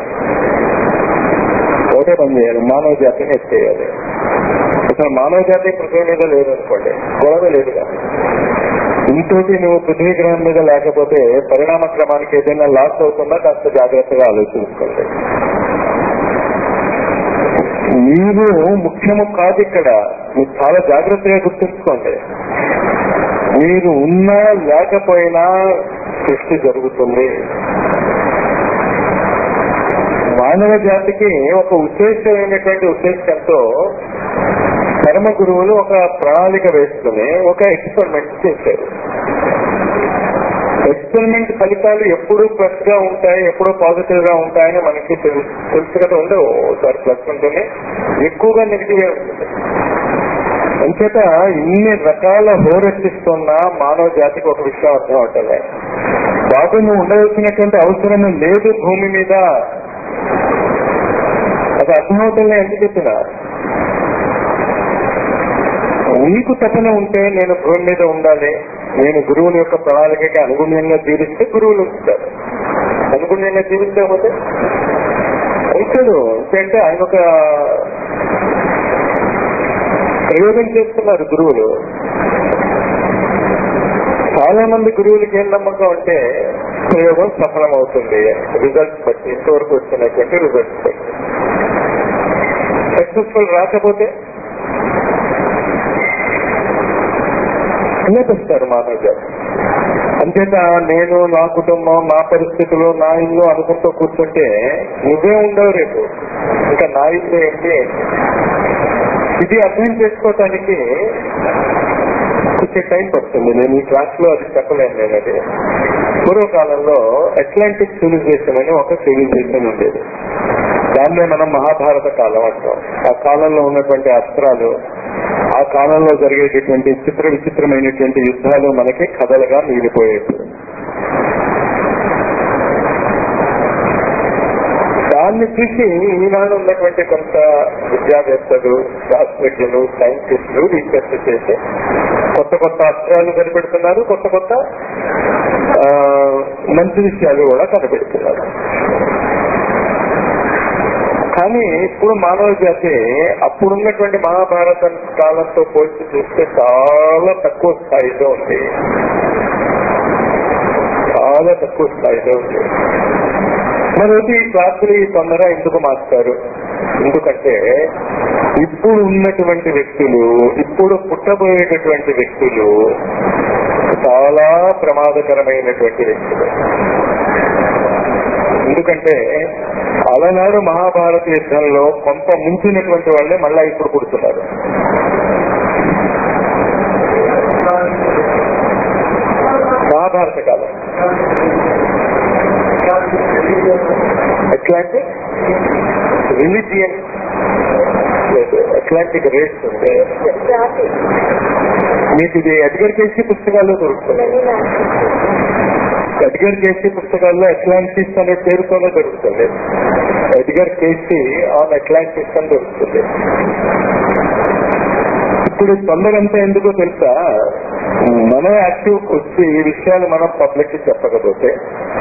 ఒకటే పని చేయాలి మానవ జాతిని ఎత్తేయాలి అసలు మానవ జాతి పృథ్వీ మీద లేదనుకోండి గొడవ లేదుగా ఇంకోటి నువ్వు పృథ్వీ గ్రహం మీద లేకపోతే పరిణామ క్రమానికి ఏదైనా లాస్ అవుతుందా కాస్త జాగ్రత్తగా ఆలోచించుకోండి మీరు ముఖ్యము కాదు ఇక్కడ మీరు చాలా జాగ్రత్తగా గుర్తుంచుకోండి మీరు ఉన్నా లేకపోయినా సృష్టి జరుగుతుంది మానవ జాతికి ఒక ఉద్దేశమైనటువంటి ఉద్దేశంతో పరమ గురువులు ఒక ప్రణాళిక వేసుకుని ఒక ఎక్స్పెరిమెంట్ చేశారు ఎక్స్పెరిమెంట్ ఫలితాలు ఎప్పుడు ప్లస్ గా ఉంటాయి ఎప్పుడు పాజిటివ్ గా ఉంటాయని మనకి తెలు- తెలుసు కదా ఉండవు ఒకసారి ప్లస్ ఉంటుంది ఎక్కువగా నెగిటివ్ ఉంటుంది అంచేత ఇన్ని రకాల హోరెత్తిస్తున్న మానవ జాతికి ఒక విషయం అర్థం అవుతుంది బాబు నువ్వు ఉండవలసినటువంటి అవసరం లేదు భూమి మీద అది అర్థమవుతుంది ఎందుకు చెప్పిన నీకు తపన ఉంటే నేను భూమి మీద ఉండాలి నేను గురువుల యొక్క ప్రణాళికకి అనుగుణ్యంగా జీవిస్తే గురువులు ఉంచుతారు అనుగుణ్యంగా జీవించకపోతే ఉంచాడు అంటే ఆయన ఒక ప్రయోగం చేస్తున్నారు గురువులు చాలా మంది గురువులకి ఏం నమ్మకం అంటే ప్రయోగం సఫలం అవుతుంది రిజల్ట్స్ బట్టి ఇంతవరకు వచ్చినటువంటి రిజల్ట్స్ బట్టి సక్సెస్ఫుల్ రాకపోతే లేపిస్తారు మానవ జాతి అంచేత నేను నా కుటుంబం నా పరిస్థితులు నా ఇల్లు అనుకుంటూ కూర్చుంటే నువ్వే ఉండవు రేపు ఇంకా నా ఇల్లు ఏంటి ఇది అర్థం చేసుకోవటానికి కొంచెం టైం పడుతుంది నేను ఈ క్లాస్ లో అది చెప్పలేను నేను అది పూర్వకాలంలో అట్లాంటిక్ సివిలైజేషన్ అని ఒక సివిలైజేషన్ ఉండేది దాన్నే మనం మహాభారత కాలం అంటాం ఆ కాలంలో ఉన్నటువంటి అస్త్రాలు ఆ కాలంలో జరిగేటటువంటి చిత్ర విచిత్రమైనటువంటి యుద్ధాలు మనకి కథలుగా మిగిలిపోయేది దాన్ని చూసి ఈనాడు ఉన్నటువంటి కొంత విద్యావేత్తలు శాస్త్రజ్ఞులు సైంటిస్టులు రీసెర్చ్ చేసి కొత్త కొత్త అస్త్రాలు కనిపెడుతున్నారు కొత్త కొత్త ఆ, మంచి విషయాలు కూడా కనిపెడుతున్నారు కానీ ఇప్పుడు మానవ జాతి అప్పుడున్నటువంటి మహాభారత కాలంతో పోల్చి చూస్తే చాలా తక్కువ స్థాయిలో ఉంది చాలా తక్కువ స్థాయిలో ఉంది మరొకటి ఈ క్లాసులు ఈ తొందర ఎందుకు మార్చారు ఎందుకంటే ఇప్పుడు ఉన్నటువంటి వ్యక్తులు ఇప్పుడు పుట్టబోయేటటువంటి వ్యక్తులు చాలా ప్రమాదకరమైనటువంటి వ్యక్తులు ఎందుకంటే అలనాడు మహాభారత యుద్ధంలో కొంత ముంచినటువంటి వాళ్ళే మళ్ళా ఇప్పుడు పుడుతున్నారు మహాభారత కాలం అట్లాంటిక్ రిలీజియన్ అట్లాంటిక్ రేట్స్ ఉంది జాతి మీకు ఇది ఎడ్గర్ కేసీ పుస్తకాల్లో దొరుకుతుంది ఎడ్గర్ కేసీ పుస్తకాల్లో అట్లాంటిస్ అనే పేరుతోనే దొరుకుతుంది ఎడ్గర్ కేసీ ఆన్ అట్లాంటిస్ అని దొరుకుతుంది ఇప్పుడు తొందరంతా ఎందుకో తెలుసా మనం యాక్టివ్ వచ్చి ఈ విషయాలు మనం పబ్లిక్ కి చెప్పకపోతే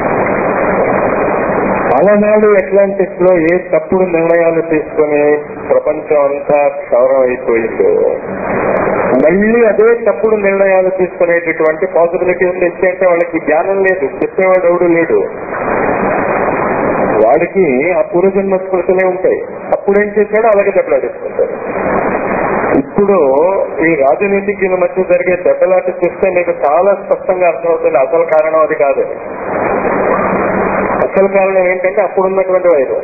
అలనాడు అట్లాంటిస్ లో ఏ తప్పుడు నిర్ణయాలు తీసుకుని ప్రపంచం అంతా క్షౌరం అయిపోయిందో మళ్ళీ అదే తప్పుడు నిర్ణయాలు తీసుకునేటటువంటి పాసిబిలిటీ ఉంది ఎందుకంటే వాళ్ళకి జ్ఞానం లేదు చెప్పేవాడు ఎవడు లేడు వాడికి ఆ పూర్వజన్మ స్మృతులే ఉంటాయి అప్పుడేం చేశాడో అలాగే దెబ్బలాడేసుకుంటారు ఇప్పుడు ఈ రాజనీతిజ్ఞుల మధ్య జరిగే దెబ్బలాట చూస్తే మీకు చాలా స్పష్టంగా అర్థమవుతుంది అసలు కారణం అది కాదు అసలు కారణం ఏంటంటే అప్పుడున్నటువంటి వైరం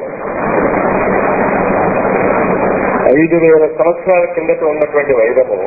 ఐదు వేల సంవత్సరాల కిందట ఉన్నటువంటి వైరము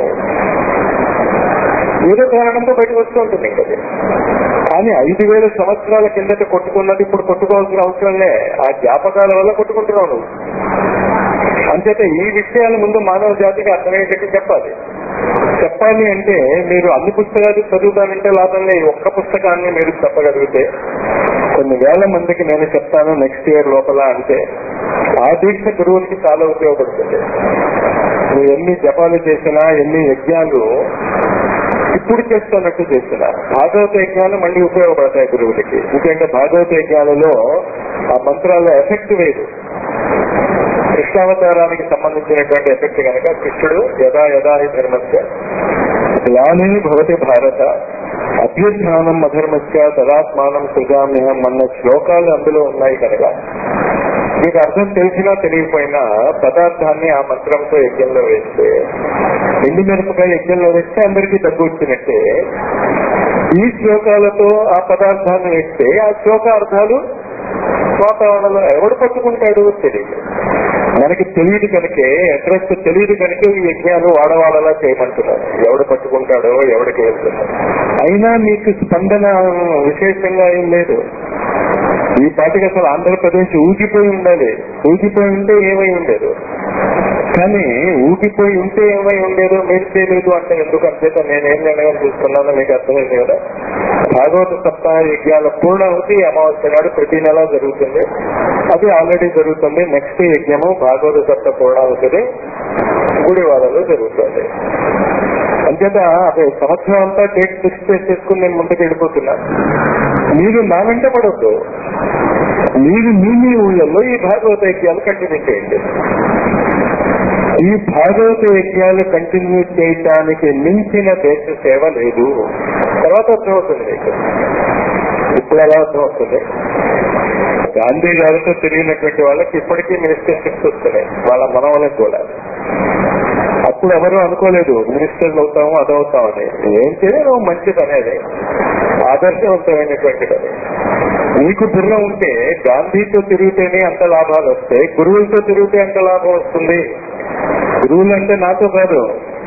ఏదో కారణంతో బయటకు వస్తూ ఉంటుంది ఇంకా అది. కానీ ఐదు వేల సంవత్సరాల కిందట కొట్టుకున్నది ఇప్పుడు కొట్టుకోవాల్సిన అవసరంలే ఆ జ్ఞాపకాల వల్ల కొట్టుకుంటున్నావు నువ్వు అంచేత ఈ విషయాల ముందు మానవ జాతికి అర్థమయ్యేటట్టు చెప్పాలి చెప్పాలి అంటే మీరు అన్ని పుస్తకాలు చదువుతానంటే లాభంగా ఈ ఒక్క పుస్తకాన్ని మీరు చెప్పగలిగితే కొన్ని వేల మందికి నేను చెప్తాను నెక్స్ట్ ఇయర్ లోపల అంటే ఆ దీక్ష గురువులకి చాలా ఉపయోగపడుతుంది నువ్వు ఎన్ని జపాలు చేసినా ఎన్ని యజ్ఞాలు ఇప్పుడు చేస్తున్నట్టు చేసిన భాగవత యజ్ఞాలు మళ్ళీ ఉపయోగపడతాయి గురువులకి ఎందుకంటే భాగవత యజ్ఞాలలో ఆ మంత్రాల ఎఫెక్ట్ వేరు కృష్ణావతారానికి సంబంధించినటువంటి ఎఫెక్ట్ కనుక కృష్ణుడు యథా యథా హి ధర్మస్య గ్లాని భవతి భారత అభ్యుత్నం అధర్మస్య తదాత్మానం సృజామ్యహం అన్న శ్లోకాలు అందులో ఉన్నాయి కనుక మీకు అర్థం తెలిసినా తెలియకపోయినా పదార్థాన్ని ఆ మంత్రంతో యజ్ఞంలో వేస్తే ఎండి మిరపకాయ యజ్ఞంలో వేస్తే అందరికీ దగ్గు వచ్చినట్టే ఈ శ్లోకాలతో ఆ పదార్థాన్ని వేస్తే ఆ శ్లోకార్థాలు వాతావరణంలో ఎవడు పట్టుకుంటాడు తెలియదు మనకి తెలియదు కనుకే అడ్రస్ తెలియదు కనుక ఈ యజ్ఞాలు వాడవాడలా చేయమంటున్నారు ఎవడు పట్టుకుంటాడో ఎవడికి వెళ్తున్నాడు అయినా మీకు స్పందన విశేషంగా ఏం లేదు ఈ పాటికి అసలు ఆంధ్రప్రదేశ్ ఊగిపోయి ఉండాలి ఊగిపోయి ఉంటే ఏమై ఉండేది కానీ ఊగిపోయి ఉంటే ఏమై ఉండేదో మీరు తెలియదు అంటే ఎందుకు అంతేత నేనేం నిర్ణయం తీసుకున్నానో మీకు అర్థమైంది కదా భాగవత సప్తాహ యజ్ఞాల పూర్ణాహుతి అమావాస్య నాడు ప్రతి నెల జరుగుతుంది అది ఆల్రెడీ జరుగుతుంది నెక్స్ట్ యజ్ఞము భాగవత సప్త పూర్ణాహుతిది గుడివాడలో జరుగుతుంది అంచేత అదే సంవత్సరం అంతా డేట్ ఫిక్స్ చేసేసుకుని నేను ముందుకు వెళ్ళిపోతున్నా మీరు నా వెంట పడవద్దు మీరు మీ మీ ఊళ్ళల్లో ఈ భాగవత యజ్ఞాలు కంటిన్యూ చేయండి ఈ భాగవత యజ్ఞాలు కంటిన్యూ చేయటానికి మించిన దేశ సేవ లేదు తర్వాత అర్థమవుతుంది మీకు ఇప్పుడు ఎలా అర్థమవుతుంది గాంధీ గారితో తిరిగినటువంటి వాళ్ళకి ఇప్పటికీ మినిస్టర్షిప్స్ వస్తున్నాయి వాళ్ళ మనవలకు కూడా అప్పుడు ఎవరు అనుకోలేదు మినిస్టర్లు అవుతాము అదవుతామని ఏం చేయడం మంచి పని అది ఆదర్శవంతమైనటువంటి పని నీకు బుర్ర ఉంటే గాంధీతో తిరిగితేనే అంత లాభాలు వస్తాయి గురువులతో తిరిగితే అంత లాభం వస్తుంది గురువులు అంటే నాతో కాదు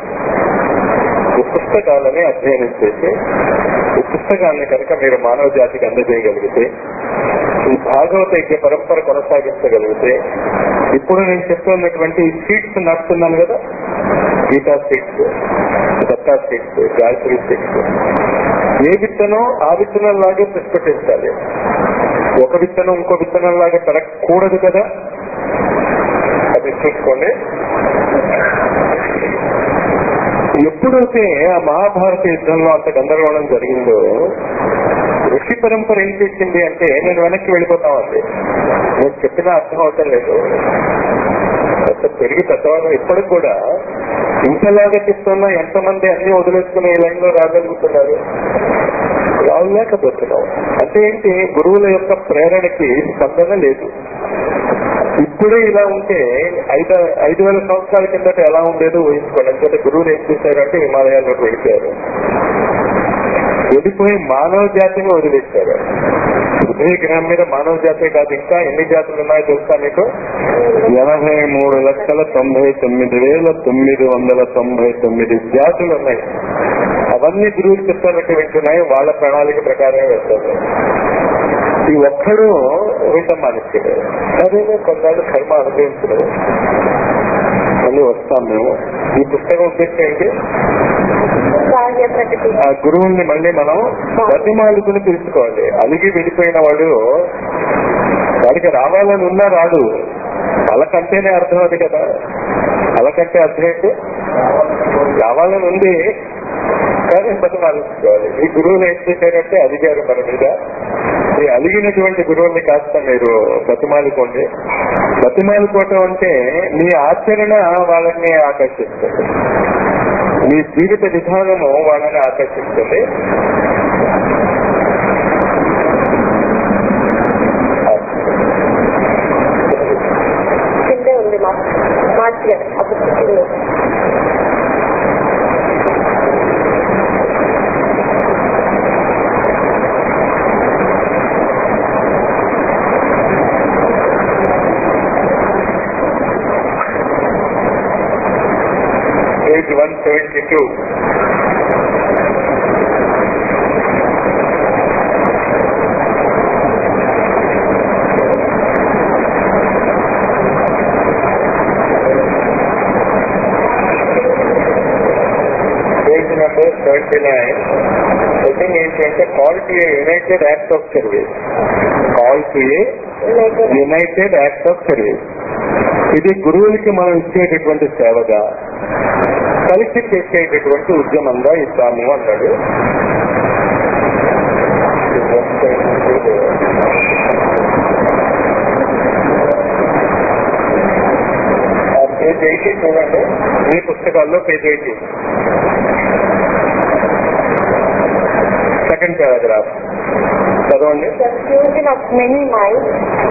ఈ పుస్తకాలని అధ్యయనం చేసి ఈ పుస్తకాన్ని కనుక మీరు మానవ జాతికి అందజేయగలిగితే ఈ భాగవత యజ్ఞ పరంపర కొనసాగించగలిగితే ఇప్పుడు నేను చెప్తున్నటువంటి ఈ సీట్స్ నడుస్తున్నాను కదా Gita seeds Datta seeds Gayatri seeds ఏ విత్తనం ఆ విత్తనం లాగే ప్రస్ఫుటించాలి ఒక విత్తనం ఇంకో విత్తనం లాగా పెరగకూడదు కదా అది చూసుకోండి ఎప్పుడైతే ఆ మహాభారత యుద్ధంలో అంత గందరగోళం జరిగిందో ఋషి పరంపర ఏం చేసింది అంటే నేను వెనక్కి వెళ్ళిపోతామండి నేను చెప్పిన అర్థం అవటం లేదు అంత పెరిగి పెద్దవాళ్ళు ఇప్పటికి కూడా ఇంతలాగా చెప్తున్నా ఎంతమంది అన్ని వదిలేసుకుని ఈ లైన్ లో రాగలుగుతున్నారు రాలేకపోతున్నాం అంటే ఏంటి గురువుల యొక్క ప్రేరణకి స్పందన లేదు ఇప్పుడే ఇలా ఉంటే ఐదు ఐదు వేల సంవత్సరాల కిందట ఎలా ఉండేదో ఊహించుకోండి ఎందుకంటే గురువులు ఏం చేశారంటే హిమాలయాల్లోకి వెళ్ళిపోయారు వెళ్ళిపోయి మానవ జాతిని వదిలేశారు పృథ్వీ గ్రహం మీద మానవ జాతే కాదు ఇంకా ఎన్ని జాతులు ఉన్నాయో తెలుసా మీకు ఎనభై మూడు లక్షల తొంభై తొమ్మిది వేల తొమ్మిది వందల తొంభై తొమ్మిది జాతులు ఉన్నాయి అవన్నీ గురువులు చెప్పినట్టు వింటున్నాయి వాళ్ళ ప్రణాళిక ప్రకారమే వెళ్తారు ఈ ఒక్కడు వింటాం మానేసాడు అదే కొన్నాళ్ళు కర్మ అనుభవించడం మళ్ళీ వస్తాం మేము ఈ పుస్తకం ఉద్దేశం ఏంటి కార్య ప్రకటి ఆ గురువుల్ని మళ్ళీ మనం బతిమాలుకుని తెలుసుకోవాలి అలిగి వెళ్ళిపోయిన వాడు వాడికి రావాలని ఉన్నా రాడు అలకంటేనే అర్థం అది కదా అలకంటే అర్థం ఏంటి రావాలని ఉంది కానీ బతిమాలుకోవాలి ఈ గురువులు ఏం చేశారంటే అలిగారు మన మీద ఈ అలిగినటువంటి గురువుల్ని కాస్త మీరు బతిమాలుకోండి బతిమాలుకోవటం అంటే మీ ఆచరణ వాళ్ళని ఆకర్షిస్తుంది మీ జీవిత విధానము వాళ్ళని ఆకర్షిస్తుంది కిందే ఉంది మా మార్చి ఆ పుస్తకం కిందే. Page one seventy two page number seventy nine second ఏంటంటే call to a united act of service call to a United united act of service ఇది గురువులకి మనం ఇచ్చేటటువంటి సేవగా కలిసి చేసేటటువంటి ఉద్యమంగా ఇస్తాము అన్నాడు ఆ పేజ్ ఎయిటీ చూడండి మీ పుస్తకాల్లో పేజ్ ఎయిటీ సెకండ్ పారాగ్రాఫ్ చదవండి confusion of many minds.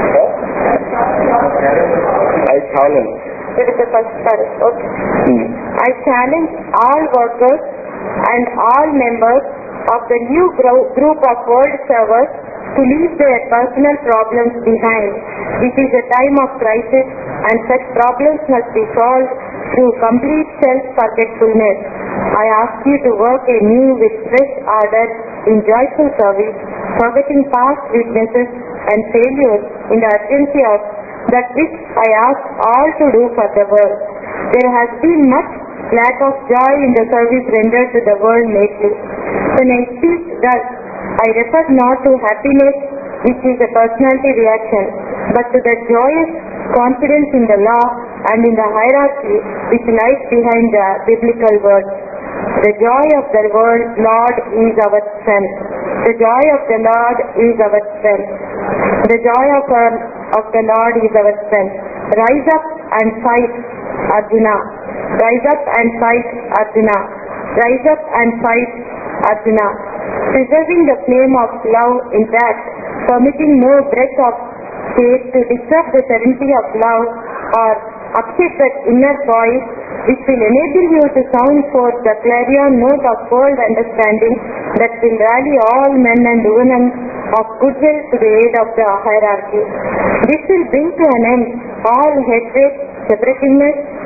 I challenge This is the first part. Okay. I challenge all workers and all members of the new gro- group of world servers to leave their personal problems behind. This is a time of crisis and such problems must be solved through complete self-forgetfulness. I ask you to work anew with fresh ardor in joyful service, forgetting past weaknesses and failures in the urgency of that which I ask all to do for the world. There has been much lack of joy in the service rendered to the world lately. When I speak thus, I refer not to happiness, which is a personality reaction, but to the joyous confidence in the law and in the hierarchy which lies behind the biblical words. The joy of the world, Lord, is our strength. The joy of the Lord is our strength. The joy of, our, of the Lord is our strength. Rise up and fight, Arjuna. Rise up and fight, Arjuna. Rise up and fight, Arjuna. Preserving the flame of love intact, permitting no breath of hate to disturb the serenity of love or upset that inner voice which will enable you to sound forth the clarion note of world understanding that will rally all men and women of goodwill to the aid of the hierarchy. This will bring to an end all hatred, separativeness,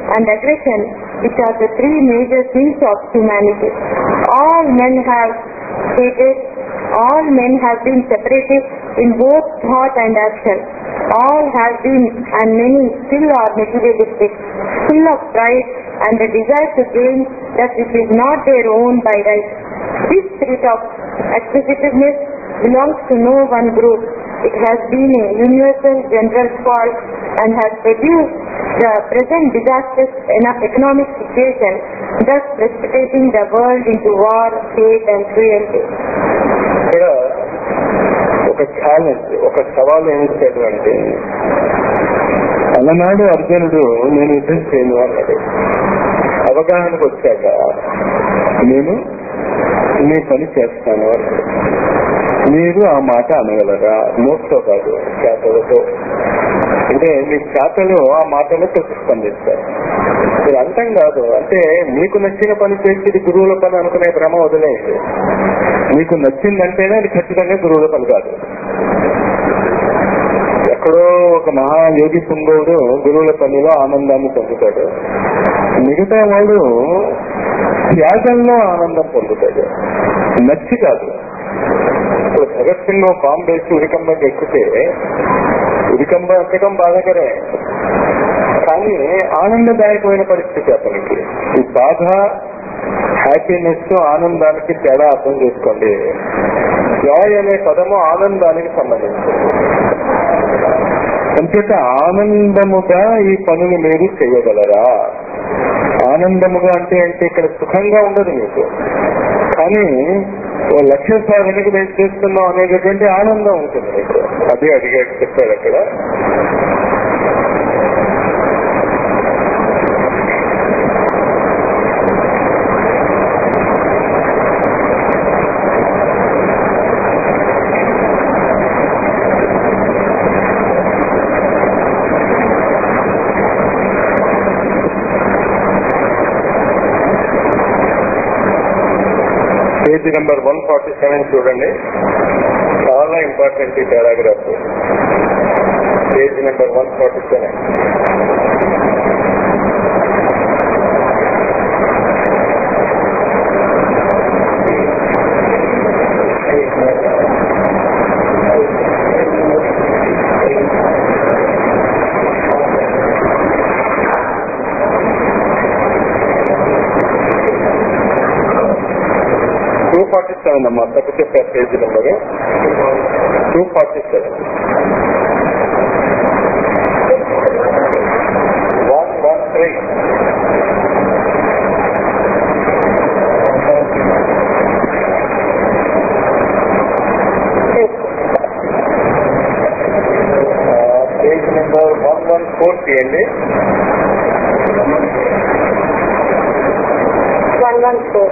and aggression, which are the three major sins of humanity. All men have hated, all men have been separatists in both thought and action. All have been, and many still are materialistic, full of pride and the desire to gain that which is not their own by right. This spirit of acquisitiveness belongs to no one group. It has been a universal general fault and has produced the present disastrous eno- economic situation, thus precipitating the world into war, hate and cruelty. ఇక్కడ ఒక challenge ఒక సవాల్ ఏమిచ్చాడు అంటే అలనాడు అర్జునుడు నేను యుద్ధం చేయను అన్నాడు అవగాహనకు వచ్చాక నేను నీ పని చేస్తాను అన్నాడు మీరు ఆ మాట అనగలరా నోట్తో కాదు చేతలతో అంటే మీ చేతలు ఆ మాటలో ప్రతిస్పందిస్తారు మీరు అంతం కాదు అంటే మీకు నచ్చిన పని చేసి ఇది గురువుల పని అనుకునే భ్రమ వదిలేయండి మీకు నచ్చిందంటేనే అది ఖచ్చితంగా గురువుల పని కాదు ఎక్కడో ఒక మహాయోగి పుంగవుడు గురువుల పనిలో ఆనందాన్ని పొందుతాడు మిగతా వాడు త్యాగంలో ఆనందం పొందుతాడు నచ్చి కాదు ఇప్పుడు భగత్ సింగ్ బాంబు వేసి ఉరికంబకి ఎక్కితే ఉరికంబ ఎక్కడం బాధాకరే కానీ ఆనందదాయకమైన పరిస్థితి అతనికి ఈ బాధ హ్యాపీనెస్ ఆనందానికి తేడా అర్థం చేసుకోండి జాయ్ అనే పదము ఆనందానికి సంబంధించింది అంచేత ఆనందముగా ఈ పనులు మీరు చేయగలరా ఆనందముగా అంటే అంటే ఇక్కడ సుఖంగా ఉండదు మీకు కానీ ఓ లక్ష్య సాధనకి మేము చేస్తున్నాం అనేటటువంటి ఆనందం ఉంటుంది మీకు అదే అడిగాడు చెప్పాడు అక్కడ page number one forty seven చూడండి చాలా ఇంపార్టెంట్ ఈ paragraph page number one forty seven two forty seven అమ్మా తప్పు చెప్పారు పేజీ number two forty seven one one three page number one one four తీయండి One one four.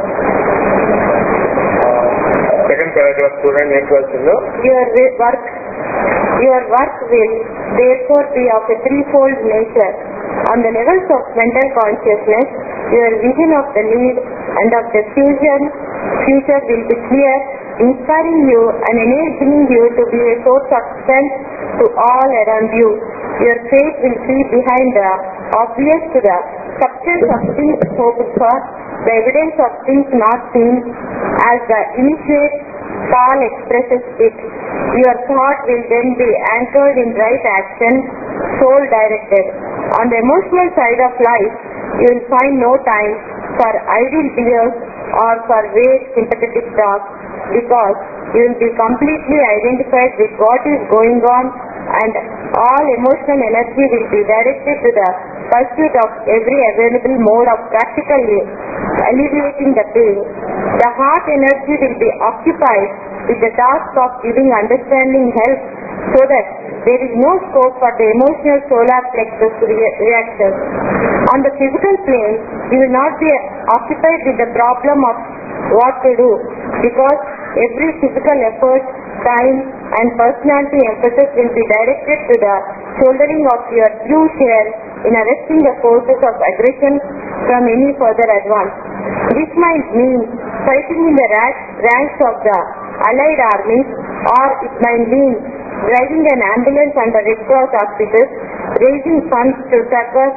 సెకండ్ పారాగ్రాఫ్ చూడండి ఏం వచ్చిందో Your wi- work, your work will therefore be of a threefold nature. On the levels of mental consciousness, your vision of the lead and of the future, future will be clear, inspiring you and enabling you to be a source of strength to all around you. Your faith will see behind the obvious to the substance of things hoped for, the evidence of things not seen, as the initiate Paul expresses it. Your thought will then be anchored in right action, soul directed. On the emotional side of life, you will find no time for idle tears or for vague sympathetic talk because you will be completely identified with what is going on and all emotional energy will be directed to the pursuit of every available mode of practically alleviating the pain. The heart energy will be occupied with the task of giving understanding help so that there is no scope for the emotional solar plexus rea- reactions. On the physical plane, you will not be occupied with the problem of what to do because every physical effort, time and personality emphasis will be directed to the shouldering of your due share in arresting the forces of aggression from any further advance. This might mean fighting in the ra- ranks of the allied armies or it might mean driving an ambulance under Red Cross auspices, raising funds to succor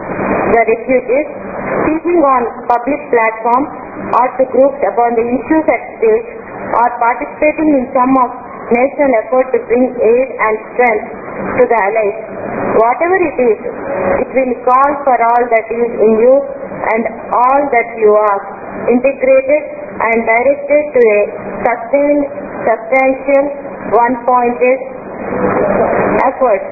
the refugees, speaking on public platforms or to groups upon the issues at stake, or participating in some of national effort to bring aid and strength to the allies. Whatever it is, it will call for all that is in you and all that you are, integrated and directed to a sustained, substantial, one-pointed effort.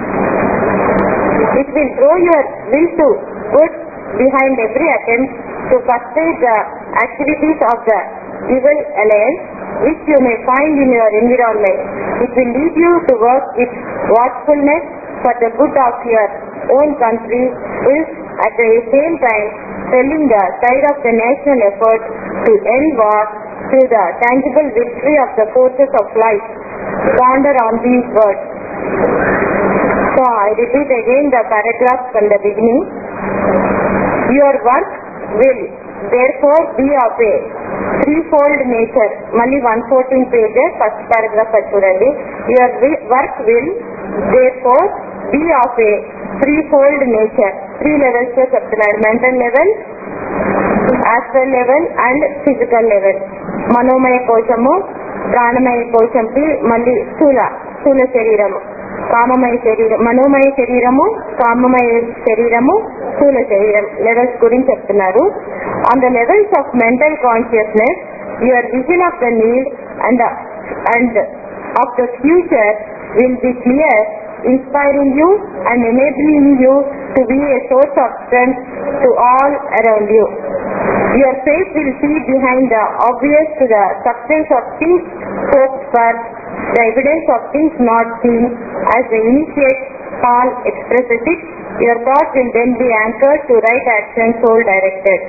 It will throw your will to good behind every attempt to frustrate the activities of the evil alliance which you may find in your environment. It will lead you to work with watchfulness for the good of your own country whilst at the same time telling the side of the national effort to end war through the tangible victory of the forces of life. Ponder on these words. So I repeat again the paragraph from the beginning. Your work will therefore be of a threefold nature. మళ్ళీ one fourteen pages first paragraph అది చూడండి your work will therefore be of a threefold nature. Three levels లో చెప్తున్నాడు mental level astral level and physical level మనోమయ కోశము ప్రాణమయ కోశంకి మళ్ళీ స్థూల స్థూల శరీరము కామమయ శరీరం మనోమయ శరీరము కామమయ శరీరము స్థూల శరీరం లెవెల్స్ గురించి చెప్తున్నారు on the levels of mental consciousness your vision of the need and and of the future will be clear inspiring you and enabling you to be a source of strength to all around you. Your faith will see behind the obvious to the substance of things hoped for, the evidence of things not seen, as the initiate Paul expresses it. Your thought will then be anchored to right action, soul directed.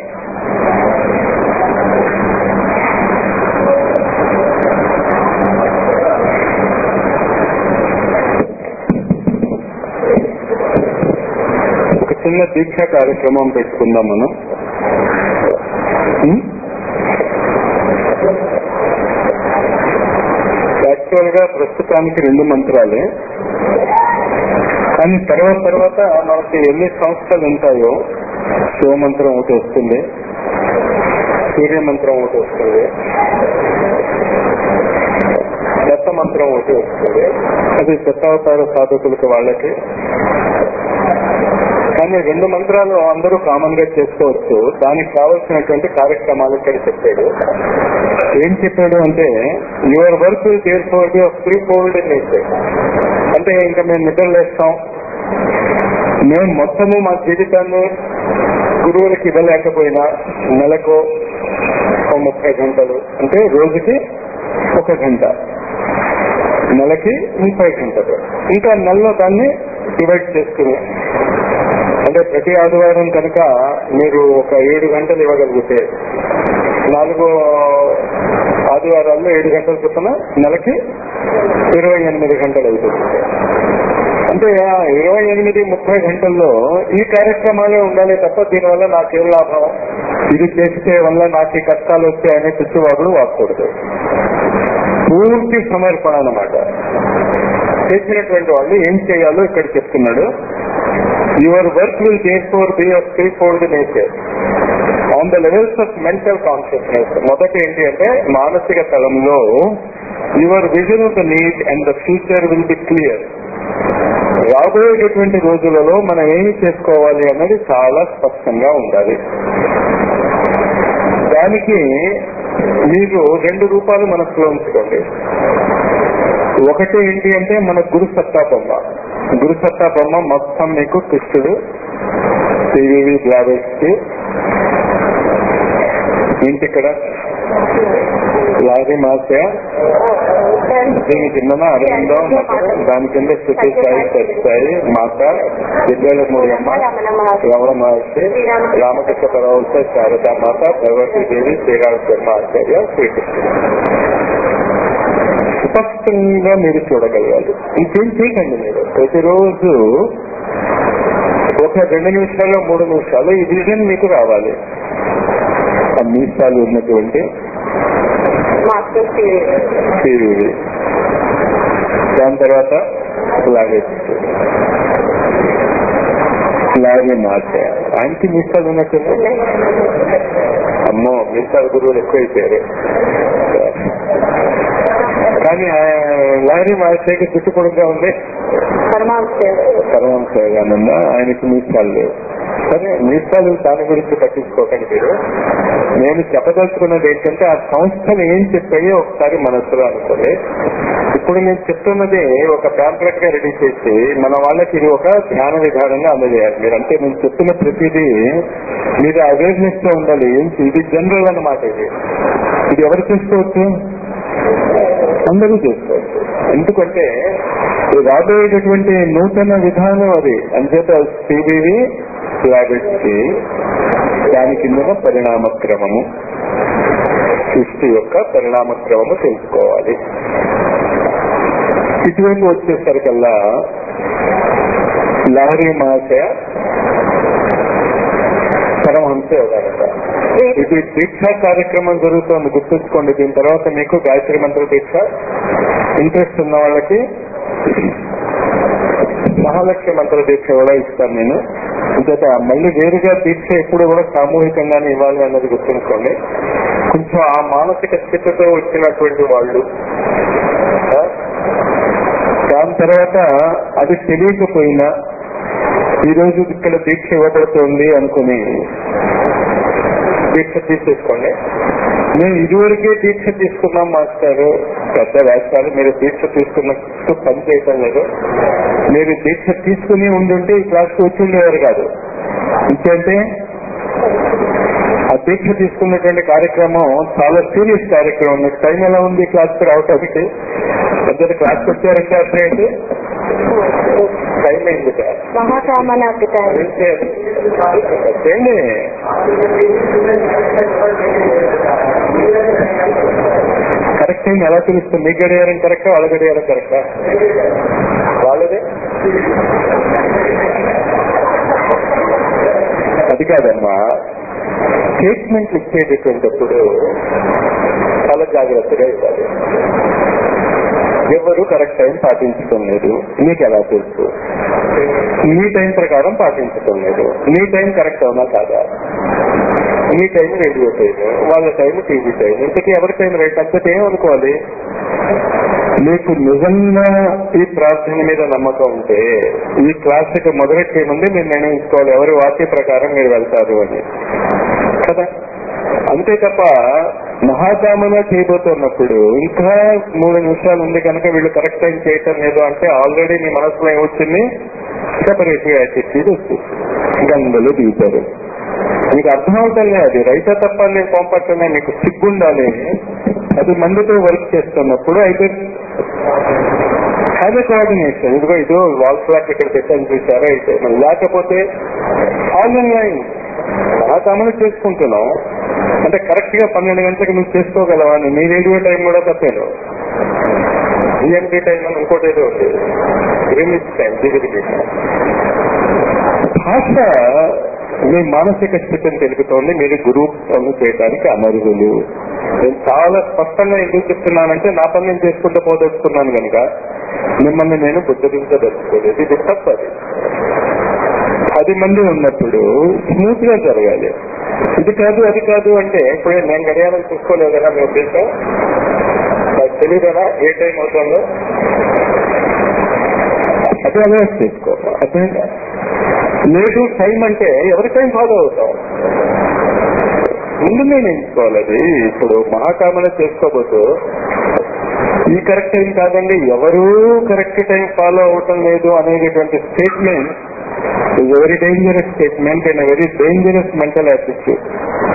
ఒక చిన్న దీక్ష కార్యక్రమం పెట్టుకుందాం మనం ఉం? Actual గా ప్రస్తుతానికి రెండు మంత్రాలే కానీ తర్వాత తర్వాత మనకి ఎన్ని సంస్థలు ఉంటాయో శివ మంత్రం ఒకటి వస్తుంది సూర్య మంత్రం ఒకటి వస్తుంది దత్త మంత్రం ఒకటి వస్తుంది అది దత్తావతార సాధకులకు వాళ్ళకి కానీ రెండు మంత్రాలు అందరూ కామన్ గా చేసుకోవచ్చు దానికి కావలసినటువంటి కార్యక్రమాలు ఇక్కడ చెప్పాడు ఏం చెప్పాడు అంటే your work therefore of threefold nature అంటే ఇంకా మేము నిద్ర లేస్తాం మేము మొత్తము మా జీవితాన్ని గురువులకి ఇవ్వలేకపోయినా నెలకు ఒక ముప్పై గంటలు అంటే రోజుకి ఒక గంట నెలకి ముప్పై గంటలు ఇంకా నెలలో దాన్ని డివైడ్ చేసుకుని అంటే ప్రతి ఆదివారం కనుక మీరు ఒక ఏడు గంటలు ఇవ్వగలిగితే నాలుగు ఆదివారాల్లో ఏడు గంటల చొప్పున నెలకి ఇరవై ఎనిమిది గంటలు అవుతుంది అంటే ఆ ఇరవై ఎనిమిది ముప్పై గంటల్లో ఈ కార్యక్రమాలే ఉండాలి తప్ప దీనివల్ల నాకేం లాభం ఇది చేస్తే వల్ల నాకు ఈ కష్టాలు వచ్చాయనే పిచ్చివాగులు వాడకూడదు పూర్తి సమర్పణ అన్నమాట చేసినటువంటి వాళ్ళు ఏం చేయాలో ఇక్కడ చెప్తున్నాడు your work will there be of threefold nature on the levels of mental consciousness మొదటి ఏంటి అంటే మానసిక తలంలో your vision of the need and the future will be clear రాబోయేటటువంటి రోజులలో మనం ఏమి చేసుకోవాలి అన్నది చాలా స్పష్టంగా ఉండాలి దానికి మీరు రెండు రూపాయలు మనసులో ఉంచుకోండి ఒకటి ఏంటి అంటే మన గురు సత్తా బొమ్మ గురు సత్తా బొమ్మ మొత్తం మీకు కృష్ణుడు టీవీ గ్లాబెస్ కి ఏంటి ఇక్కడ లారీ మాస దీని కింద అరవిందం దాని కింద స్థితి స్థాయి సత్తాయి మాత విద్యాల మూడమ్మ రమణ మహర్షి రామకృష్ణ పరవశ శారదా మాత భగవతి దేవి శ్రీరామ శర్మ ఆచార్య శ్రీకృష్ణుడు స్పష్టంగా మీరు చూడగలగాలి ఇంకేం చేయకండి మీరు ప్రతిరోజు ఒక రెండు నిమిషాలు మూడు నిమిషాలు ఈ విజన్ మీకు రావాలి ఆ మీసాలు ఉన్నటువంటి మాస్టర్ టీవీ దాని తర్వాత లాగేసి లాగే మార్చే ఆయనకి మీసాలు ఉన్నట్టుంది అమ్మో మీసాల గురువులు ఎక్కువైపోయారు కానీ ఆ లారీ మార్చేకి జుట్టు పొడుగ్గా ఉంది పరమాంశగానంద ఆయనకి మీసాలు లేవు సరే మీసాలు దాని గురించి పట్టించుకోకండి మీరు నేను చెప్పదలుచుకున్నది ఏంటంటే ఆ సంస్థలు ఏం చెప్పాయో ఒకసారి మనసులో అనుకోండి ఇప్పుడు నేను చెప్తున్నది ఒక ప్యాంప్లెట్ గా రెడీ చేసి మన వాళ్ళకి ఇది ఒక ధ్యాన విధానంగా అందజేయాలి మీరు అంటే నేను చెప్తున్న ప్రతిదీ మీరు అవేర్నెస్ తో ఉండాలి ఏంటి ఇది జనరల్ అన్నమాట ఇది ఇది ఎవరు చేసుకోవచ్చు అందరూ చేసుకోవచ్చు ఎందుకంటే ఈ రాబోయేటటువంటి నూతన విధానం అది అంచేత సిబివి ప్లాబెట్స్ కి దాని కింద పరిణామ క్రమము సృష్టి యొక్క పరిణామ క్రమము తెలుసుకోవాలి ఇటువైపు వచ్చేసరికల్లా లహరి మహాశయ పరమహంస యోగానంద ఇది దీక్షా కార్యక్రమం జరుగుతోంది గుర్తుంచుకోండి దీని తర్వాత మీకు గాయత్రి మంత్ర దీక్ష ఇంట్రెస్ట్ ఉన్న వాళ్ళకి మహాలక్ష్మి మంత్ర దీక్ష కూడా ఇస్తాను నేను ఇంకట మళ్ళీ వేరుగా దీక్ష ఎప్పుడు కూడా సామూహికంగానే ఇవ్వాలి అన్నది గుర్తుంచుకోండి కొంచెం ఆ మానసిక స్థితితో వచ్చినటువంటి వాళ్ళు ఆ, దాని తర్వాత అది తెలియకపోయినా ఈ రోజు ఇక్కడ దీక్ష ఇవ్వబడుతోంది అనుకుని దీక్ష తీసేసుకోండి మేము ఇదివరకే దీక్ష తీసుకున్నాం మాస్టర్ పెద్ద వేషాలు మీరు దీక్ష తీసుకున్నట్టు పని చేయటం లేదు మీరు దీక్ష తీసుకుని ఉండుంటే ఈ క్లాస్కి వచ్చి ఉండేవారు కాదు ఇంకంటే ఆ దీక్ష తీసుకున్నటువంటి కార్యక్రమం చాలా సీరియస్ కార్యక్రమం మీకు టైం ఎలా ఉంది క్లాస్కి రావటానికి పెద్ద క్లాస్కి వచ్చారంటే అర్థం ఏంటి టైం అయింది సార్ మహాకామన పితాయి ఏంటి కరెక్ట్ అయింది ఎలా తెలుస్తుంది మీ గడియారం కరెక్టా వాళ్ళ గడియారం కరెక్టా వాళ్ళదే అది కాదమ్మా స్టేట్మెంట్లు ఇచ్చేటటువంటిప్పుడు చాలా జాగ్రత్తగా ఇవ్వాలి ఎవరు కరెక్ట్ టైం పాటించడం లేదు నీకు ఎలా తెలుసు నీ టైం ప్రకారం పాటించడం లేదు నీ టైం కరెక్ట్ అవునా కాదా నీ టైం రేడియో టైం వాళ్ళ టైం టీవీ టైం ఇంతకీ ఎవరి టైం రైట్ అంతటి ఏమనుకోవాలి మీకు నిజంగా ఈ ప్రార్థన మీద నమ్మకం ఉంటే ఈ క్లాస్కి మొదలెట్టే ముందే మీరు నిర్ణయించుకోవాలి ఎవరి వాక్య ప్రకారం మీరు వెళ్తారు అని కదా అంతే తప్ప మహాకామన చేయబోతున్నప్పుడు ఇంకా మూడు నిమిషాలు ఉంది కనుక వీళ్ళు కరెక్ట్ టైం చేయటం లేదు అంటే ఆల్రెడీ నీ మనసులో ఏమొచ్చింది సెపరేట్ యాటిట్యూడ్ వస్తుంది గంగలు దిగుతారు మీకు అర్థమవుతుంది అది రైతా తప్ప నేను పంపట్టమే మీకు సిగ్గుండాలి అది మందితో వర్క్ చేస్తున్నప్పుడు అయితే హ్యావ్ కోఆర్డినేషన్ ఇదిగో ఇదో వాల్ క్లాక్ ఇక్కడ పెట్టని చూసారా అయితే మరి లేకపోతే ఆన్లైన్ లైన్ మహాకామన చేసుకుంటున్నాం అంటే కరెక్ట్ గా పన్నెండు గంటలకు నువ్వు చేసుకోగలవా అని మీ రేడియో టైం కూడా తప్పేను జిఎంటీ టైం అని ఇంకోటి ఏదో ఉంది గ్రీనిచ్ టైం దిగుది భాష మీ మానసిక స్థితిని తెలుపుతోంది మీరు గురువు పనులు చేయడానికి అనర్హులు నేను చాలా స్పష్టంగా ఎందుకు చెప్తున్నానంటే నా పని నేను చేసుకుంటూ పోదలుచుకున్నాను కనుక మిమ్మల్ని నేను బుద్ధరించదలుచుకోలేదు ఇది తప్పది పది మంది ఉన్నప్పుడు స్మూత్ గా జరగాలి ఇది కాదు అది కాదు అంటే ఇప్పుడు నేను గడియారం చూసుకోలేదు కదా మీ ఉద్దేశం నాకు తెలియదా ఏ టైం అవుతుందో అది అలవాటు చేసుకో అర్థం లేదు టైం అంటే ఎవరి టైం ఫాలో అవుతాం ముందు నేను ఎంచుకోవాలి అది ఇప్పుడు మహాకామన చేసుకోబోతూ ఈ కరెక్ట్ టైం కాదండి ఎవరూ కరెక్ట్ టైం ఫాలో అవటం లేదు అనేటటువంటి statement is very dangerous statement and very dangerous mental attitude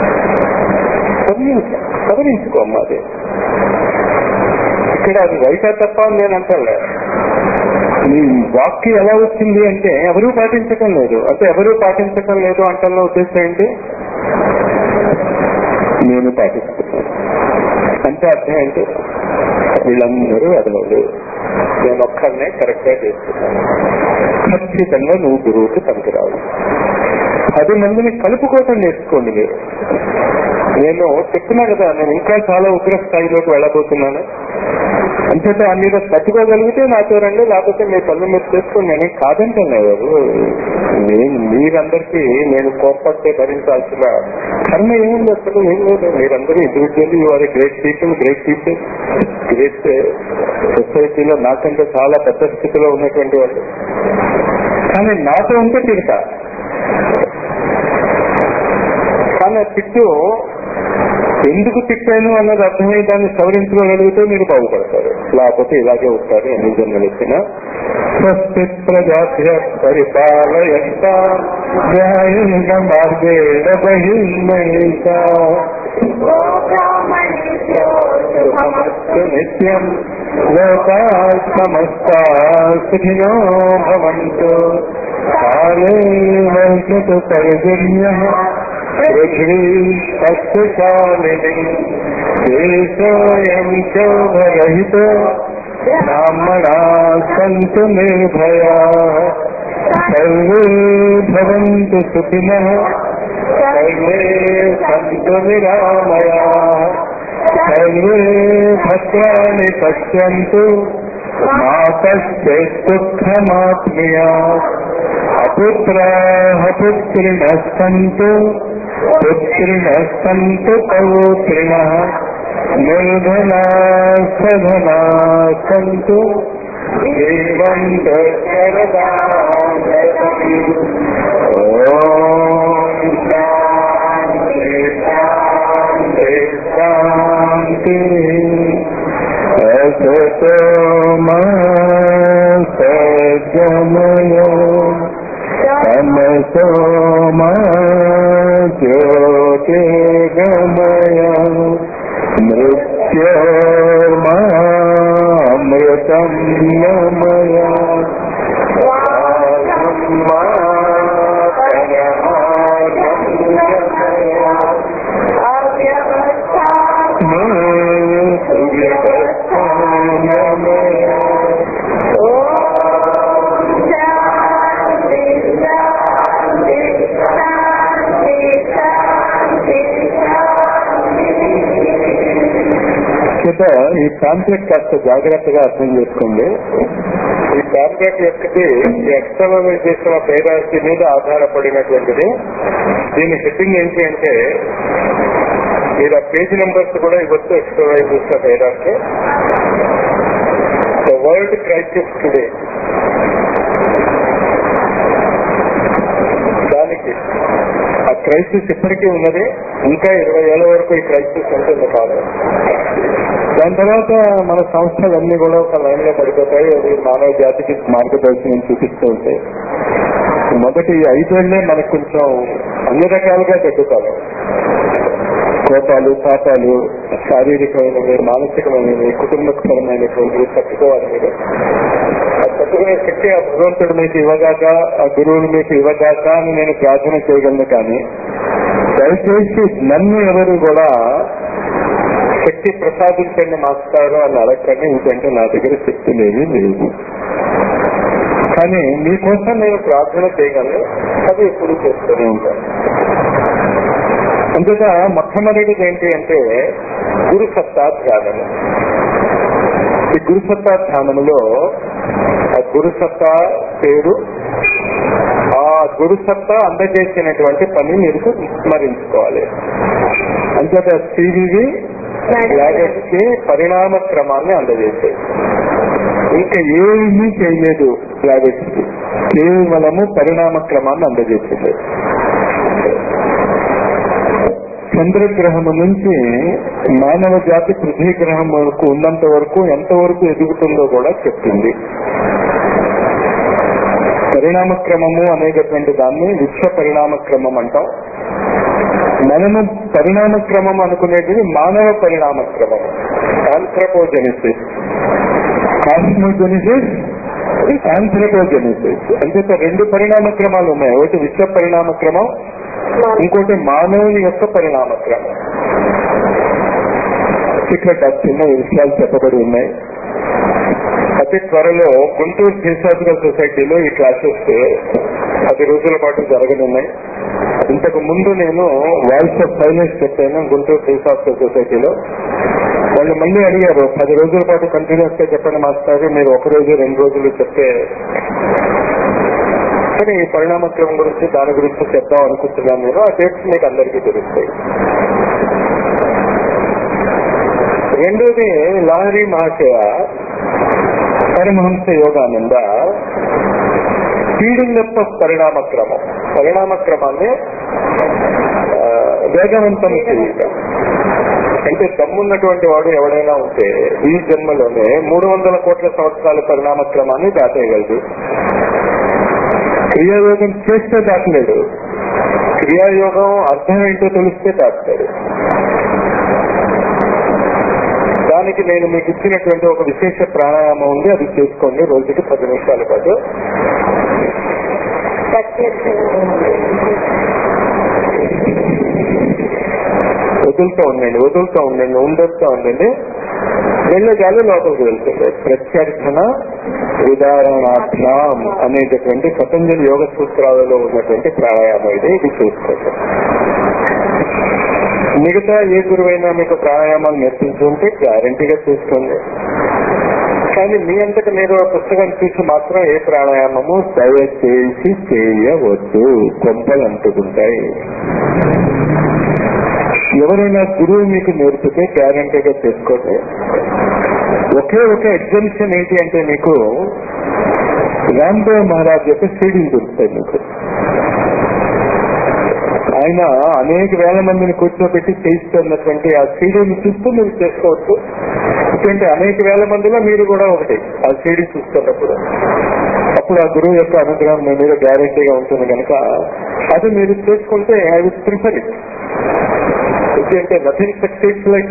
సవరించుకోమ్మా అది ఇక్కడ అది రైటా తప్ప అని నేను అంటలే మీ వాక్కి ఎలా వచ్చింది అంటే ఎవరూ పాటించటం లేదు అంటే ఎవరూ పాటించటం లేదు అంటల్లో ఉద్దేశం ఏంటి నేను పాటిస్తున్నాను అంటే అర్థం ఏంటి వీళ్ళందరూ అదనలు నేను ఒక్కరినే కరెక్ట్ గా చేస్తున్నాను ఖచ్చితంగా నువ్వు గురువుకి పనికిరావు పది మందిని కలుపుకోవటం నేర్చుకోండి మీరు నేను చెప్తున్నా కదా నేను ఇంకా చాలా ఉగ్ర స్థాయిలోకి వెళ్ళబోతున్నాను అంచేత మీరు తట్టుకోగలిగితే నాతో రండి లేకపోతే మీ పనులు మీరు చేసుకోండి నేను కాదంటున్నాను నేను మీరందరికీ నేను కోప్పడితే భరించాల్సిన కర్మ ఏముంది అసలు ఏం లేదు మీరందరూ individually you are great people great people great సొసైటీలో నాకంటే చాలా పెద్ద స్థితిలో ఉన్నటువంటి వాళ్ళు కానీ నాతో ఉంటే తిడతా కానీ ఆ తిట్టు ఎందుకు తిట్టాను అన్నది అర్థమై దాన్ని సవరించుకోగలిగితే మీరు బాగుపడతారు లేకపోతే ఇలాగే ఉంటారు ఎన్ని జన్మలు ఇచ్చిన స్వస్తి ప్రజాభ్య పరిపాలయంత న్యాయేన మార్గేణ బహిర్మహిత శుభమస్తు నిత్యం లోకా సమస్తా సుఖినో భవంతు కాలే వైద్యతు పర్జన్య పృథ్వీ సత్యశాలిని దేశోయం శోభరహితో బ్రాహ్మణా సంతు నిర్భయా సర్వే భవంతు సుఖినః సర్వే సంతు నిరామయా సర్వే భద్రాణి పశ్యంతు మా కశ్చిత్ దుఃఖమాప్నుయా అపుత్రాः పుత్రిణः సन्तు పుత్రిణः సन्तు పౌత్రిణः నిర్ధనా సధనా సంతు జీవం శాంతి అసతో మా సజ్జమయో తమసో మా జ్యోతిర్గమయ మృత్యోర్మామృతం నమయ చేత ఈ కాన్సెప్ట్ కాస్త జాగ్రత్తగా అర్థం చేసుకోండి ఈ కాన్సెప్ట్ యొక్కటి ఎక్స్టర్నలైజేషన్ ఆఫ్ హైరార్కీ మీద ఆధారపడినటువంటిది దీని హెడ్డింగ్ ఏంటి అంటే మీరు ఆ పేజ్ నెంబర్స్ కూడా ఇవ్వచ్చు externalization of hierarchy the world crisis today దానికి ఆ క్రైసిస్ ఇప్పటికీ ఉన్నది ఇంకా ఇరవై ఏళ్ళ వరకు ఈ క్రైసిస్ ఉంటుంది కాదు దాని తర్వాత మన సంస్థలన్నీ కూడా ఒక లైన్ లో పడిపోతాయి అది మానవ జాతికి మార్గదర్శనం చూపిస్తూ ఉంటాయి మొదటి ఐదేళ్లే మనకు కొంచెం అన్ని రకాలుగా తగ్గుతారు కోపాలు పాపాలు శారీరకమైనవి మానసికమైనవి కుటుంబపరమైనటువంటి తట్టుకోవాలి మీరు ఆ తట్టుకునే శక్తి ఆ భగవంతుడు మీకు ఇవ్వగాక ఆ గురువులు మీకు ఇవ్వగాక అని నేను ప్రార్థన చేయగలను కానీ దయచేసి నన్ను ఎవరు కూడా శక్తి ప్రసాదించండి మాస్టారు అని అడగండి ఎందుకంటే నా దగ్గర శక్తి లేవి లేవు కానీ మీకోసం నేను ప్రార్థన చేయగలను అది ఎప్పుడు చేస్తూనే ఉంటాను అందుక మొట్టమొదటిది ఏంటి అంటే గురు సత్తా ధ్యానము ఈ గురు సత్తా ధ్యానములో ఆ గురు సత్తా పేరు ఆ గురు సత్తా అందజేసినటువంటి పని మీరు స్మరించుకోవాలి అంచేత సివివి ప్లానెట్స్ కి పరిణామ క్రమాన్ని అందజేసాయి ఇంకా ఏమీ చేయలేదు ప్లానెట్స్ కి కేవలము పరిణామ క్రమాన్ని అందజేసింది చంద్రగ్రహము నుంచి మానవ జాతి పృథ్వీ గ్రహం వరకు ఉన్నంత వరకు ఎంతవరకు ఎదుగుతుందో కూడా చెప్తుంది పరిణామ క్రమము అనేటటువంటి దాన్ని విశ్వ పరిణామ క్రమం అంటాం మనము పరిణామ క్రమం అనుకునేది మానవ పరిణామ క్రమం ఆంథ్రపోజెనిసిస్ కాస్మోజెనిసిస్ ఆంథ్రపోజెనిసిస్ అంటే రెండు పరిణామ క్రమాలు ఉన్నాయి ఒకటి విశ్వ పరిణామ క్రమం ఇంకోటి మానవుని యొక్క పరిణామ క్రమం ఇక్కడ చిన్న విషయాలు చెప్పబడి ఉన్నాయి అతి త్వరలో గుంటూరు థియోసాఫికల్ సొసైటీలో ఈ క్లాసెస్ పది రోజుల పాటు జరగనున్నాయి ఇంతకు ముందు నేను వాయిస్ ఆఫ్ సైలెన్స్ చెప్పాను గుంటూరు థియోసాఫికల్ సొసైటీలో వాళ్ళు మళ్ళీ అడిగారు పది రోజుల పాటు కంటిన్యూస్ గా చెప్పండి మాస్టర్ మీరు ఒక రోజు రెండు రోజులు చెప్తే కానీ ఈ పరిణామక్రమం గురించి దాని గురించి చెప్దాం అనుకుంటున్నాను నేను ఆ డేట్స్ మీకు అందరికీ తెలుస్తాయి రెండోది Lahiri Mahasaya Paramahansa Yogananda speeding up of పరిణామక్రమం పరిణామక్రమాన్ని ఆ, వేగవంతం చేయటం అంటే దమ్మున్నటువంటి వాడు ఎవడైనా ఉంటే ఈ జన్మలోనే మూడు వందల కోట్ల సంవత్సరాల పరిణామక్రమాన్ని దాటేయగలదు క్రియాయోగం చేస్తే దాటలేడు క్రియాయోగం అర్థం ఏంటో తెలిస్తే దాటుతాడు దానికి నేను మీకు ఇచ్చినటువంటి ఒక విశేష ప్రాణాయామం ఉంది అది చేసుకోండి రోజుకి పది నిమిషాల పాటు వదులుతూ ఉండండి వదులుతూ ఉండండి ఉండొస్తూ ఉండండి వెళ్ళగాలి లోపలికి వెళ్తుంది ప్రత్యర్థన ఉదాహరణాభ్యాం అనేటటువంటి పతంజలి యోగ సూత్రాలలో ఉన్నటువంటి ప్రాణాయామం ఇది ఇది చూసుకోండి మిగతా ఏ గురువైనా మీకు ప్రాణాయామాలు నేర్పించి ఉంటే గ్యారంటీగా చూసుకోండి కానీ మీ అంతట మీరు ఆ పుస్తకం చూసి మాత్రం ఏ ప్రాణాయామము దయచేసి చేయవద్దు కొంపలు అంటుకుంటాయి ఎవరైనా గురువు మీకు నేర్పితే గ్యారంటీగా చేసుకోండి ఒకే ఒక ఎగ్జామ్షన్ ఏంటి అంటే మీకు రామ్దేవ్ మహారాజ్ యొక్క సీడీలు దొరుకుతాయి మీకు ఆయన అనేక వేల మందిని కూర్చోబెట్టి చేయిస్తున్నటువంటి ఆ సీడీని చూస్తూ మీరు చేసుకోవచ్చు ఎందుకంటే అనేక వేల మందిలో మీరు కూడా ఒకటి ఆ సీడీ చూస్తున్నప్పుడు అప్పుడు ఆ గురువు యొక్క అనుగ్రహం మీ మీద గ్యారంటీగా ఉంటుంది కనుక అది మీరు చేసుకుంటే ఐ వుడ్ ప్రిఫర్ ఇట్ ఎందుకంటే నథింగ్ సక్సెస్ లైక్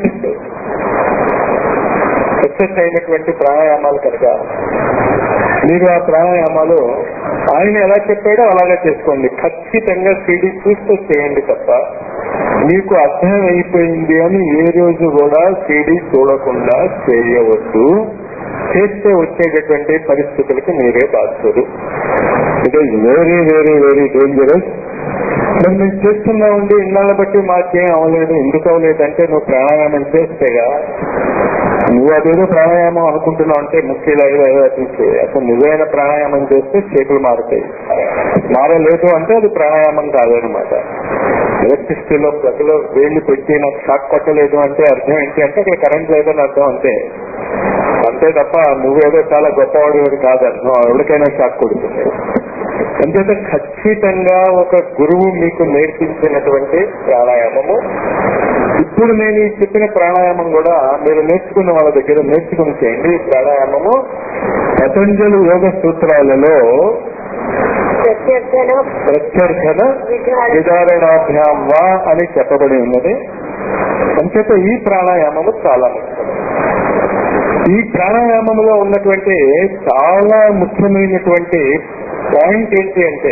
సక్సెస్ అయినటువంటి ప్రాణాయామాలు కనుక మీరు ఆ ప్రాణాయామాలు ఆయన ఎలా చెప్పాడో అలాగే చేసుకోండి ఖచ్చితంగా సీడీ చూస్తూ చేయండి తప్ప మీకు అర్థం అయిపోయింది అని ఏ రోజు కూడా సీడీ చూడకుండా చేయవద్దు చేస్తే వచ్చేటటువంటి పరిస్థితులకి మీరే బాధ్యులు it is very very very dangerous మరి మేము చేస్తున్నామండి ఇన్నాళ్ళ బట్టి మాకేం అవ్వలేదు ఎందుకు అవ్వలేదు అంటే నువ్వు ప్రాణాయామం చేస్తేగా నువ్వు అదేదో ప్రాణాయామం అనుకుంటున్నావు అంటే ముఖ్యలాగా తీసి అసలు నిజమైన ప్రాణాయామం చేస్తే చేతులు మారుతాయి మారలేదు అంటే అది ప్రాణాయామం కాదనమాట ఎలక్ట్రిసిటీలో ప్రతిలో వేళ్లు పెట్టి నాకు షాక్ కొట్టలేదు అంటే అర్థం ఏంటి అంటే అక్కడ కరెంట్ లేదని అర్థం అంతే అంతే తప్ప నువ్వేదో చాలా గొప్పవాడు కాదు అర్థం ఎవరికైనా షాక్ కొడుతుంది అంతేత ఖచ్చితంగా ఒక గురువు మీకు నేర్పించినటువంటి ప్రాణాయామము ఇప్పుడు నేను ఈ చెప్పిన ప్రాణాయామం కూడా మీరు నేర్చుకున్న వాళ్ళ దగ్గర నేర్చుకుని చేయండి ఈ ప్రాణాయామము పతంజలి యోగ సూత్రాలలో ప్రత్యర్థన ప్రత్యర్థన విధారణాభ్యాం వా అని చెప్పబడి ఉన్నది అంచేత ఈ ప్రాణాయామము చాలా ముఖ్యం ఈ ప్రాణాయామంలో ఉన్నటువంటి చాలా ముఖ్యమైనటువంటి పాయింట్ ఏంటి అంటే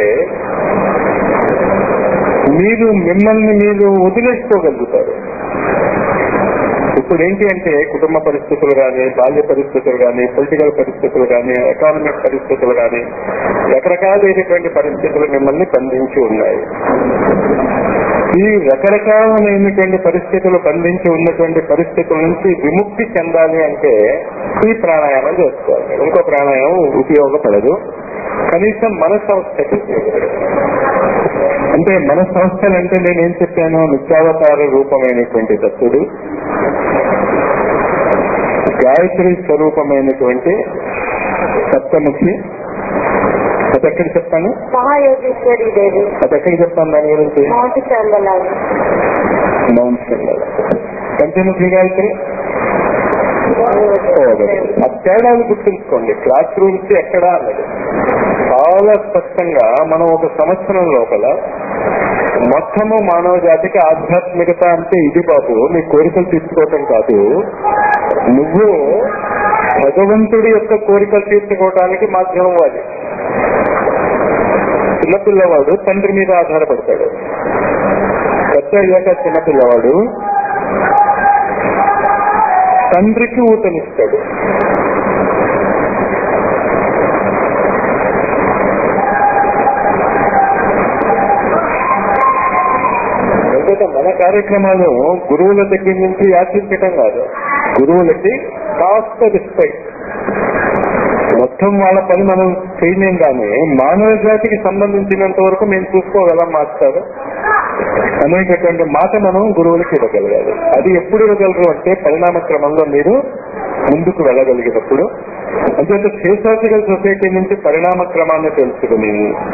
మీరు మిమ్మల్ని మీరు వదిలేసుకోగలుగుతారు ఇప్పుడు ఏంటి అంటే కుటుంబ పరిస్థితులు కానీ బాల్య పరిస్థితులు కానీ పొలిటికల్ పరిస్థితులు కానీ ఎకానమిక్ పరిస్థితులు కానీ రకరకాలైనటువంటి పరిస్థితులు మిమ్మల్ని బంధించి ఉన్నాయి ఈ రకరకాలైనటువంటి పరిస్థితులు బంధించి ఉన్నటువంటి పరిస్థితుల నుంచి విముక్తి చెందాలి అంటే ఈ ప్రాణాయామం చేసుకోవాలి ఇంకో ప్రాణాయామం ఉపయోగపడదు కనీసం మన సంస్థకి అంటే మన సంస్థలు అంటే నేనేం చెప్పాను నిత్యావతార రూపమైనటువంటి దత్తుడు గాయత్రి స్వరూపమైనటువంటి సప్తముఖి అది ఎక్కడ చెప్తాను మహాయోగేశ్వరి దేవి అది ఎక్కడ చెప్తాను దాని గురించి మౌంట్ చందలా మౌంట్ పంచముఖి గాయత్రి ఆ తేడాలు గుర్తుంచుకోండి క్లాస్ రూమ్స్ ఎక్కడా అన్నది చాలా స్పష్టంగా మనం ఒక సంవత్సరం లోపల మొత్తము మానవ జాతికి ఆధ్యాత్మికత అంటే ఇది బాబు నీ కోరికలు తీర్చుకోవటం కాదు నువ్వు భగవంతుడి యొక్క కోరికలు తీర్చుకోవటానికి మాధ్యమం అది చిన్నపిల్లవాడు తండ్రి మీద ఆధారపడతాడు పెద్ద అయ్యాక చిన్నపిల్లవాడు తండ్రికి ఊతనిస్తాడు ఎందుకంటే మన కార్యక్రమాలు గురువుల దగ్గర నుంచి యాచించటం కాదు గురువులకి కాస్త రెస్పెక్ట్ మొత్తం వాళ్ళ పని మనం చేయలేం కానీ మానవ జాతికి సంబంధించినంత వరకు మేము చూసుకోగలం మాస్టర్ అనేటటువంటి మాట మనం గురువులకి ఇవ్వగలగాలి అది ఎప్పుడు ఇవ్వగలరు అంటే పరిణామ క్రమంలో మీరు ముందుకు వెళ్ళగలిగినప్పుడు అంటే థియోసాఫికల్ సొసైటీ నుంచి పరిణామ క్రమాన్ని తెలుసుకుని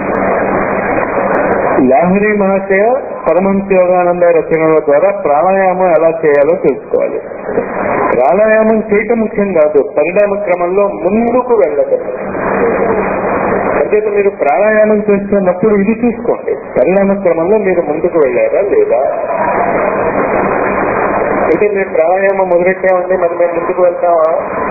లాహరి మహాశయ పరమహంస యోగానంద రచనల ద్వారా ప్రాణాయామం ఎలా చేయాలో తెలుసుకోవాలి ప్రాణాయామం చేయటం ముఖ్యం కాదు పరిణామ క్రమంలో ముందుకు వెళ్ళగలరు అంటే మీరు ప్రాణాయామం చేస్తున్నప్పుడు ఇది చూసుకోండి పరిణామ క్రమంలో మీరు ముందుకు వెళ్ళారా లేదా అంటే మీరు ప్రాణాయామం మొదలెట్టామండి మరి మేము ముందుకు వెళ్తామా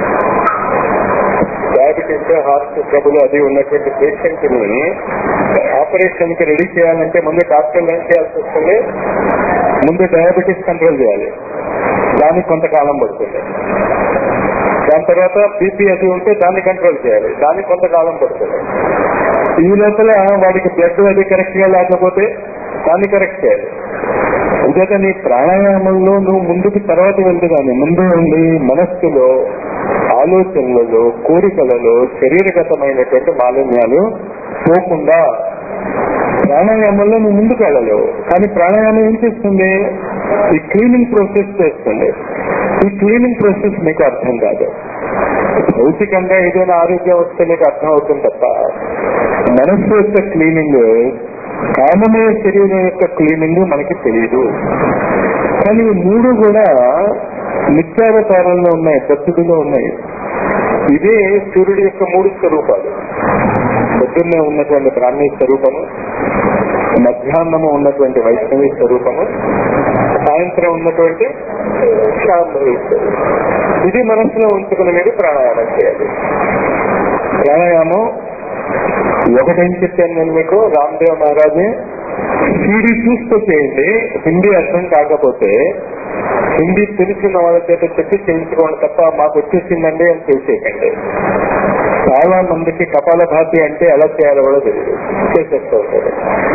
డయాబెటీస్ హార్ట్ ట్రబుల్ అది ఉన్నటువంటి పేషెంట్ ని ఆపరేషన్ కి రెడీ చేయాలంటే ముందు డాక్టర్ ఏం చేయాల్సి వస్తుంది ముందు డయాబెటీస్ కంట్రోల్ చేయాలి దానికి కొంతకాలం పడుతుంది దాని తర్వాత బీపీ అది ఉంటే దాన్ని కంట్రోల్ చేయాలి దానికి కొంతకాలం పడుతుంది ఈ లోపల వాడికి బ్లడ్ అది కరెక్ట్ గా లేకపోతే దాన్ని కరెక్ట్ చేయాలి అంచేత నీ ప్రాణాయామంలో నువ్వు ముందుకు తర్వాత వెళ్తే కానీ ముందు ఉండి మనస్సులో ఆలోచనలలో కోరికలలో శరీరగతమైనటువంటి మాలిన్యాలు పోకుండా ప్రాణాయామంలో నువ్వు ముందుకు వెళ్ళలేవు కానీ ప్రాణాయామం ఏం చేస్తుంది ఈ క్లీనింగ్ ప్రాసెస్ చేస్తుంది ఈ క్లీనింగ్ ప్రాసెస్ మీకు అర్థం కాదు భౌతికంగా ఏదైనా ఆరోగ్యం వస్తే మీకు అర్థం అవుతుంది తప్ప మనస్సు యొక్క క్లీనింగ్ కామమయ శరీరం యొక్క క్లీనింగ్ మనకి తెలియదు కానీ ఈ మూడు కూడా నిత్యావతారంలో ఉన్నాయి పద్ధతిలో ఉన్నాయి ఇదే సూర్యుడి యొక్క మూడు స్వరూపాలు పొద్దున్నే ఉన్నటువంటి బ్రాహ్మీ స్వరూపము మధ్యాహ్నము ఉన్నటువంటి వైష్ణవి స్వరూపము సాయంత్రం ఉన్నటువంటి శాంభవి స్వరూపం ఇది మనసులో ఉంచుకుని మీరు ప్రాణాయామం చేయాలి ప్రాణాయామం ఒకటేం చెప్పాను నేను మీకు రామ్దేవ్ మహారాజే సీడీ చూస్తూ చేయండి హిందీ అర్థం కాకపోతే హిందీ తెలిసిన వాళ్ళ చేత చెప్పి చేయించుకోండి తప్ప మాకు వచ్చేసిందండి అని చేసేయకండి చాలా మందికి కపాల భాతి అంటే ఎలా చేయాలో కూడా తెలియదు చేసేస్తూ ఉంటారు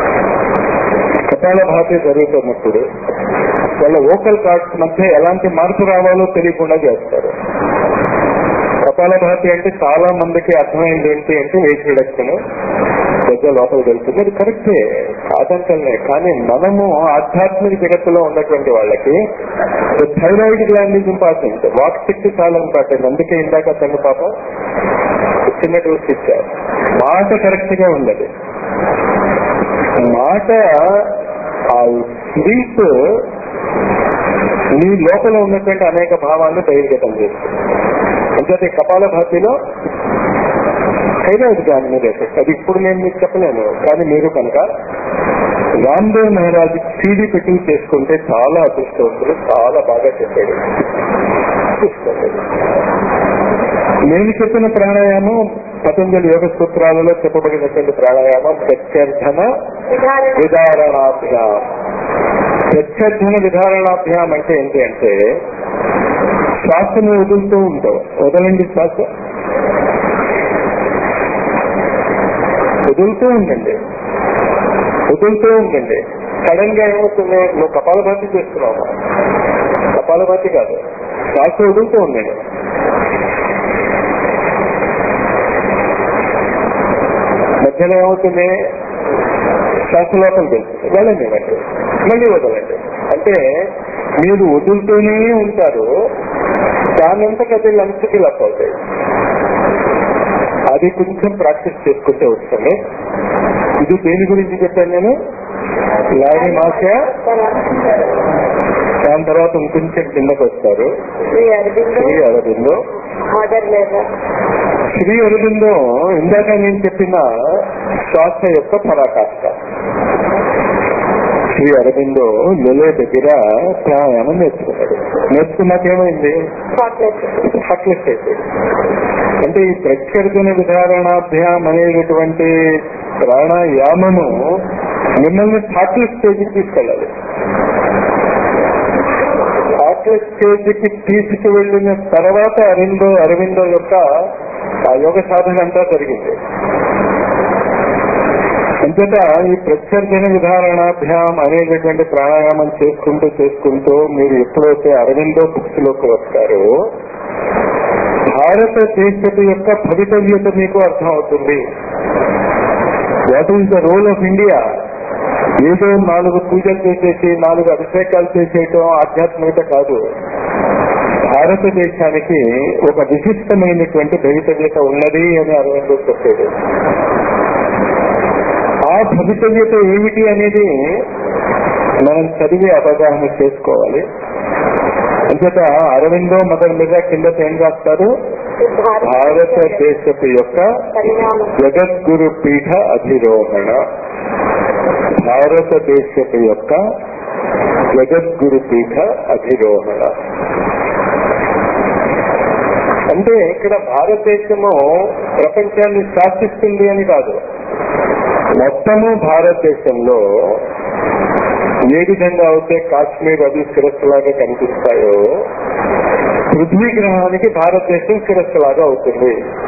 కపాల భాతి జరుగుతున్నప్పుడు వాళ్ళ ఓకల్ కార్డ్స్ మధ్య ఎలాంటి మార్పు రావాలో తెలియకుండా చేస్తారు కపాల భాతి అంటే చాలా మందికి అర్థమైంది ఏంటి అంటే వెయిట్ రిడక్షన్ పెద్ద లోపలికి వెళ్తుంది అది కరెక్టే కాదంటలే కానీ మనము ఆధ్యాత్మిక జగత్తులో ఉన్నటువంటి వాళ్ళకి థైరాయిడ్ గ్లాండ్ ఇస్ ఇంపార్టెంట్ వాక్ శక్తి చాలా ఇంపార్టెంట్ అందుకే ఇందాక తన పాప చిన్న డోస్ ఇచ్చారు మాట కరెక్ట్ గా ఉండదు మాట ఆ స్లీప్ నీ లోపల ఉన్నటువంటి అనేక భావాలను బహిర్గతం చేస్తుంది అంటే కపాల భాతిలో థైరాయిడ్ గ్లాండ్ మీద ఎఫెక్ట్ అది ఇప్పుడు నేను మీకు చెప్పలేను కానీ మీరు కనుక రామ్దేవ్ మహారాజ్ సీడీ పెట్టి చేసుకుంటే చాలా అదృష్టవంతులు చాలా బాగా చెప్పాడు చూసుకోండి నేను చెప్పిన ప్రాణాయామం పతంజలి యోగ సూత్రాలలో చెప్పబడినటువంటి ప్రాణాయామం ప్రత్యర్థన విధారణాభ్యాం ప్రత్యర్థన విధారణాభ్యాం అంటే ఏంటి అంటే శ్వాసను వదులుతూ ఉంటావు వదలండి శ్వాస వదులుతూ ఉండండి వదులుతూ ఉండండి సడన్ గా ఏమవుతుంది నువ్వు కపాలభాతి చేస్తున్నావు కపాలభాతి కాదు శ్వాస వదులుతూ ఉండండి మధ్యలో ఏమవుతుంది శ్వాస లోపల తెలుస్తుంది వెళ్ళండి మళ్ళీ మళ్ళీ వదలండి అంటే మీరు వదులుతూనే ఉంటారు దానంతకు అది లంచ్కి లప్ అవుతాయి అది కొంచెం ప్రాక్టీస్ చేసుకుంటే వస్తుంది ఇది దేని గురించి చెప్పాను నేను లారీ మాస దాని తర్వాత ఇంకొంచెం కిందకు వస్తారు శ్రీ అరవిందో శ్రీ అరవిందో మదర్ లేదా శ్రీ అరవిందో ఇందాక నేను చెప్పిన శ్వాస యొక్క పరాకాష్ట శ్రీ అరవిందో లొలే దగ్గర ప్రాణాయామం నేర్చుకున్నాడు నేర్చుకున్నాక ఏమైంది చాక్లెట్ హార్ట్లెస్ అయిపోయింది అంటే ఈ ప్రత్యర్థన విధారణాభ్యాం అనేటటువంటి ప్రాణాయామము మిమ్మల్ని హార్ట్లెస్ స్టేజ్కి తీసుకెళ్ళాలి హార్ట్లెస్ స్టేజ్కి తీసుకువెళ్ళిన తర్వాత అరవిందో అరవిందో యొక్క ఆ యోగ సాధన అంతా జరిగింది అంచేత ఈ ప్రత్యర్థన విధారణాభ్యాం అనేటటువంటి ప్రాణాయామం చేసుకుంటూ చేసుకుంటూ మీరు ఎప్పుడైతే అరవిందో బుక్స్ లోకి వస్తారో భారతదేశపు యొక్క భవితవ్యత మీకు అర్థం అవుతుంది what is the role of India ఏదో నాలుగు పూజలు చేసేసి నాలుగు అభిషేకాలు చేసేయటం ఆధ్యాత్మికత కాదు భారతదేశానికి ఒక విశిష్టమైనటువంటి భవితవ్యత ఉన్నది అని అరవిందో చెప్పాడు ఆ భవితవ్యత ఏమిటి అనేది మనం చదివి అవగాహన చేసుకోవాలి అంచేత అరవిందో మదర్ మీద కింద ఏం రాస్తారు భారతదేశపు యొక్క పరిణామం జగద్గురు పీఠ అధిరోహణ భారతదేశపు యొక్క జగద్గురు పీఠ అధిరోహణ అంటే ఇక్కడ భారతదేశము ప్రపంచాన్ని శాసిస్తుంది అని కాదు మొత్తము భారతదేశంలో ఏ విధంగా అయితే కాశ్మీర్ అది శిరస్సులాగా కనిపిస్తాయో పృథ్వీ గ్రహానికి భారతదేశం శిరస్సులాగా అవుతుంది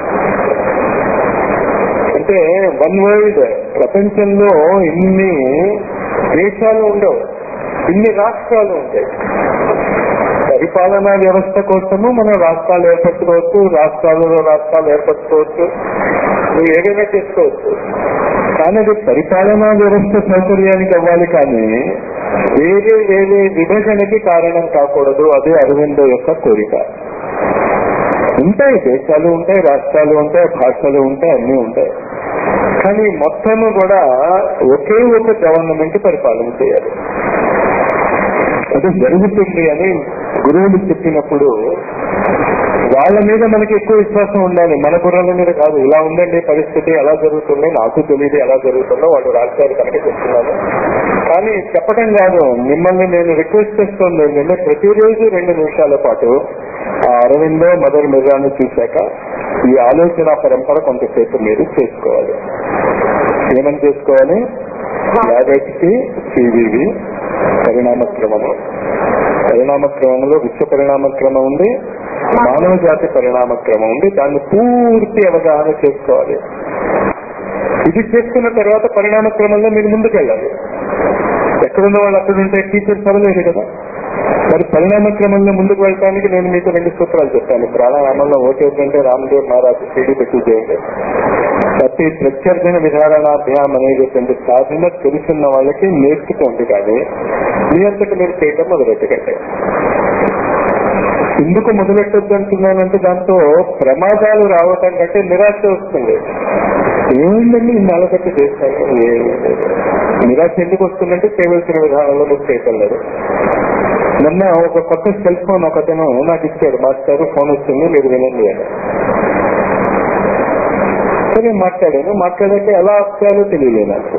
అంటే వన్ వరల్డ్ ప్రపంచంలో ఇన్ని దేశాలు ఉండవు ఇన్ని రాష్ట్రాలు ఉంటాయి పరిపాలనా వ్యవస్థ కోసము మనం రాష్ట్రాలు ఏర్పరచుకోవచ్చు రాష్ట్రాలలో రాష్ట్రాలు ఏర్పరచుకోవచ్చు నువ్వు ఏదైనా చేసుకోవచ్చు కానీ అది పరిపాలనా వ్యవస్థ సౌకర్యానికి అవ్వాలి కానీ వేరే వేరే విభజనకి కారణం కాకూడదు అదే అరవిందో యొక్క కోరిక ఉంటాయి దేశాలు ఉంటాయి రాష్ట్రాలు ఉంటాయి భాషలు ఉంటాయి అన్ని ఉంటాయి కానీ మొత్తము కూడా ఒకే ఒక గవర్నమెంట్ పరిపాలన చేయాలి అది జరుగుతుంది అని గురువులు చెప్పినప్పుడు వాళ్ళ మీద మనకి ఎక్కువ విశ్వాసం ఉండాలి మన బుర్రల మీద కాదు ఇలా ఉందండి పరిస్థితి ఎలా జరుగుతుంది నాకు తెలియదు ఎలా జరుగుతుందో వాళ్ళు రాష్ట్రాలు కనుక చెప్తున్నాను కానీ చెప్పడం కాదు మిమ్మల్ని నేను రిక్వెస్ట్ చేస్తుంది ఏంటంటే ప్రతిరోజు రెండు నిమిషాల పాటు ఆ అరవిందో మదర్ మిర్రాను చూశాక ఈ ఆలోచన పరంపర కొంతసేపు మీరు చేసుకోవాలి ఏమని చేసుకోవాలి యాభైకి సివివి పరిణామ క్రమము పరిణామ క్రమంలో విశ్వ పరిణామ క్రమం ఉంది మానవ జాతి పరిణామ క్రమం ఉంది దాన్ని పూర్తి అవగాహన చేసుకోవాలి ఇది చేసుకున్న తర్వాత పరిణామ క్రమంలో మీరు ముందుకు వెళ్ళాలి ఎక్కడున్న వాళ్ళు అక్కడ ఉంటే టీచర్స్ అవ్వలేదు కదా మరి పరిణామ క్రమంలో ముందుకు వెళ్ళడానికి నేను మీకు రెండు సూత్రాలు చెప్పాను ప్రాణాయామంలో ఓటేంటంటే రామదేవ్ మహారాజ్ సీడీ పెట్టి చేయండి ప్రతి ప్రత్యర్థన విధారణాభ్యాం అనేటువంటి సాధన తెలుసున్న వాళ్ళకి నేర్చుకోండి కానీ మీ అంతటి మీరు చేయటం మొదలెట్టకండి ఎందుకు మొదలెట్టొద్దు అంటున్నానంటే దాంతో ప్రమాదాలు రావటం కంటే నిరాశ వస్తుంది ఏముందండి ఈ నెలకట్టు చేస్తాను ఏమీ లేదు. నిరాశ ఎందుకు వస్తుందంటే చేయవలసిన విధానంలో మీరు చేయటం లేదు మొన్న ఒక కొత్త సెల్ ఫోన్ ఒకతను నాకు ఇచ్చాడు మాస్టారు ఫోన్ వచ్చింది మీరు వినండి అని సరే మాట్లాడాను మాట్లాడాక ఎలా వచ్చాయో తెలియలేదు నాకు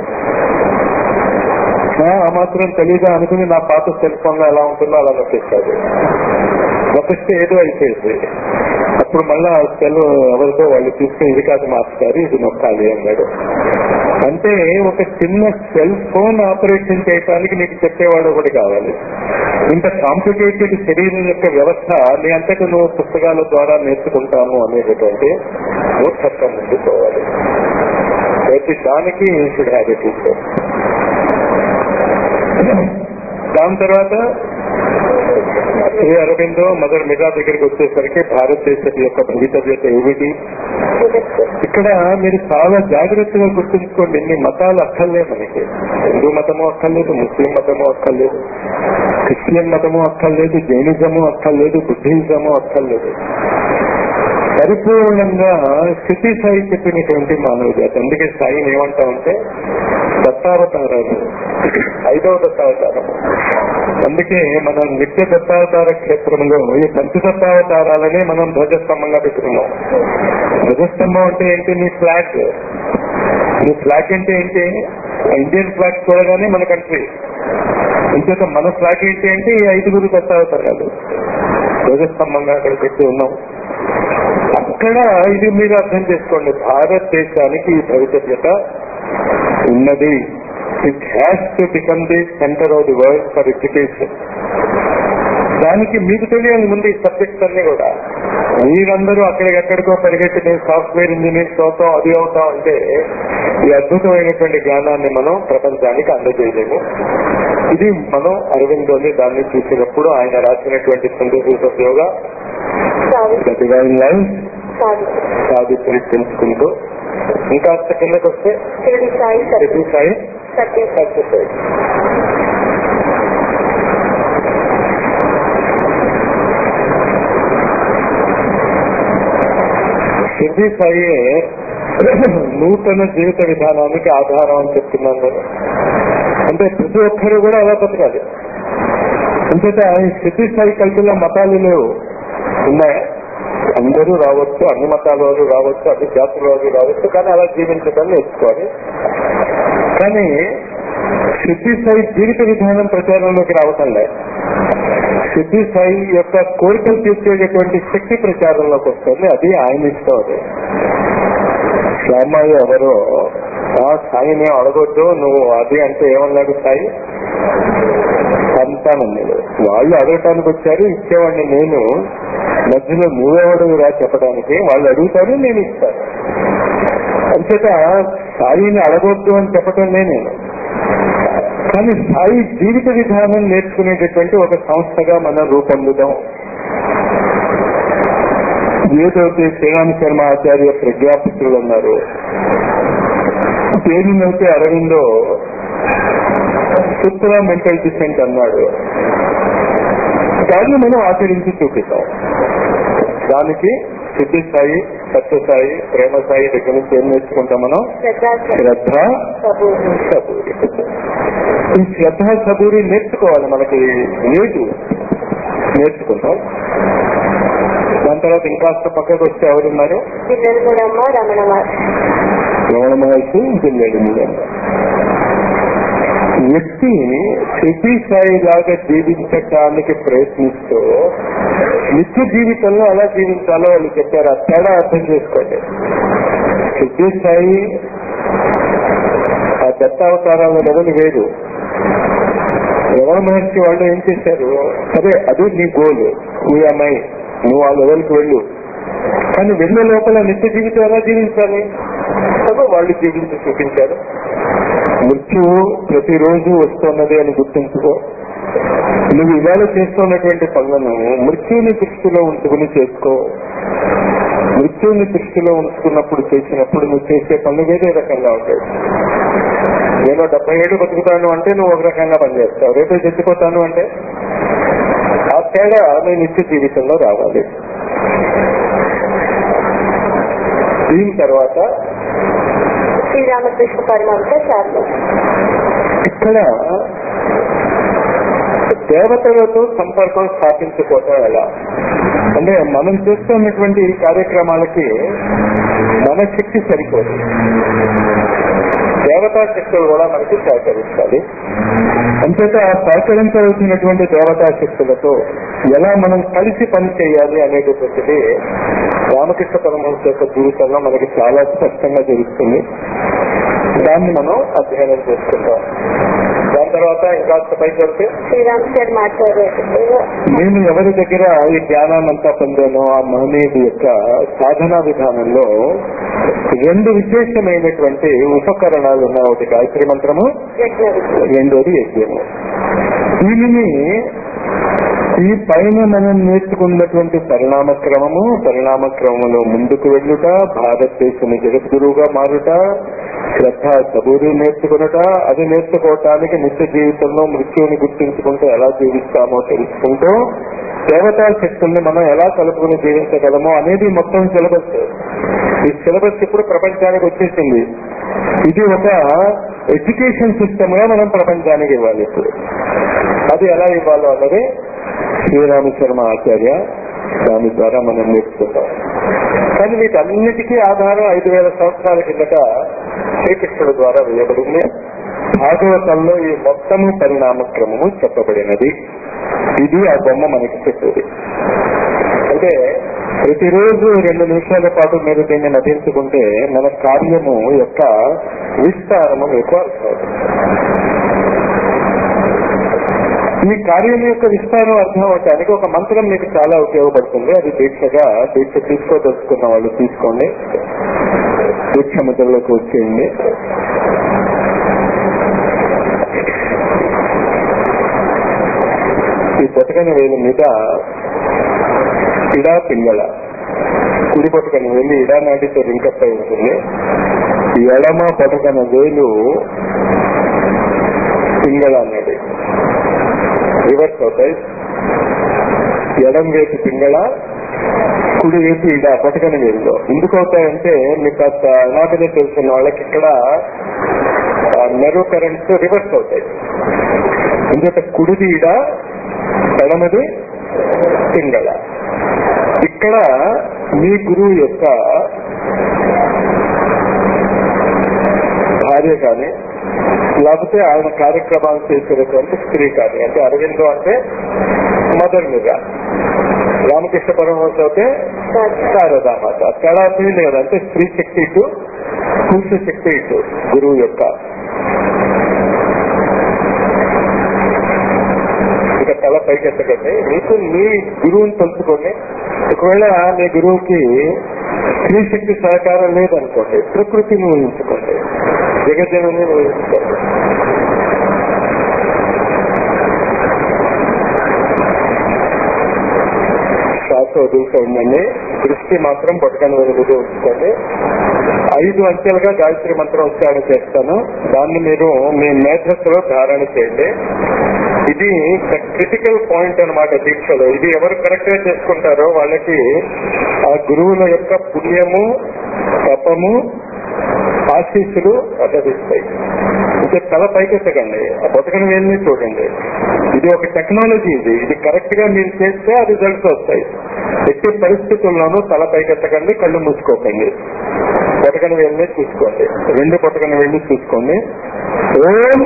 ఆ, ఆ మాత్రం తెలీదా అనుకుని నా పాత సెల్ ఫోన్ లో ఎలా ఉంటుందో అలా నొక్కేస్తాడు నొక్కిస్తే ఏదో అయిపోయింది అప్పుడు మళ్ళా సెల్ ఎవరికో వాళ్ళు తీసుకుని ఇది కాదు మాస్టారు ఇది నొక్కాలి అన్నాడు అంటే ఒక చిన్న సెల్ ఫోన్ ఆపరేషన్ చేయడానికి నీకు చెప్పేవాడు ఒకటి కావాలి ఇంత కాంప్లికేటెడ్ శరీరం యొక్క వ్యవస్థ నీ అంతటా నువ్వు పుస్తకాల ద్వారా నేర్చుకుంటాము అనేటటువంటి మూర్ఖత్వం ముందు పోవాలి ప్రతి దానికి షుడ్ హ్యావ్ ఎ టీచర్ దాని తర్వాత శ్రీ అరవిందో మదర్ మిగా దగ్గరికి వచ్చేసరికి భారతదేశం యొక్క భవితవ్యత ఏమిటి ఇక్కడ మీరు చాలా జాగ్రత్తగా గుర్తుంచుకోండి ఇన్ని మతాలు అక్కర్లేదు మనకి హిందూ మతము అక్కర్లేదు ముస్లిం మతము అక్కర్లేదు క్రిస్టియన్ మతము అక్కర్లేదు జైనిజము అక్కర్లేదు బుద్ధిజము అక్కర్లేదు పరిపూర్ణంగా స్థితి సాయి చెప్పినటువంటి మానవ జాతి అందుకే సాయిని ఏమంటామంటే దత్తావతారాలు ఐదవ దత్తావతారము అందుకే మనం నిత్య దత్తావతార క్షేత్రంలో ఈ పంచ దత్తావతారాలనే మనం ధ్వజస్తంభంగా పెట్టుకున్నాం ధ్వజస్తంభం అంటే ఏంటి నీ ఫ్లాగ్ నీ ఫ్లాగ్ అంటే ఏంటి ఇండియన్ ఫ్లాగ్ చూడగానే మన కంట్రీ ఇంకొక మన ఫ్లాగ్ ఏంటి అంటే ఈ ఐదుగురు దత్తావతారాలు ధ్వజస్తంభంగా అక్కడ పెట్టి ఉన్నాం అక్కడ ఇది మీరు అర్థం చేసుకోండి భారతదేశానికి ఈ భవితవ్యత ఉన్నది it has to become the centre of the world for education దానికి మీకు తెలియాలి ముందు ఈ సబ్జెక్ట్స్ అన్ని కూడా మీరందరూ అక్కడికెక్కడికో పరిగెత్తి నేను సాఫ్ట్వేర్ ఇంజనీర్స్ అవుతాం అది అవుతాం అంటే ఈ అద్భుతమైనటువంటి జ్ఞానాన్ని మనం ప్రపంచానికి అందజేయలేము ఇది మనం అరవిందోని దాన్ని చూసినప్పుడు ఆయన రాసినటువంటి synthesis of Yoga Savitri divine life Savitri సాధిత్రి తెలుసుకుంటూ ఇంకా కిందకు వస్తే షిరిడి సాయి సత్య ప్రతి సాయి సత్య సత్యసాయి సిద్ధి సాయి నూతన జీవిత విధానానికి ఆధారం అని చెప్తున్నాను నేను అంటే ప్రతి ఒక్కరు కూడా అలా బతకాలి అంచేత ఈ సిద్ధి సాయి కల్పిలో మతాలు లేవు ఉన్నాయా అందరూ రావచ్చు అన్ని మతాల వారు రావచ్చు అన్ని జాతుల వారు రావచ్చు కానీ అలా జీవించడం నేర్చుకోవాలి కానీ సిద్ధి సాయి జీవిత విధానం ప్రచారంలోకి రావటం లేదు సిద్ధి సాయి యొక్క కోరికలు తీర్చేటటువంటి శక్తి ప్రచారంలోకి వస్తుంది అది ఆయన ఇష్టం అది శ్యామయ్య ఎవరో ఆ సాయిని అడగొద్దు నువ్వు అది అంటే ఏమన్నాడు సాయి సంతానన్నాడు వాళ్ళు అడగటానికి వచ్చారు ఇచ్చేవాడిని నేను మధ్యలో నువ్వెవడు రా చెప్పడానికి వాళ్ళు అడుగుతారు నేను ఇస్తాను అంచేత సాయిని అడగొద్దు అని చెప్పటం నేను కానీ సాయి జీవిత విధానం నేర్చుకునేటటువంటి ఒక సంస్థగా మనం రూపొందుదాం ఏదైతే శ్రీరామ శర్మ ఆచార్య ప్రజ్ఞాపుత్రులు ఉన్నారు దేనినైతే అరవిందో సుప్రా మెంటల్ డిసెంట్ అన్నాడు దాన్ని మనం ఆచరించి చూపిస్తాం దానికి సిద్ధి స్థాయి సత్యసాయి ప్రేమ స్థాయి దగ్గర నుంచి ఏం నేర్చుకుంటాం మనం శ్రద్ధ శ్రద్ధ సబూరి సబూరి ఈ శ్రద్ధ సబూరి నేర్చుకోవాలి మనకి లేదు నేర్చుకుంటాం దాని తర్వాత ఇంకాస్త పక్కకు వస్తే ఎవరున్నారు నిర్మలమ్మ రమణ రమణ మహర్షి జిల్లేడు వ్యక్తి సిద్ధి స్థాయి లాగా జీవించటానికి ప్రయత్నిస్తూ నిత్య జీవితంలో అలా జీవించాలో వాళ్ళు చెప్పారు ఆ తేడా అర్థం చేసుకోండి సిద్ధి స్థాయి ఆ దత్తావతారాల లెవెల్ వేరు రమణ మహర్షి వాళ్ళు ఏం చేశారు సరే అది నీ గోల్ ఊయమై నువ్వు ఆ లెవెల్కి వెళ్ళు కానీ వెళ్ళే లోపల నిత్య జీవితం ఎలా జీవించాలి అదో వాళ్ళు జీవించి చూపించారు మృత్యువు ప్రతిరోజు వస్తున్నది అని గుర్తుంచుకో నువ్వు ఇవాళ చేస్తున్నటువంటి పనులను మృత్యువుని దృష్టిలో ఉంచుకుని చేసుకో మృత్యువుని దృష్టిలో ఉంచుకున్నప్పుడు చేసినప్పుడు నువ్వు చేసే పనులు వేరే రకంగా ఉంటాయి నేను డెబ్బై ఏళ్ళు బతుకుతాను అంటే నువ్వు ఒక రకంగా పనిచేస్తావు రేపే చచ్చిపోతాను అంటే ఆ తేడా నీ నిత్య జీవితంలో రావాలి దీని తర్వాత శ్రీరామకృష్ణ పరమహంస శాస్త్రం ఇక్కడ దేవతలతో సంపర్కం స్థాపించుకోవటం ఎలా అంటే మనం చేస్తున్నటువంటి ఈ కార్యక్రమాలకి మన శక్తి సరిపోదు దేవతా శక్తులు కూడా మనకి సహకరించాలి అంచేత సహకరించవలసినటువంటి దేవతా శక్తులతో ఎలా మనం కలిసి పని చేయాలి అనేటటువంటిది రామకృష్ణ పరమహంస యొక్క జీవితంలో మనకి చాలా స్పష్టంగా తెలుస్తుంది దాన్ని మనం అధ్యయనం చేసుకుంటాం దాని తర్వాత ఇంకా పైకి వెళ్తే శ్రీరామ్ శర్మ ఆచార్య నేను ఎవరి దగ్గర ఈ జ్ఞానాన్నంతా పొందానో ఆ మహనీయుడి యొక్క సాధనా విధానంలో రెండు విశేషమైనటువంటి ఉపకరణాలు ఉన్నాయి ఒకటి గాయత్రి మంత్రము యజ్ఞ విద్య రెండోది యజ్ఞము దీనిని ఈ పైన మనం నేర్చుకున్నటువంటి పరిణామ క్రమము పరిణామ క్రమంలో ముందుకు వెళ్ళుట భారతదేశం జగద్గురువుగా మారుట శ్రద్ధ సబూరి నేర్చుకునుట అది నేర్చుకోవటానికి నిత్య జీవితంలో మృత్యువుని గుర్తించుకుంటూ ఎలా జీవిస్తామో తెలుసుకుంటూ దేవతా శక్తుల్ని మనం ఎలా కలుపుకుని జీవించగలమో అనేది మొత్తం సిలబస్ ఈ సిలబస్ ఇప్పుడు ప్రపంచానికి వచ్చేసింది ఇది ఒక ఎడ్యుకేషన్ సిస్టమ్ గా మనం ప్రపంచానికి ఇవ్వాలి ఇప్పుడు అది ఎలా ఇవ్వాలో అన్నది శ్రీరామ శర్మ ఆచార్య దాని ద్వారా మనం నేర్చుకుంటాం కానీ వీటన్నిటికీ ఆధారం ఐదు వేల సంవత్సరాల కిందట శ్రీకృష్ణుడు ద్వారా వేయబడింది భాగవతంలో ఈ మొత్తము పరిణామ క్రమము చెప్పబడినది ఇది ఆ బొమ్మ మనకి చెప్పేది అంటే ప్రతిరోజు రెండు నిమిషాల పాటు మీరు దీన్ని నటించుకుంటే మన కార్యము యొక్క విస్తారము మీకు అర్థమవుతుంది ఈ కార్యం యొక్క విస్తారం అర్థం అవటానికి ఒక మంత్రం మీకు చాలా ఉపయోగపడుతుంది అది దీక్షగా దీక్ష తీసుకోదలుచుకున్న వాళ్ళు తీసుకోండి దీక్ష ముద్రలోకి వచ్చేయండి ఈ బతకని వేలు మీద ఇడా పింగళ కుడి పట్టుకని వేలు ఇడా నాటితో లింకప్ అయి ఉంటుంది ఎడమ పట్టుకన వేలు పింగళ అనేది రివర్స్ అవుతాయి ఎడం వైపు పింగళ కుడి వైపు ఇడ పట్టుకని వేలులో ఎందుకు అవుతాయంటే మీకు కాస్త అనాథనే తెలుసున్న వాళ్ళకి ఇక్కడ నెరో కరెంట్స్ రివర్స్ అవుతాయి ఎందుకంటే కుడిది ఇడ ఎడమది పింగళ ఇక్కడ మీ గురువు యొక్క భార్య కానీ లేకపోతే ఆయన కార్యక్రమాలు చేసేటటువంటి స్త్రీ కానీ అంటే అరవిందో అంటే మదర్ మీద రామకృష్ణ పరమహంస అయితే శారదామాత తేడా లేదు అంటే స్త్రీ శక్తి ఇటు పురుష శక్తి ఇటు గురువు యొక్క ఇక తల పైకెత్తకండి మీకు మీ గురువుని తలుచుకోండి ఒకవేళ మీ గురువుకి స్త్రీ శక్తి సహకారం లేదనుకోండి ప్రకృతిని ఊహించుకోండి జగజ్జనని ఊహించుకోండి శ్వాస వదులుతూ ఉండండి దృష్టి మాత్రం పట్టుకొని వెలుగుతూ ఉంచుకోండి ఐదు అంచెలుగా గాయత్రి మంత్రం ఉచ్చారణ చేస్తాను దాన్ని మీరు మీ మేధస్సులో ధారణ చేయండి ఇది క్రిటికల్ పాయింట్ అన్నమాట దీక్షలో ఇది ఎవరు కరెక్ట్ గా చేసుకుంటారో వాళ్ళకి ఆ గురువుల యొక్క పుణ్యము తపము ఆశీస్సులు లభిస్తాయి ఇంకా తల పైకెత్తకండి ఆ బతకని వేలని చూడండి ఇది ఒక టెక్నాలజీ ఇది ఇది కరెక్ట్ గా మీరు చేస్తే ఆ రిజల్ట్స్ వస్తాయి ఎట్టి పరిస్థితుల్లోనూ తల పైకెత్తకండి కళ్ళు మూసుకోకండి బతకని వేలని చూసుకోండి రెండు బతకని వేళ్ళు చూసుకోండి ఓం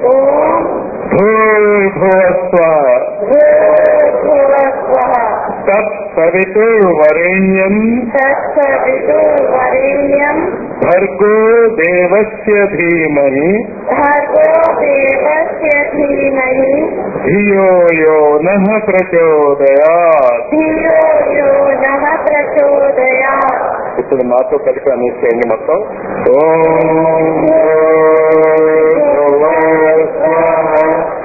భూర్భువస్వ తత్సవితుర్వరేణ్యం తత్సవితుర్వరేణ్యం భర్గో దేవస్య ధీమహి భర్గో దేవస్య ధీమహి ధియో యో నః ప్రచోదయాత్ ధియో యో నః ప్రచోదయాత్ ఇప్పుడు మాతో కలిపి అనేసేయండి మొత్తం ఓం భూర్భువస్వః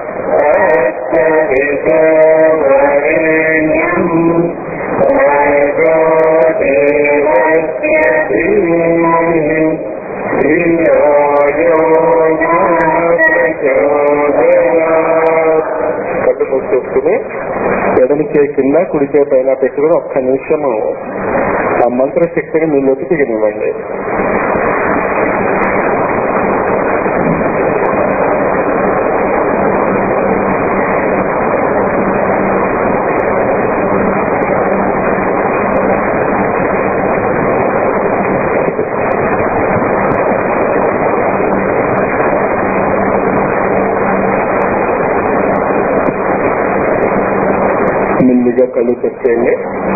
తత్సవితుర్వరేణ్యం భర్గో దేవస్య ధీమహి ధియో యో నః ప్రచోదయాత్ కళ్ళు మూసేసుకుని ఎడమి చేయి కింద కుడి చేయి పైన పెట్టుకుని ఒక్క నిమిషము ఆ మంత్ర శక్తిని మీలోకి దిగనివ్వండి మెల్లిగా కళ్ళు తెచ్చేయండి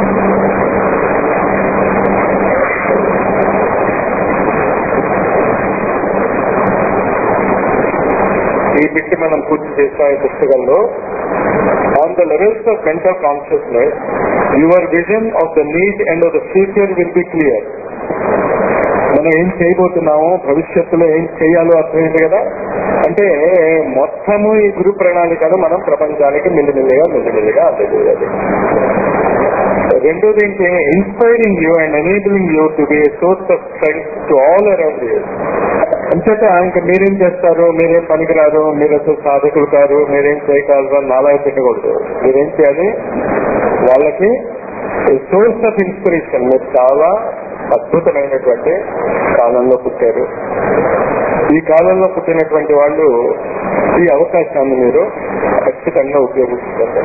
ఈ బిట్టి మనం పూర్తి చేసిన ఈ పుస్తకంలో on the levels of mental consciousness your vision of the need and of the future will be clear మనం ఏం చేయబోతున్నామో భవిష్యత్తులో ఏం చేయాలో అర్థమైంది కదా అంటే మొత్తము ఈ గురు ప్రణాళికను మనం ప్రపంచానికి మెల్లిమెల్లిగా మెల్లిమెల్లిగా అందజేయాలి రెండోది ఏంటి inspiring you and enabling you to be source of strength to all around you అంచేత ఇంకా మీరేం చేస్తారు మీరేం పనికిరారు మీరు అసలు సాధకులు కారు మీరేం చేయగలరు అని నాలా పెట్టకూడదు మీరేం చేయాలి వాళ్ళకి సోర్స్ ఆఫ్ ఇన్స్పిరేషన్ మీరు చాలా అద్భుతమైనటువంటి కాలంలో పుట్టారు ఈ కాలంలో పుట్టినటువంటి వాళ్ళు ఈ అవకాశాన్ని మీరు ఖచ్చితంగా ఉపయోగించుకుంటారు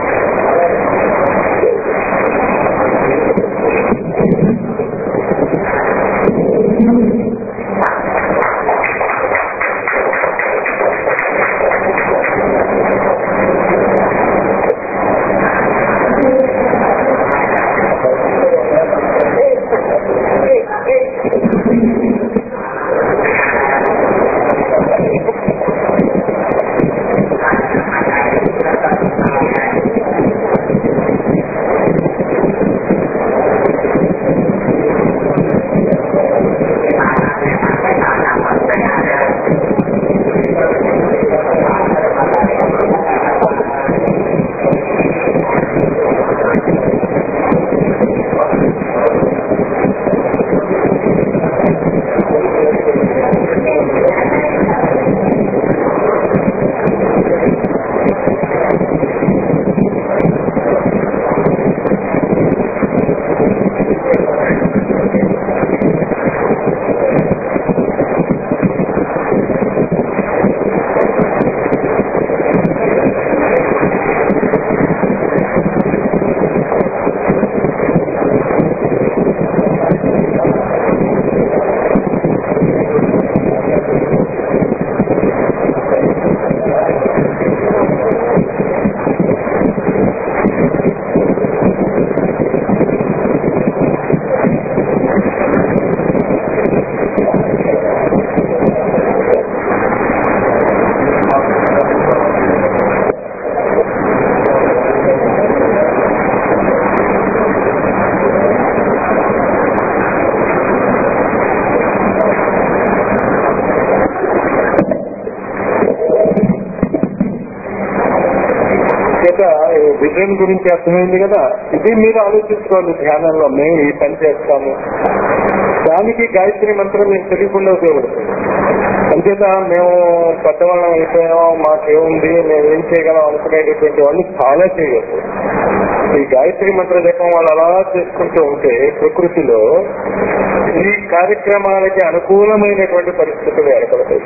చిల్డ్రన్ గురించి అర్థమైంది కదా ఇది మీరు ఆలోచించుకోవాలి ధ్యానంలో మేము ఈ పని చేస్తాము దానికి గాయత్రి మంత్రం మీకు తెలియకుండా ఉపయోగపడుతుంది అంచేత మేము పెద్దవాళ్ళం అయిపోయాం మాకేముంది మేము ఏం చేయగలం అనుకునేటటువంటి వాళ్ళు చాలా చేయగలరు ఈ గాయత్రి మంత్ర జపం వాళ్ళు అలా చేసుకుంటూ ఉంటే ప్రకృతిలో ఈ కార్యక్రమాలకి అనుకూలమైనటువంటి పరిస్థితులు ఏర్పడతాయి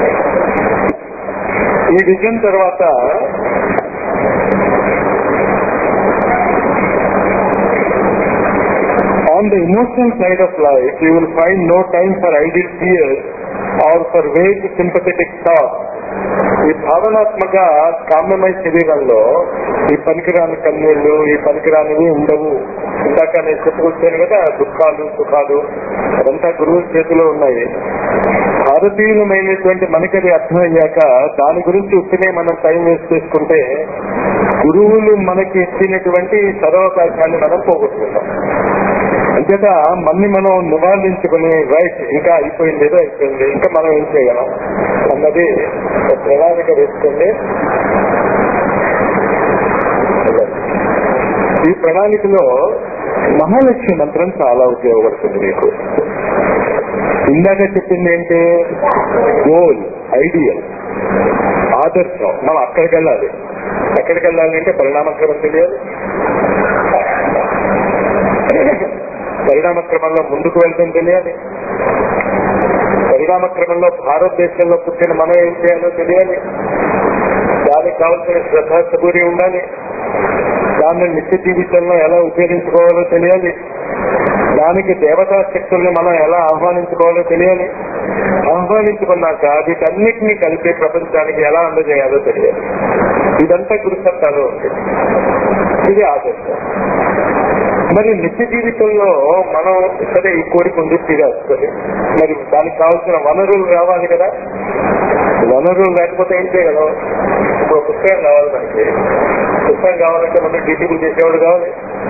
ఈ విజన్ తర్వాత On the emotional side of life, you will find no time for idle tears or for vague sympathetic thoughts. ఈ భావనాత్మక కామ్యమయ శరీరంలో ఈ పనికిరాని కన్నీళ్లు ఈ పనికిరానివి ఉండవు ఇందాక నేను చెప్పుకొచ్చాను కదా దుఃఖాలు సుఖాలు అదంతా గురువు చేతిలో ఉన్నాయి భారతీయులమైనటువంటి మనకి అది అర్థమయ్యాక దాని గురించి ఉత్తినే మనం టైం వేస్ట్ చేసుకుంటే గురువులు మనకి ఇచ్చినటువంటి సదవకాశాన్ని మనం పోగొట్టుకుంటాం అంచేత మన్ని మనం నివారించుకుని రైట్ ఇంకా అయిపోయింది ఏదో అయిపోయింది ఇంకా మనం ఏం చేయగలం అన్నది ఒక ప్రణాళిక వేసుకోండి ఈ ప్రణాళికలో మహాలక్ష్మి మంత్రం చాలా ఉపయోగపడుతుంది మీకు ఇందాక చెప్పింది ఏంటి గోల్ ఐడియల్ ఆదర్శం మనం అక్కడికి వెళ్ళాలి ఎక్కడికి వెళ్ళాలి అంటే పరిణామక్రమం తెలియాలి పరిణామ క్రమంలో ముందుకు వెళ్తాం తెలియాలి పరిణామ క్రమంలో భారతదేశంలో పుట్టిన మనం ఏం చేయాలో తెలియాలి దానికి కావాల్సిన శ్రద్ధ సబూరి ఉండాలి దాన్ని నిత్య జీవితంలో ఎలా ఉపయోగించుకోవాలో తెలియాలి దానికి దేవతా శక్తుల్ని మనం ఎలా ఆహ్వానించుకోవాలో తెలియాలి ఆహ్వానించుకున్నాక వీటన్నిటినీ కలిపి ప్రపంచానికి ఎలా అందజేయాలో తెలియాలి ఇదంతా గురుసత్తాలో ఉంది ఇది ఆదర్శం మరి నిత్య జీవితంలో మనం సరే ఈ కోరిక ఉంది తీరేస్తుంది మరి దానికి కావాల్సిన వనరులు రావాలి కదా వనరులు లేకపోతే ఏం చేయగలం ఇప్పుడు ఒక పుస్తకం కావాలి మనకి పుస్తకం కావాలంటే మనం డిటిబుల్ చేసేవాడు కావాలి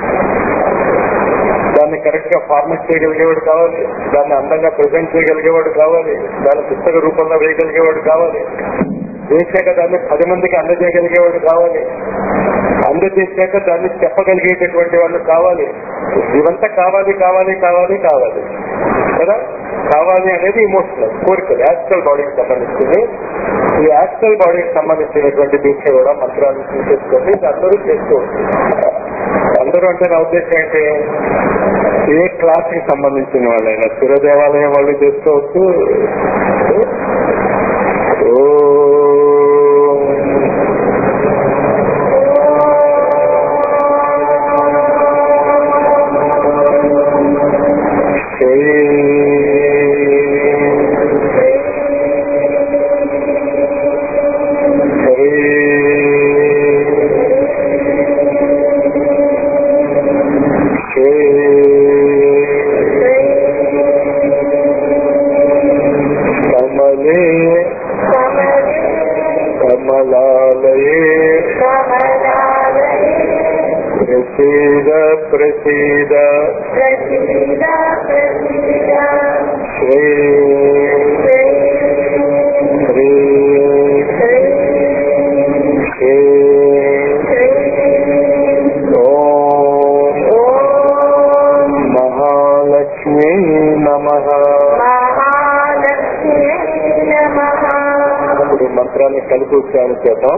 దాన్ని కరెక్ట్ గా ఫార్మేట్ చేయగలిగేవాడు కావాలి దాన్ని అందంగా ప్రజెంట్ చేయగలిగేవాడు కావాలి దాన్ని పుస్తక రూపంలో వేయగలిగేవాడు కావాలి వేసాక దాన్ని పది మందికి అందజేయగలిగేవాడు కావాలి అందజేశాక దాన్ని చెప్పగలిగేటటువంటి వాళ్ళు కావాలి ఇవంతా కావాలి కావాలి కావాలి కావాలి కదా కావాలి అనేది ఇమోషనల్ కోరికలు యాక్చువల్ బాడీకి సంబంధించింది ఈ యాక్చువల్ బాడీకి సంబంధించినటువంటి దీక్ష కూడా మంత్రాన్ని తీసేసుకోండి ఇది అందరూ చేసుకోవచ్చు అందరూ అంటే నా ఉద్దేశం ఏంటి ఏ క్లాస్ కి సంబంధించిన వాళ్ళైనా స్థిర దేవాలయం వాళ్ళు చేసుకోవచ్చు ఓ కమలే కమలాలయే ప్రసీద ప్రసీద శ్రీ శ్రీ శ్రీ ఓం మహాలక్ష్మీ నమ ఇప్పుడు మంత్రాన్ని కలిపి ఉచ్చారణ చేద్దాం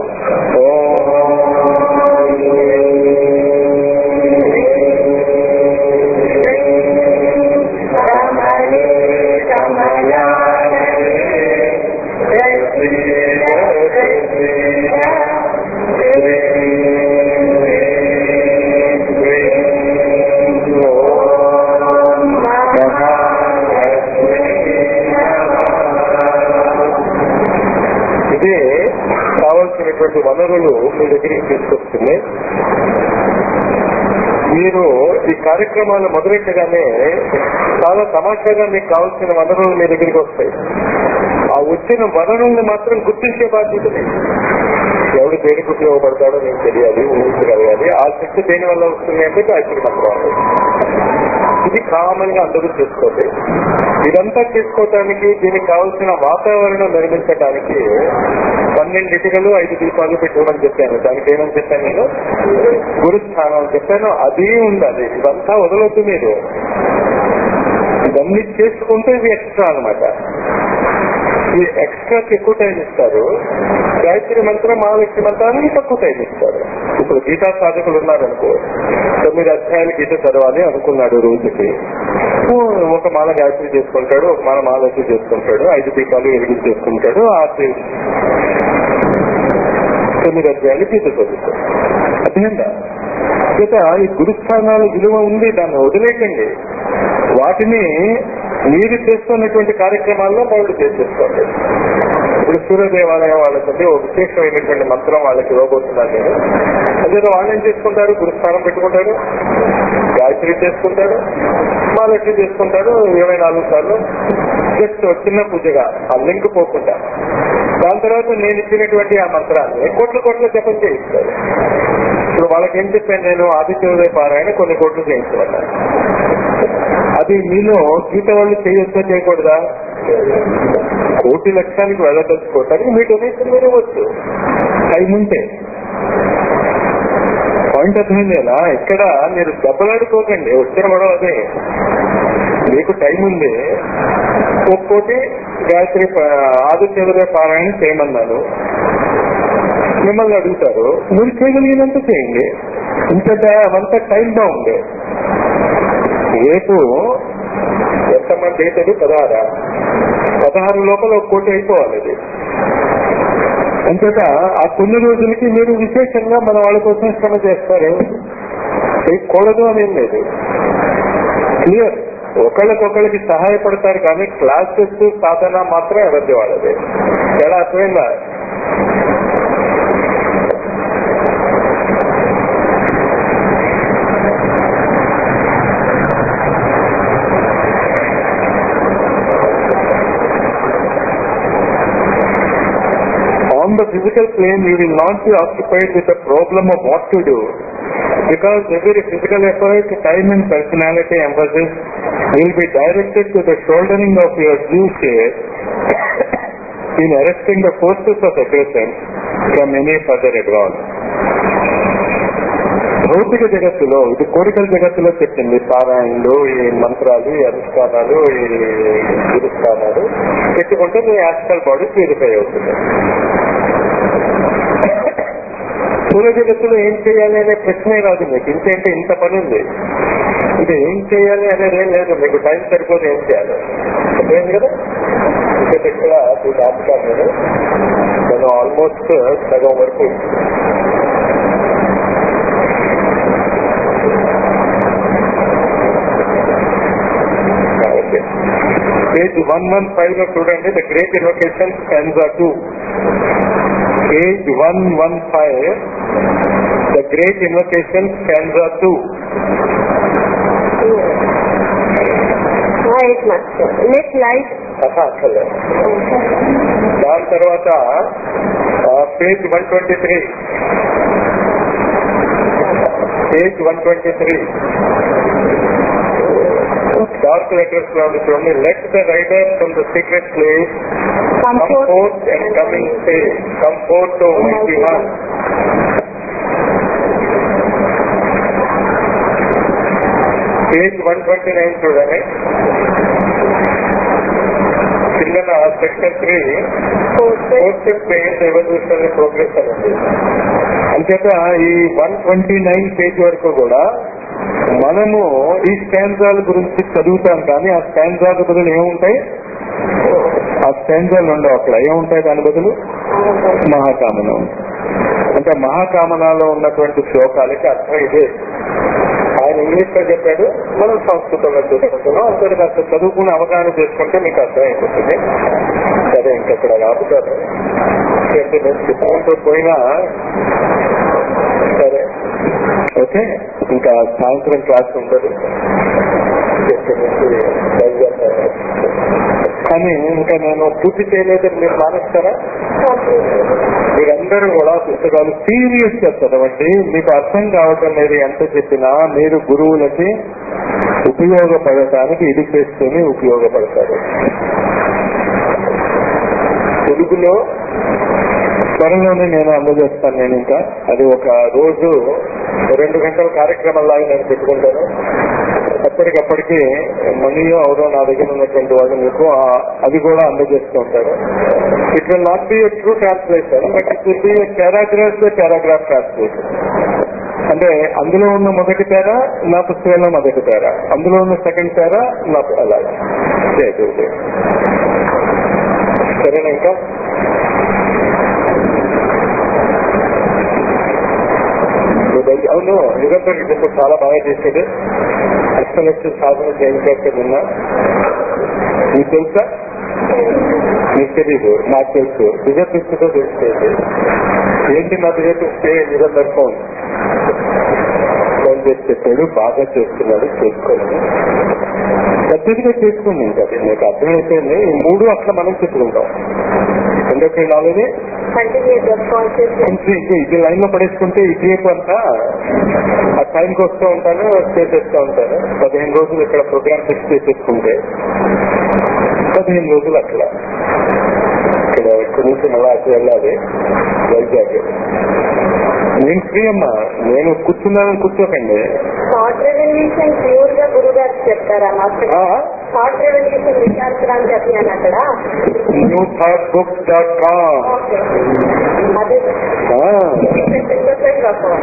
ఇది కావలసినటువంటి వనరులు మీ దగ్గరికి తీసుకొస్తుంది మీరు ఈ కార్యక్రమాలు మొదలెట్టగానే చాలా తమాషాగా మీకు కావాల్సిన వనరులు మీ దగ్గరికి వస్తాయి ఆ వచ్చిన వనరుల్ని మాత్రం గుర్తించే బాధ్యత మీది. ఎవడు దేనికి ఉపయోగపడతాడో మీకు తెలియాలి ఊహించగలగాలి ఆ శక్తి దేని వల్ల వస్తుంది అంటే గాయత్రి మంత్రం వల్ల. ఇది కామన్ గా అందరూ చేసుకోండి ఇదంతా చేసుకోవటానికి దీనికి కావాల్సిన వాతావరణం నిర్మించడానికి పన్నెండింటికలు ఐదు దీపాలు పెట్టుకోమని చెప్పాను దానికి ఏమని చెప్పాను నేను గురుస్థానం అని చెప్పాను అది ఉండాలి ఇదంతా వదలొద్దు మీరు ఇవన్నీ చేసుకుంటే ఇది ఎక్స్ట్రా అన్నమాట ఈ ఎక్స్ట్రాకి ఎక్కువ టైం ఇస్తారు గాయత్రి మంత్రం మహాలక్ష్మి మంత్రానికి తక్కువ టైం ఇస్తారు ఇప్పుడు గీతా సాధకులు ఉన్నారనుకో తొమ్మిది అధ్యాయాలు గీత చదవాలి అనుకున్నాడు రోజుకి ఓ, ఒక మాల గాయత్రి చేసుకుంటాడు ఒక మాల మహాలక్ష్మి చేసుకుంటాడు ఐదు దీపాలు ఎరుగు చేసుకుంటాడు ఆ దే- తొమ్మిది అధ్యాయాలు గీత చదువుతాడు అర్థమైందా చేత ఈ గురుస్థానాల విలువ ఉంది దాన్ని వదిలేకండి వాటిని మీరు చేస్తున్నటువంటి కార్యక్రమాల్లో వాళ్ళు చేసేసుకోండి ఇప్పుడు సూర్య దేవాలయం వాళ్ళకి ఒక విశేషమైనటువంటి మంత్రం వాళ్ళకి ఇవ్వబోతున్నాను నేను అదేదో వాళ్ళు ఏం చేసుకుంటారు గురుస్థానం పెట్టుకుంటారు గాయత్రి చేసుకుంటాడు మహాలక్ష్మి చేసుకుంటాడు ఇరవై నాలుగు సార్లు జస్ట్ ఒక చిన్న పూజగా ఆ లింక్ పోకుండా దాని తర్వాత నేను ఇచ్చినటువంటి ఆ మంత్రాన్ని కోట్ల కోట్ల జపం చేయిస్తారు ఇప్పుడు వాళ్ళకి ఏం చెప్పాను నేను ఆదిత్య ఉదయ పారాయణ కొన్ని కోట్లు చేయించమన్నాను అది మీలో గీత వాళ్ళు చేయొచ్చా చేయకూడదా కోటి లక్ష్యానికి వెళ్ళదలుచుకోవటానికి మీ డొనేషన్ మీరు ఇవ్వచ్చు టైం ఉంటే పాయింట్ అర్థమైందేనా ఇక్కడ మీరు దెబ్బలాడుకోకండి వచ్చిన గొడవ అదే మీకు టైం ఉంది ఒక్కోటి గాయత్రి ప- ఆదిత్య ఉదయ పారాయణ చేయమన్నాను మిమ్మల్ని అడుగుతారు మీరు చేయగలిగినంత చేయండి ఇంతట అంత టైం బాగుంది రేపు ఎంతమంది అవుతుంది పదహారా పదహారు లోపల ఒక కోటి అయిపోవాలి అది అంతేత ఆ కొన్ని రోజులకి మీరు విశేషంగా మన వాళ్ళ కోసం శ్రమ చేస్తారు చేయకూడదు అనేం లేదు క్లియర్ ఒకళ్ళకొకళ్ళకి సహాయపడతారు కానీ క్లాసెస్ సాధన మాత్రం ఎవరిది వాళ్ళది ఎలా అర్థమైందా on the physical plane you will not be occupied with the problem of what to do because every physical effort, time and personality emphasis will be directed to the shouldering of your due share in arresting the forces of aggression from any further advance. భౌతిక జగత్తులో ఇది కోరికల జగత్తులో చెప్పింది పారాయణలు ఈ మంత్రాలు ఈ అనుష్ఠానాలు ఈ గురుస్థానాలు పెట్టుకుంటే మీ యాస్ట్రల్ బాడీ ప్యూరిఫై అవుతుంది స్థూల జగత్తులో ఏం చేయాలి అనే ప్రశ్నే రాదు మీకు ఇంతేంటే ఇంత పని ఉంది ఇది ఏం చేయాలి అనేది ఏం లేదు మీకు టైం సరిపోతే ఏం చేయాలి అర్థమైంది కదా ఇక్కడ ఇక్కడ దీన్ని ఆపుతాను నేను నేను ఆల్మోస్ట్ సగం వరకు పేజ్ వన్ వన్ ఫైవ్ లో చూడండి the great invocation stanza two page one one five the great invocation stanza two Right, Master. Let light. అక్కర్లేదు దాని తర్వాత page one twenty three page one twenty three dark letters లో ఉంది చూడండి let the rider from the secret place Come come forth forth and coming safe come forth to mighty one page one twenty nine చూడండి కిందన section three fourth page evolution progress అని ఉంది అంచేత ఈ one twenty nine page వరకు కూడా మనము ఈ స్టాండ్జాల గురించి చదువుతాం కానీ ఆ స్టాండ్జాల బదులు ఏముంటాయి ఆ స్టాండ్జాలు ఉండవు అక్కడ ఏముంటాయి దాని బదులు మహాకామన ఉంటుంది. అంటే మహాకామనాలో ఉన్నటువంటి శ్లోకాలకి అర్థం ఇదే ఆయన ఇంగ్లీష్ లో చెప్పాడు మనం సంస్కృతంలో చూసుకుంటున్నాం అంతే కాస్త చదువుకుని అవగాహన చేసుకుంటే మీకు అర్థమైపోతుంది సరే ఇంకెక్కడ రాపుతారు అంటే నేను చెప్పుకుంటూ పోయినా సరే ఓకే ఇంకా సాయంత్రం క్లాస్ ఉండదు ఇక్కడ నుంచి బయలుదేరుతాను కానీ ఇంకా నేను పూర్తి చేయలేదని మీరు మానేస్తారా మీరందరూ కూడా పుస్తకాలు సీరియస్ గా చదవండి మీకు అర్థం కావటం లేదు ఎంత చెప్పినా మీరు గురువులకి ఉపయోగపడటానికి ఇది చేస్తూనే ఉపయోగపడతారు తెలుగులో త్వరలోనే నేను అందజేస్తాను నేను ఇంకా అది ఒక రోజు రెండు గంటల కార్యక్రమంలాగా నేను పెట్టుకుంటాను అప్పటికప్పటికి మనీయో అవరో నా దగ్గర ఉన్నటువంటి వాళ్ళు మీకు ఆ- అది కూడా అందజేస్తూ ఉంటారు it will not be true translation but it will be paragraph paragraph translation అంటే అందులో ఉన్న మొదటి పేర నా పుస్తకంలో మొదటి పేర అందులో ఉన్న సెకండ్ పేర నా అలాగే జై గురుదేవ్. సరేనా ఇంకా అవును యుగంధర్ ఇప్పుడు చాలా బాగా చేసేది అష్టలక్ష సాధన చేయించాక నిన్న నీకు తెలుసా నీకు తెలీదు నాకు తెలుసు దిగతిస్తుందో తెలిసేది ఏంటి నా దిగతిస్తే యుగంధర్ ఫోన్ ఫోన్ చేసి చెప్పాడు బాగా చేస్తున్నాడు చేసుకోండి పెద్దదిగా చేసుకోండి ఇంకా అది మీకు అర్థమైపోయింది ఈ మూడు అట్లా మనం చెప్పుకుంటాం ఎందుకు నాలుగు Continuity of consciousness. ఇది ఇది లైన్ లో పడేసుకుంటే ఇటువైపు అంతా ఆ టైంకి వస్తూ ఉంటాను చేసేస్తూ ఉంటాను పదిహేను రోజులు ఇక్కడ ప్రోగ్రామ్ ఫిక్స్ చేసేసుకుంటే పదిహేను రోజులు అక్కడ ఇక్కడ ఇక్కడ నుంచి మళ్ళా అటు వెళ్ళాలి వైజాగ్ నేను ఫ్రీ అమ్మా నేను కూర్చున్నానని కూర్చోకండి Thought revolution ప్యూర్ గా గురువు గారు చెప్తారా మాస్టర్ థాట్ రెవల్యూషన్ విచారించడం అని చెప్పినాను అక్కడ new thought books dot com okay అదే సింథసైజ్ ఆఫ్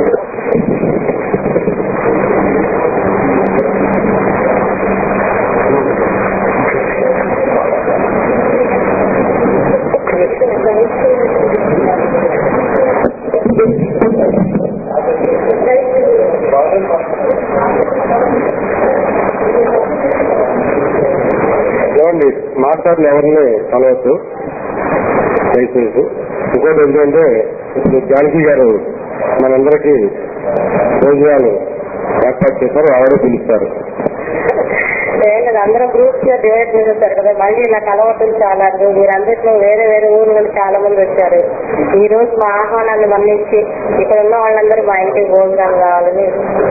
ఏమండి మాట్లాడిన ఎవరిని కలవద్దు దయచేసి ఇంకోటి ఏంటంటే ఇప్పుడు జానకి గారు మనందరికీ భోజనాలు ఏర్పాటు చేశారు ఆవిడ పిలుస్తారు లేదు అందరూ గ్రూప్స్ గా డివైడ్ చేసేస్తారు కదా మళ్ళీ ఇలా కలవటం చాలా అరుదు. మీరందరిలో వేరే వేరే ఊరు నుండి చాలా మంది వచ్చారు ఈ రోజు మా ఆహ్వానాన్ని మన్నించి ఇక్కడ ఉన్న వాళ్ళందరూ మా ఇంటికి భోజనాలు కావాలని